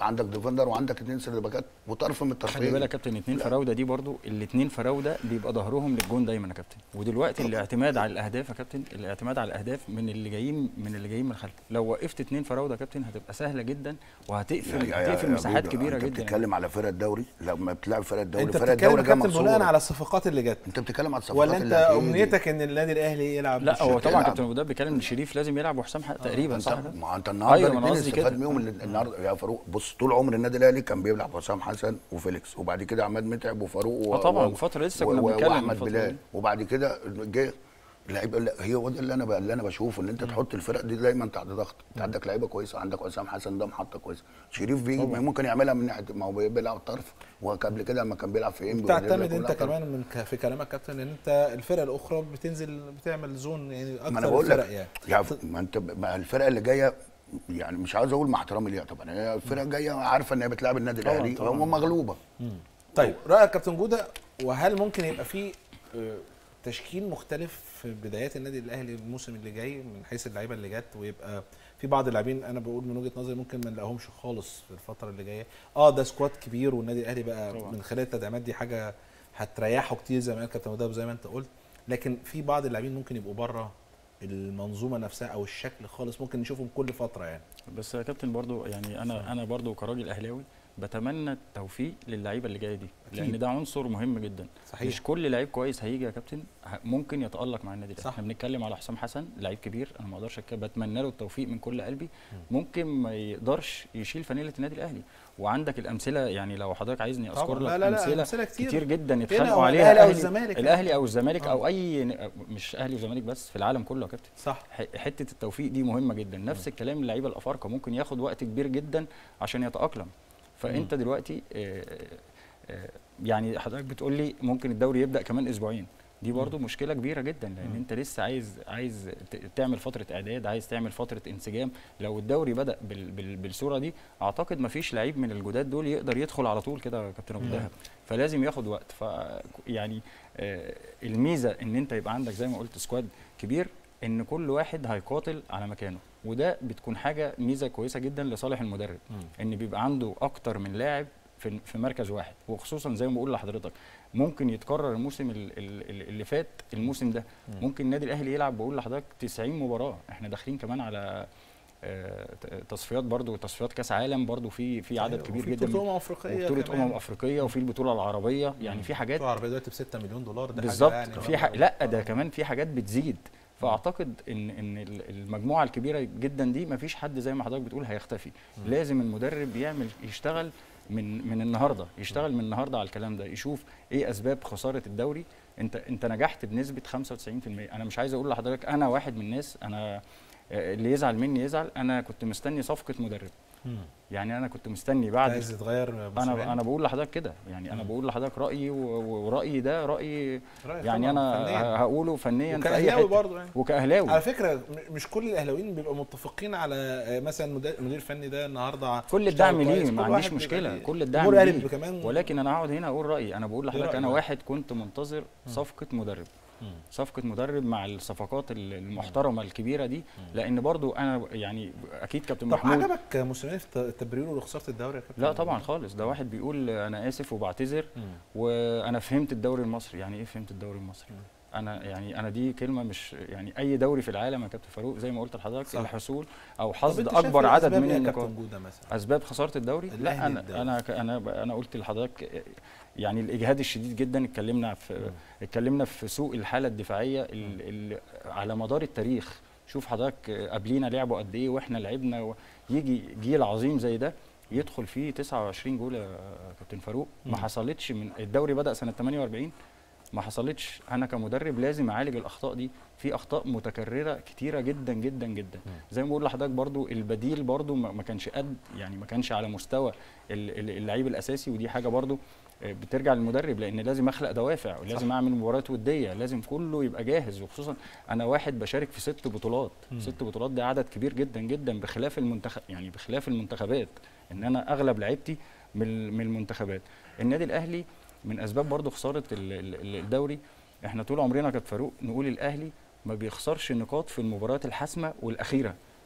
عندك ديفندر وعندك اثنين سرد باكات وطرف من الطرفين خلي بالك يا كابتن اتنين فراوده دي برضو الاثنين فراوده بيبقى ظهرهم للجون دايما يا كابتن ودلوقتي الاعتماد على الاهداف يا كابتن الاعتماد على الاهداف من اللي جايين من اللي جايين من الخلف لو وقفت اتنين فراوده يا كابتن هتبقى سهله جدا وهتقفل يا- يا- هتقفل يا مساحات بودة، كبيره انت جدا بتتكلم على فرق الدوري لما بتلعب فرق الدوري انت فرق بتتكلم الدوري جايه كابتن بناء مقصوره على الصفقات اللي جت انت بتتكلم على الصفقات ولا انت اللي هتيجي. امنيتك ان النادي الاهلي يلعب لا هو بالشكل طبعا ده؟ كابتن مدرب بيتكلم ان شريف لازم يلعب وحسام حق تقريبا انت صح كده؟ ما انت النهارده ايوه ما انا الاثنين قصدي استفاد كده بيهم ال- النهارده يا فاروق بص طول عمر النادي الاهلي كان بيلعب حسام حسن وفيليكس وبعد كده عماد متعب وفاروق و- اه طبعا و- فترة لسه و- كنا و- بنتكلم واحمد الفترة بلال دي. وبعد كده جه لعيبه لا، هي هو ده اللي انا ب- اللي انا بشوفه ان انت تحط الفرق دي دايما تحت ضغط انت عندك لعيبه كويسه عندك حسام حسن ده محطه كويسه شريف بيجي طبعا. ممكن يعملها من ناحيه ما هو بيلعب طرف وقبل كده لما كان بيلعب في انبي تعتمد انت كمان من ك- في كلامك كابتن ان انت الفرق الاخرى بتنزل بتعمل زون يعني اكتر ما انا بقول الفرق لك يعني يعني ما انت ب- ما الفرقه اللي جايه يعني مش عاوز اقول مع احترامي ليها طبعا هي الفرقه جايه عارفه ان هي بتلعب النادي طبعاً، الاهلي طبعاً. هم مغلوبه طيب رايك كابتن جوده وهل ممكن يبقى في آه، تشكيل مختلف في بدايات النادي الاهلي الموسم اللي جاي من حيث اللعيبه اللي جت ويبقى في بعض اللاعبين انا بقول من وجهه نظري ممكن ما نلاقيهمش خالص في الفتره اللي جايه اه ده سكواد كبير والنادي الاهلي بقى طبعاً. من خلال التدعيمات دي حاجه هتريحه كتير زي ما قال كابتن مدرب زي ما انت قلت لكن في بعض اللاعبين ممكن يبقوا بره المنظومه نفسها او الشكل خالص ممكن نشوفهم كل فتره يعني بس يا كابتن برضو يعني انا انا برضو كراجل اهلاوي بتمنى التوفيق للعيبه اللي جايه دي أكيد. لان ده عنصر مهم جدا صحيح. مش كل لعيب كويس هيجي يا كابتن ه- ممكن يتالق مع النادي الاهلي صح. احنا بنتكلم على حسام حسن لعيب كبير انا ما اقدرش أتكلم- بتمنى له التوفيق من كل قلبي ممكن ما يقدرش يشيل فانيله النادي الاهلي وعندك الامثله يعني لو حضرتك عايزني طبعاً. اذكر لا لك لا لا امثله امثله كتير, كتير جدا هنا يتخانقوا أو عليها الأهلي أو الأهلي- الزمالك. الاهلي او الزمالك آه. او اي ن- مش اهلي وزمالك بس في العالم كله يا كابتن صح ح- حته التوفيق دي مهمه جدا نفس الكلام للعيبه الافارقه ممكن ياخد وقت كبير جدا عشان يتاقلم فانت دلوقتي آه، آه، يعني حضرتك بتقول لي ممكن الدوري يبدا كمان اسبوعين دي برضو مشكله كبيره جدا لان مم. انت لسه عايز عايز ت- تعمل فتره اعداد عايز تعمل فتره انسجام لو الدوري بدا بال بال بالصوره دي اعتقد ما فيش لعيب من الجداد دول يقدر يدخل على طول كده يا كابتن ابو مم. دهب فلازم ياخد وقت ف يعني آه، الميزه ان انت يبقى عندك زي ما قلت سكواد كبير ان كل واحد هيقاتل على مكانه وده بتكون حاجه ميزه كويسه جدا لصالح المدرب ان بيبقى عنده اكتر من لاعب في في مركز واحد وخصوصا زي ما بقول لحضرتك ممكن يتكرر الموسم ال- ال- ال- اللي فات الموسم ده ممكن النادي الاهلي يلعب بقول لحضرتك 90 مباراه احنا داخلين كمان على آه، ت- تصفيات برضو تصفيات كاس عالم برضو في في عدد كبير وفي جدا بطولة من- أمم أفريقية وبطوله كمان. امم افريقيه وفي البطوله العربيه يعني في حاجات العربيه دلوقتي ب 6 مليون دولار ده بالظبط حاجة يعني في ح... لا ده كمان في حاجات بتزيد فاعتقد ان ان ال- المجموعه الكبيره جدا دي ما فيش حد زي ما حضرتك بتقول هيختفي لازم المدرب يعمل يشتغل من من النهارده يشتغل من النهارده على الكلام ده يشوف ايه اسباب خساره الدوري انت انت نجحت بنسبه 95% انا مش عايز اقول لحضرتك انا واحد من الناس انا آه، اللي يزعل مني يزعل انا كنت مستني صفقه مدرب مم. يعني انا كنت مستني بعد عايز يتغير موسمين؟ انا انا بقول لحضرتك كده يعني انا بقول لحضرتك رايي و- و- ورايي ده رايي رأيك يعني طبعاً، انا فنياً. ه- هقوله فنيا في اي وكأهلاوي حته برضه يعني. وكاهلاوي على فكره م- مش كل الاهلاويين بيبقوا متفقين على آه، مثلا مدير مدير فني ده النهارده كل اشتغل الدعم كويس. ليه كل ما واحد عنديش بيبقى مشكله ليه. كل الدعم جمهور الأهلي ليه كمان ولكن انا هقعد هنا اقول رايي انا بقول لحضرتك رأيك انا بقى؟ واحد كنت منتظر صفقه مدرب صفقه مدرب مع الصفقات ال- المحترمه الكبيره دي لان برضو انا يعني اكيد كابتن طب محمود عجبك موسيماني في ت- تبريره لخساره الدوري يا كابتن لا طبعا خالص ده واحد بيقول انا اسف وبعتذر وانا فهمت الدوري المصري يعني ايه فهمت الدوري المصري انا يعني انا دي كلمه مش يعني اي دوري في العالم يا كابتن فاروق زي ما قلت لحضرتك صح. الحصول او طب حصد أنت شايف اكبر إيه عدد أسباب من إيه يا النقاط كابتن جودة مثلا؟ اسباب خساره الدوري لا الأهلي انا الدوري. انا ك- انا ب- انا قلت لحضرتك يعني الاجهاد الشديد جدا اتكلمنا في اتكلمنا في سوء الحاله الدفاعيه اللي على مدار التاريخ شوف حضرتك قبلينا لعبوا قد ايه واحنا لعبنا و- يجي جيل عظيم زي ده يدخل فيه 29 جول يا كابتن فاروق ما مم. حصلتش من الدوري بدا سنه 48 ما حصلتش انا كمدرب لازم اعالج الاخطاء دي في اخطاء متكرره كتيره جدا جدا جدا زي ما بقول لحضرتك برضو البديل برضو ما ما كانش قد يعني ما كانش على مستوى ال- ال- اللعيب الاساسي ودي حاجه برضو آه، بترجع للمدرب لان لازم اخلق دوافع ولازم صح. اعمل مباريات وديه لازم كله يبقى جاهز وخصوصا انا واحد بشارك في ست بطولات مم. ست بطولات ده عدد كبير جدا جدا بخلاف المنتخب يعني بخلاف المنتخبات ان انا اغلب لعيبتي من من المنتخبات النادي الاهلي من اسباب برضو خساره ال- ال- الدوري احنا طول عمرنا كابتن فاروق نقول الاهلي ما بيخسرش نقاط في المباريات الحاسمه والاخيره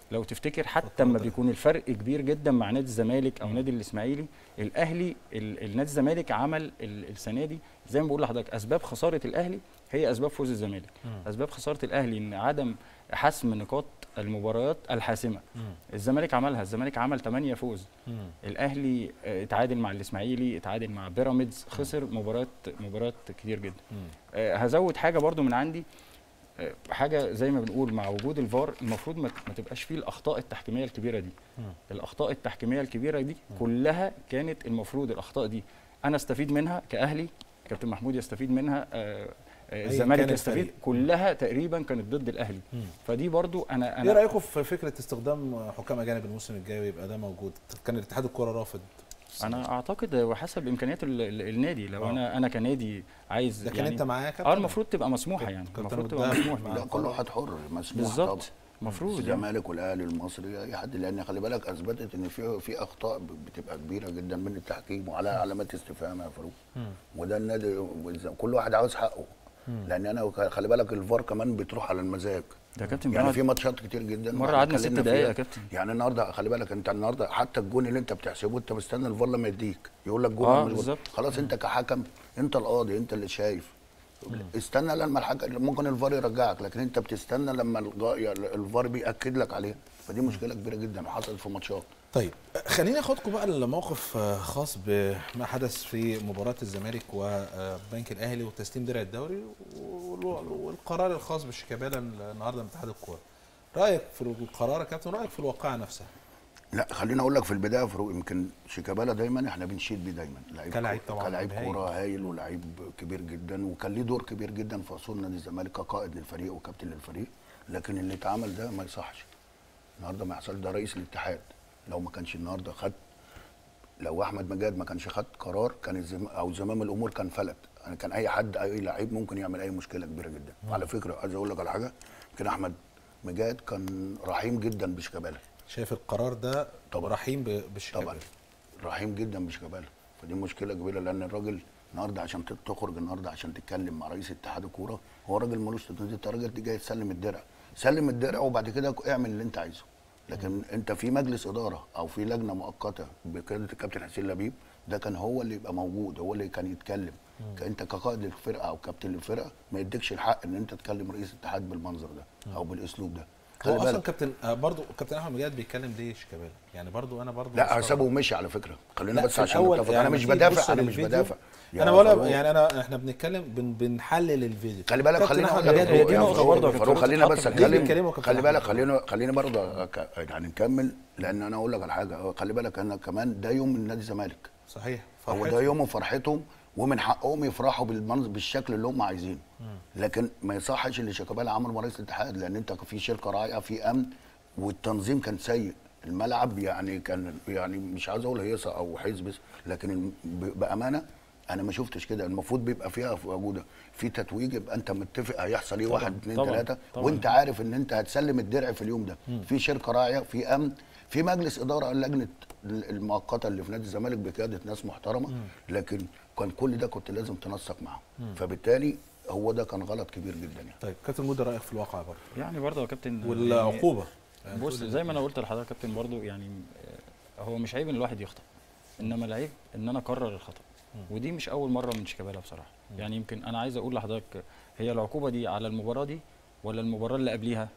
لو تفتكر حتى لما بيكون الفرق كبير جدا مع نادي الزمالك او نادي الاسماعيلي الاهلي ال- النادي الزمالك عمل ال- السنه دي زي ما بقول لحضرتك اسباب خساره الاهلي هي اسباب فوز الزمالك اسباب خساره الاهلي ان عدم حسم نقاط المباريات الحاسمه الزمالك عملها الزمالك عمل 8 فوز الاهلي آه، اتعادل مع الاسماعيلي اتعادل مع بيراميدز خسر مباريات مباريات كتير جدا آه، هزود حاجه برضو من عندي آه، حاجه زي ما بنقول مع وجود الفار المفروض ما ما تبقاش فيه الاخطاء التحكيميه الكبيره دي الاخطاء التحكيميه الكبيره دي كلها كانت المفروض الاخطاء دي انا استفيد منها كاهلي كابتن محمود يستفيد منها آه، آه، أيا الزمالك كان يستفيد الفريق. كلها تقريبا كانت ضد الاهلي فدي برضو انا ايه انا رايكم في فكره استخدام حكام اجانب الموسم الجاي ويبقى ده موجود كان الاتحاد الكره رافض انا اعتقد وحسب امكانيات ال- ال- النادي لو آه. انا انا كنادي عايز لكن يعني انت معايا يا كابتن اه المفروض تبقى مسموحه يعني كابتن المفروض تبقى قدام مسموح مع لا كل واحد حر مسموح بالظبط طبعا المفروض يعني. الزمالك والاهلي المصري اي حد لان خلي بالك اثبتت ان في في اخطاء ب- بتبقى كبيره جدا من التحكيم وعليها علامات استفهام يا فاروق وده النادي والز- كل واحد عاوز حقه لان انا وك- خلي بالك الفار كمان بتروح على المزاج ده كابتن يعني بيقعد- في ماتشات كتير جدا مرة واحنا قعدنا ست اتكلمنا دقايق فيها. يا كابتن. يعني النهارده خلي بالك انت النهارده حتى الجون اللي انت بتحسبه انت مستني الفار لما يديك يقول لك جون آه، ولا مش جون. بالظبط. خلاص انت كحكم انت القاضي انت اللي شايف استنى لما الحكم ممكن الفار يرجعك لكن انت بتستنى لما الغ- يعني الفار بياكد لك عليه فدي مشكله كبيره جدا وحصلت في ماتشات طيب خليني اخدكم بقى لموقف آه، خاص بما حدث في مباراه الزمالك وبنك الاهلي وتسليم درع الدوري وال- والقرار الخاص بشيكابالا النهارده من اتحاد الكوره رايك في القرار يا كابتن رايك في الواقعه نفسها لا خليني اقول لك في البدايه يا فاروق يمكن شيكابالا دايما احنا بنشيد بيه دايما لعيب كلاعب كورة- طبعاً كلاعب هايل. كوره هايل ولعيب كبير جدا وكان ليه دور كبير جدا في اصول نادي الزمالك كقائد للفريق وكابتن للفريق لكن اللي اتعمل ده ما يصحش النهارده ما يحصل ده رئيس الاتحاد لو ما كانش النهارده خد لو احمد مجاد ما كانش خد قرار كان الزم او زمام الامور كان فلت يعني كان اي حد اي لعيب ممكن يعمل اي مشكله كبيره جدا وعلى فكره عايز اقول لك على حاجه يمكن احمد مجاد كان رحيم جدا بشيكابالا شايف القرار ده طبعاً. رحيم ب- بالشيكابالا طبعا رحيم جدا بشيكابالا فدي مشكله كبيره لان الراجل النهارده عشان ت- تخرج النهارده عشان تتكلم مع رئيس اتحاد الكوره هو راجل ملوش تدريب انت راجل جاي تسلم الدرع سلم الدرع وبعد كده اعمل اللي انت عايزه لكن انت في مجلس اداره او في لجنه مؤقته بقياده الكابتن حسين لبيب ده كان هو اللي يبقى موجود هو اللي كان يتكلم انت كقائد للفرقه او كابتن للفرقه ما يديكش الحق ان انت تكلم رئيس الاتحاد بالمنظر ده او بالاسلوب ده هو خلي اصلا بالك. كابتن آه، برضو كابتن احمد مجاد بيتكلم ليه شيكابالا يعني برضو انا برضو لا مستغرب. سابه ومشي على فكره خلينا لا، بس في عشان الأول نتفق يعني انا مش تيجي بدافع تبص انا مش للفيديو، بدافع يا انا ولا فاروق. يعني انا احنا بنتكلم بن بنحلل الفيديو خلي بالك كابتن خلينا أحمد اقول لك مجاد هي دي يا نقطة فاروق- برضه يا فاروق كابتن خلينا تتحط بس في الفيديو. اتكلم بيتكلموا كابتن خلي بالك أحمد. خلينا خلينا برضه ك- يعني نكمل لان انا اقول لك على حاجه خلي بالك انا كمان ده يوم من نادي الزمالك صحيح هو فرحتهم. ده يوم فرحتهم ومن حقهم يفرحوا بالمنظر بالشكل اللي هم عايزينه لكن ما يصحش اللي شيكابالا عمله مع رئيس الاتحاد لان انت في شركه راعيه في امن والتنظيم كان سيء الملعب يعني كان يعني مش عايز اقول هيصه او حزب لكن الم- ب- بامانه انا ما شفتش كده المفروض بيبقى فيها موجوده في تتويج يبقى انت متفق هيحصل ايه طبعاً، واحد اثنين طبعاً، ثلاثه طبعاً. وانت عارف ان انت هتسلم الدرع في اليوم ده في شركه راعيه في امن في مجلس اداره اللجنه المؤقته اللي في نادي الزمالك بقياده ناس محترمه لكن كان كل ده كنت لازم تنسق معاهم فبالتالي هو ده كان غلط كبير جدا يعني طيب كابتن مودة رايك في الواقع برضه يعني برضه يا كابتن والعقوبه يعني بص زي ما انا قلت لحضرتك يا كابتن برضه يعني آه، هو مش عيب ان الواحد يخطأ انما العيب ان انا اكرر الخطأ ودي مش اول مره من شيكابالا بصراحه يعني يمكن انا عايز اقول لحضرتك هي العقوبه دي على المباراه دي ولا المباراه اللي قبليها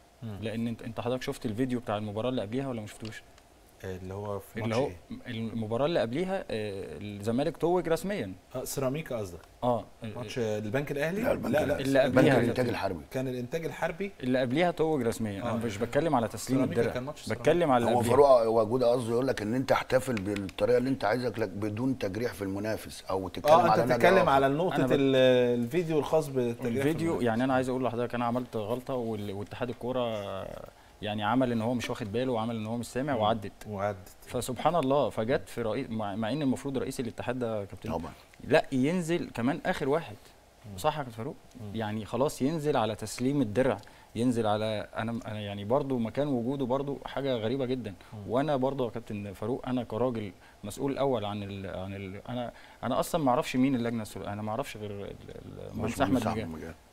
لان انت انت حضرتك شفت الفيديو بتاع المباراه اللي قبليها ولا ما شفتوش اللي هو في اللي ماتش هو ايه؟ المباراه اللي قبليها آه، الزمالك توج رسميا آه سيراميكا قصدك اه ماتش البنك الاهلي لا، البنك لا لا الأهلي. اللي بنك قبليها الانتاج كابتن. الحربي كان الانتاج الحربي اللي قبليها توج رسميا آه. انا مش بتكلم على تسليم سيراميكا الدرع كان ماتش سيراميكا. بتكلم على اللي هو قبليها. فاروق وجود قصده يقول لك ان انت احتفل بالطريقه اللي انت عايزك لك بدون تجريح في المنافس او تتكلم اه على انت نادي بتتكلم آخر. على أنا نقطه بت- ال- الفيديو الخاص بالتجريح الفيديو يعني انا عايز اقول لحضرتك انا عملت غلطه وال- واتحاد الكوره يعني عمل ان هو مش واخد باله وعمل ان هو مش سامع وعدت وعدت فسبحان الله فجت في رئيس مع, مع ان المفروض رئيس الاتحاد ده يا كابتن طبعا لا ينزل كمان اخر واحد صح يا كابتن فاروق يعني خلاص ينزل على تسليم الدرع ينزل على انا انا يعني برضو مكان وجوده برضو حاجه غريبه جدا وانا برضو يا كابتن فاروق انا كراجل مسؤول الاول عن ال عن ال انا انا اصلا ما اعرفش مين اللجنه السوريه انا ما اعرفش غير ال- ال- المهندس احمد باشمهندس نجاه مجاد.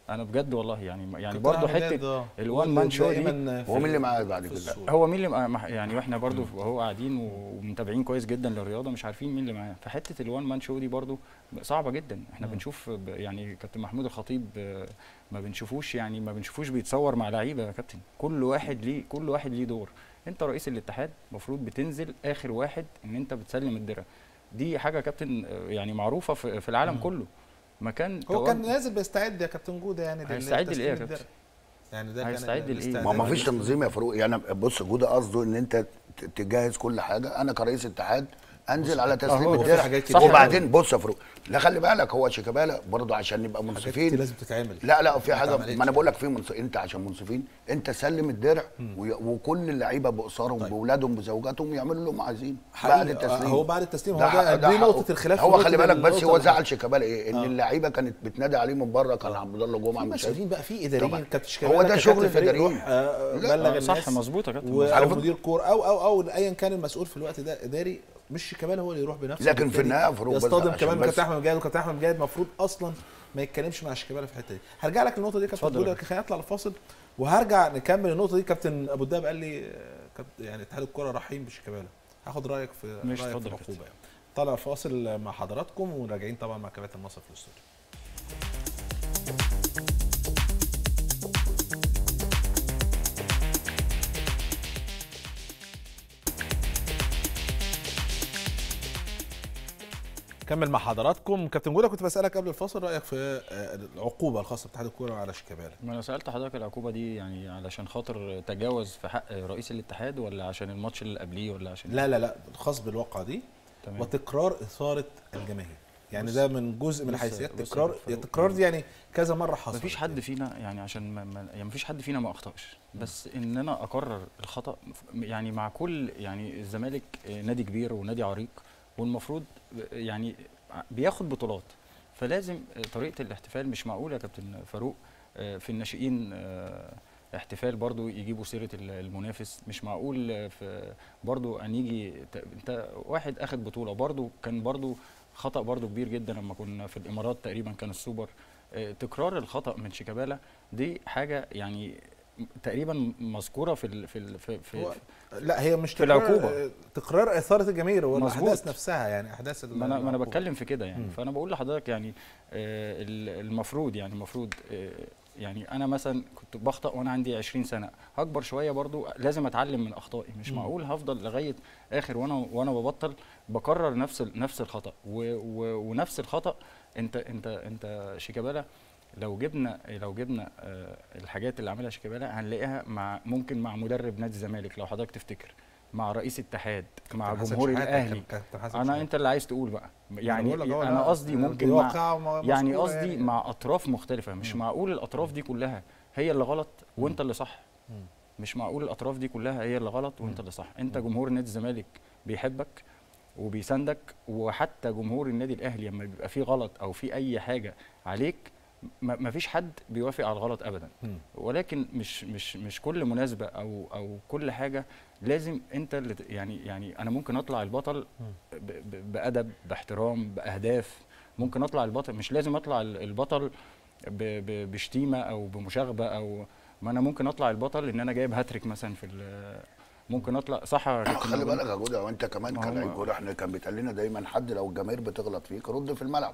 انا بجد والله يعني يعني كابتن برضه أحمد عيد، حته آه. الوان هو مان شو دي دايماً في- هو مين اللي معاه بعد في كده؟ الصورة. هو مين اللي مع- يعني واحنا برضو وهو قاعدين ومتابعين كويس جدا للرياضه مش عارفين مين اللي معاه فحته الوان مان شو دي برضو صعبه جدا احنا مم. بنشوف ب- يعني كابتن محمود الخطيب آه، ما بنشوفوش يعني ما بنشوفوش بيتصور مع لعيبه يا كابتن كل واحد ليه كل واحد ليه دور انت رئيس الاتحاد المفروض بتنزل اخر واحد ان انت بتسلم الدرع دي حاجه يا كابتن آه، يعني معروفه في في العالم مم. كله مكان هو تواجد- كان نازل بيستعد يا كابتن جوده يعني لل- هيستعد لتسليم لإيه يا الدرع. كابتن؟ يعني ده كان هيستعد ال- لإيه؟ الاستعداد. ما ما فيش تنظيم يا فاروق يعني بص جوده قصده ان انت ت- تجهز كل حاجه انا كرئيس اتحاد انزل على تسليم هو في الدرع حاجات كتير. وبعدين بص يا فاروق لا خلي بالك هو شيكابالا برضه عشان نبقى حاجات كتير منصفين لازم تتعمل لا لا في ما حاجه اتعملتش. ما انا بقول لك في منصف انت عشان منصفين انت سلم الدرع وي- وكل اللعيبه باسرهم طيب. باولادهم بزوجاتهم يعملوا اللي هم عايزينه حقيقي، بعد التسليم هو بعد التسليم هو ده ده, حق- دي حقه. نقطه الخلاف هو ونقطة خلي بالك بس النقطة هو اللي- زعل شيكابالا ايه ان آه. اللعيبه كانت بتنادي عليه من بره كان عبد الله جمعه في مش عارف. مسؤولين بقى في اداريين طبعا. كابتن هو شيكابالا ده ككابتن شغل فريق الاداريين روح، آه، لا، بلغ آه، صح الناس مظبوط يا كابتن و- على او فكرة- مدير كور او او او ايا كان المسؤول في الوقت ده اداري مش شيكابالا هو اللي يروح بنفسه لكن في وبالتالي النهاية فاروق بس يصطدم عشان كمان بس- كابتن احمد مجاهد وكابتن احمد مجاهد المفروض اصلا ما يتكلمش مع شيكابالا في الحته دي هرجع لك للنقطه دي يا كابتن اتفضل يا بقول لك خلينا نطلع للفاصل وهرجع نكمل النقطه دي كابتن ابو الدهب قال لي آه، كابتن- يعني اتحاد الكره رحيم بشيكابالا هاخد رايك في ماشي، رايك في اتفضل يا العقوبه يعني طالع فاصل مع حضراتكم وراجعين طبعا مع كباتن مصر في الاستوديو كمل مع حضراتكم كابتن جوده كنت بسالك قبل الفاصل رايك في آه، العقوبه الخاصه باتحاد الكوره على شيكابالا ما انا سالت حضرتك العقوبه دي يعني علشان خاطر تجاوز في حق رئيس الاتحاد ولا عشان الماتش اللي قبليه ولا عشان لا لا لا خاص بالواقعه دي تمام. وتكرار اثاره الجماهير يعني بص- ده من جزء من بص- الحيثيات بص يا تكرار فاروق، تكرار دي يعني كذا مره حصل مفيش حد فينا يعني عشان ما ما يعني مفيش حد فينا ما اخطاش بس ان انا اقرر الخطا يعني مع كل يعني الزمالك نادي كبير ونادي عريق والمفروض يعني بياخد بطولات فلازم طريقه الاحتفال مش معقول يا كابتن فاروق في الناشئين احتفال برضو يجيبوا سيره المنافس مش معقول في برضو ان يجي ت- انت واحد اخد بطوله برضو كان برضو خطا برضو كبير جدا لما كنا في الامارات تقريبا كان السوبر آه، تكرار الخطا من شيكابالا دي حاجه يعني تقريبا مذكوره في ال في ال في, في هو لا هي مش في تكرار- العقوبة. آه، تكرار اثاره الجماهير والاحداث مظبوط. نفسها يعني احداث ال- ما انا ما انا العقوبة. بتكلم في كده يعني مم. فانا بقول لحضرتك يعني آه، ال- المفروض يعني المفروض آه، يعني انا مثلا كنت بخطا وانا عندي 20 سنه هكبر شويه برضو لازم اتعلم من اخطائي مش مم. معقول هفضل لغايه اخر وانا وانا ببطل بكرر نفس ال- نفس الخطا و و ونفس الخطا انت انت انت شيكابالا لو جبنا لو جبنا آه، الحاجات اللي عملها شيكابالا هنلاقيها مع ممكن مع مدرب نادي الزمالك لو حضرتك تفتكر مع رئيس اتحاد مع كابتن حسن جمهور شحاتة، الاهلي كابتن حسن انا شحاتة. انت اللي عايز تقول بقى يعني بقول لك أهو، انا لا، قصدي دي ممكن واقعة مع م- يعني مذكورة قصدي يعني. مع اطراف مختلفه مش معقول الاطراف دي كلها هي اللي غلط وانت اللي صح مم. مش معقول الاطراف دي كلها هي اللي غلط وانت اللي صح انت جمهور نادي الزمالك بيحبك وبيساندك وحتى جمهور النادي الاهلي لما بيبقى فيه غلط او في اي حاجه عليك ما فيش حد بيوافق على الغلط ابدا مم. ولكن مش مش مش كل مناسبه او او كل حاجه لازم انت اللي ت- يعني يعني انا ممكن اطلع البطل ب- ب- بادب باحترام باهداف ممكن اطلع البطل مش لازم اطلع ال- البطل ب- ب- بشتيمه او بمشاغبه او ما انا ممكن اطلع البطل ان انا جايب هاتريك مثلا في ال- ممكن اطلع صح يا كابتن خلي نجوم؟ بالك يا جوده وانت كمان ما هو- كلاعب كوره احنا كان بيتقال لنا دايما حد لو الجماهير بتغلط فيك رد في الملعب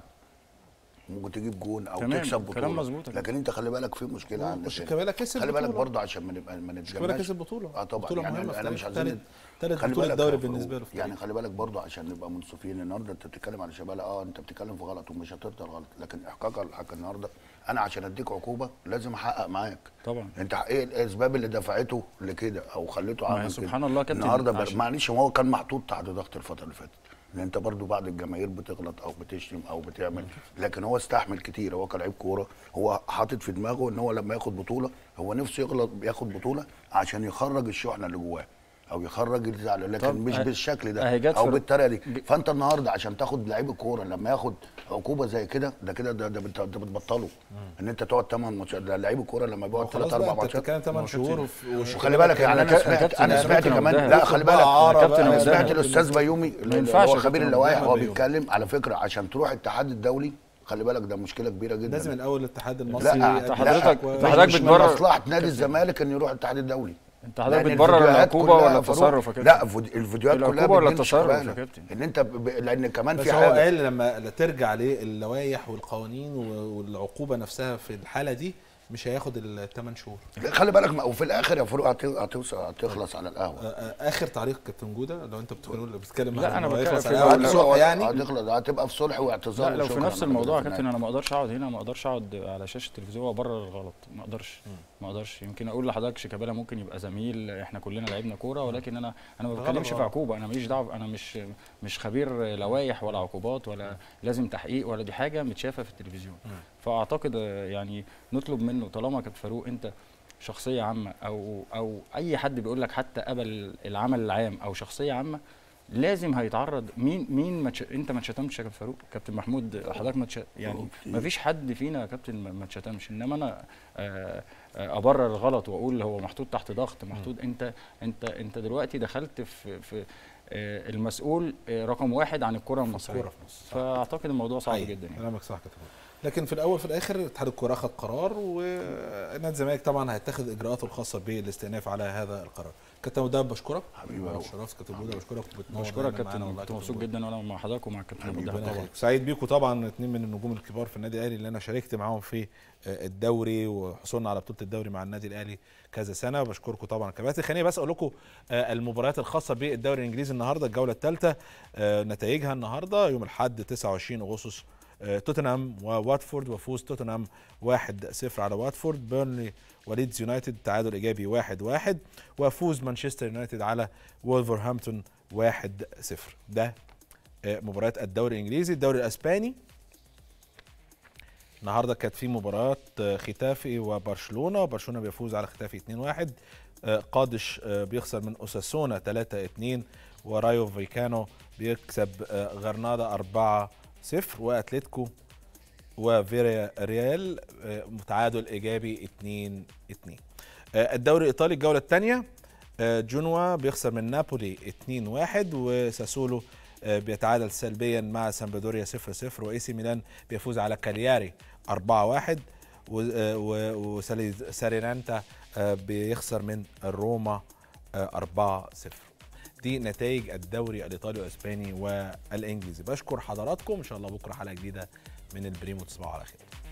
ممكن تجيب جون او تمام، تكسب كلام بطوله مظبوط يا لكن انت خلي بالك في مشكله عندك هنا. وشيكابالا كسب خلي بالك بطولة. برضه عشان ما نبقى ما شيكابالا نتجمعش كسب بطوله اه طبعا بطوله يعني مهمه في انا مش تاريخ عايزين تالت تالت خلي بطوله بالك دوري يا فاروق، بالنسبه له في يعني التاريخ. خلي بالك برضه عشان نبقى منصفين النهارده انت بتتكلم على شباب اه انت بتتكلم في غلط ومش هترضى الغلط لكن احقاق الحق النهارده انا عشان اديك عقوبه لازم احقق معاك طبعا انت ايه الاسباب اللي دفعته لكده او خليته ما هي عمل كده سبحان الله يا كابتن، النهارده بر- عشان- معلش ما هو كان محطوط تحت ضغط الفتره اللي فاتت لان انت برضو بعد الجماهير بتغلط او بتشتم او بتعمل لكن هو استحمل كتير هو كلاعب كوره هو حاطط في دماغه ان هو لما ياخد بطوله هو نفسه يغلط ياخد بطوله عشان يخرج الشحنه اللي جواه او يخرج الزعل لكن طب مش أه- بالشكل أهي ده جت او في- بالطريقه دي فانت النهارده عشان تاخد لعيب الكوره لما ياخد عقوبه زي كده ده كده ده, ده, بت- ده بتبطله ان انت تقعد 8 ماتشات ده لعيب الكوره لما بيقعد خلاص 3 بقى 4 انت ماتشات بتتكلم 8 شهور وف- وشيكابالا وخلي بالك كان يعني انا أنا- سمعت كابتن- انا يا سمعت كابتن كمان أبو لا دهب. خلي بقى بالك عرب كابتن بقى، أبو انا دهب. سمعت الاستاذ بيومي ما اللي ينفعش هو يا خبير كابتن اللوائح أبو هو دهب. بيتكلم على فكره عشان تروح اتحاد الدولي خلي بالك ده مشكله كبيره جدا لازم الاول الاتحاد المصري لا يقدم حضرتك- شكوى. انت حضرتك مش من بتبرر- مصلحه نادي الزمالك ان يروح الاتحاد الدولي انت حضرتك لأن بتبرر الفيديوهات العقوبه كلها ولا فاروق- التصرف يا كابتن؟ لا فيديو- الفيديوهات كلها العقوبة ولا بتبين التصرف يا شغلانة. كابتن؟ ان انت ب... لان كمان بس في هو حاجه قال لما ترجع للوائح والقوانين والعقوبه نفسها في الحاله دي مش هياخد الثمان شهور خلي بالك ما- وفي الاخر يا فاروق هت- هتوصل هتخلص على القهوه آه، آه، اخر تعليق كابتن جوده لو انت بتقول بتتكلم لا، عن أنا إنه بتكلم هيخلص في على الأول. الصبح يعني هتخلص هتبقى في صلح واعتذار لا لو في وشكراً نفس على الموضوع يا كده. كابتن انا ما اقدرش اقعد هنا ما اقدرش اقعد على شاشه التلفزيون وابرر الغلط ما اقدرش ما اقدرش يمكن اقول لحضرتك شيكابالا ممكن يبقى زميل احنا كلنا لعبنا كوره ولكن انا انا ما غلط بتكلمش في غلط. عقوبه انا ماليش دعوه انا مش مش خبير لوائح ولا عقوبات ولا لازم تحقيق ولا دي حاجه متشافه في التلفزيون فاعتقد آه، يعني نطلب منه طالما كابتن فاروق انت شخصيه عامه او او اي حد بيقول لك حتى قبل العمل العام او شخصيه عامه لازم هيتعرض مين مين ما تش... انت ما اتشتمتش يا كابتن فاروق كابتن محمود حضرتك ما تش... يعني ما فيش حد فينا يا كابتن ما ما اتشتمش انما انا آه، آه، ابرر الغلط واقول هو محطوط تحت ضغط محطوط انت انت انت دلوقتي دخلت في في آه، المسؤول آه، رقم واحد عن الكره المصريه الكرة في مصر. صح. فاعتقد الموضوع صعب حقيقي. جدا يعني كلامك صح كابتن لكن في الاول في الاخر اتحاد الكوره اخذ قرار ونادي الزمالك طبعا هيتخذ اجراءاته الخاصه بالاستئناف على هذا القرار كابتن مداب بشكرك حبيبي يا رب. شرفت كابتن بوده بشكرك وبتنور بشكرك دايماً كابتن معانا والله كنت يا مبسوط كابتن جدا وانا مع حضرتك ومع الكابتن ابو ربنا الدهب طبعا يخليك. سعيد بيكم طبعا اثنين من النجوم الكبار في النادي الاهلي اللي انا شاركت معاهم في آه، الدوري وحصولنا على بطوله الدوري مع النادي الاهلي كذا سنه بشكركم طبعا كباتن خليني بس اقول لكم آه، المباريات الخاصه بالدوري الانجليزي النهارده الجوله الثالثه نتائجها النهارده يوم الاحد 29 اغسطس آه، توتنهام وواتفورد وفوز توتنهام 1-0 على واتفورد بيرنلي وليدز يونايتد تعادل ايجابي 1-1 وفوز مانشستر يونايتد على وولفرهامبتون 1-0 ده آه، مباريات الدوري الانجليزي الدوري الاسباني النهارده كانت في مباراه آه، ختافي وبرشلونه برشلونه بيفوز على ختافي 2-1 آه، قادش آه، بيخسر من اوساسونا 3-2 ورايو فيكانو بيكسب آه، غرناطه 4-0 واتلتيكو وفيريا ريال آه، متعادل ايجابي 2-2 آه، الدوري الايطالي الجوله الثانيه جنوا بيخسر من نابولي 2-1 وساسولو آه، بيتعادل سلبيا مع سامبدوريا 0-0 واي سي ميلان بيفوز على كالياري 4-1 وسارينانتا بيخسر من روما آه، 4-0 دي نتائج الدوري الايطالي والاسباني والانجليزي بشكر حضراتكم ان شاء الله بكره حلقه جديده من البريمو تصبحوا على خير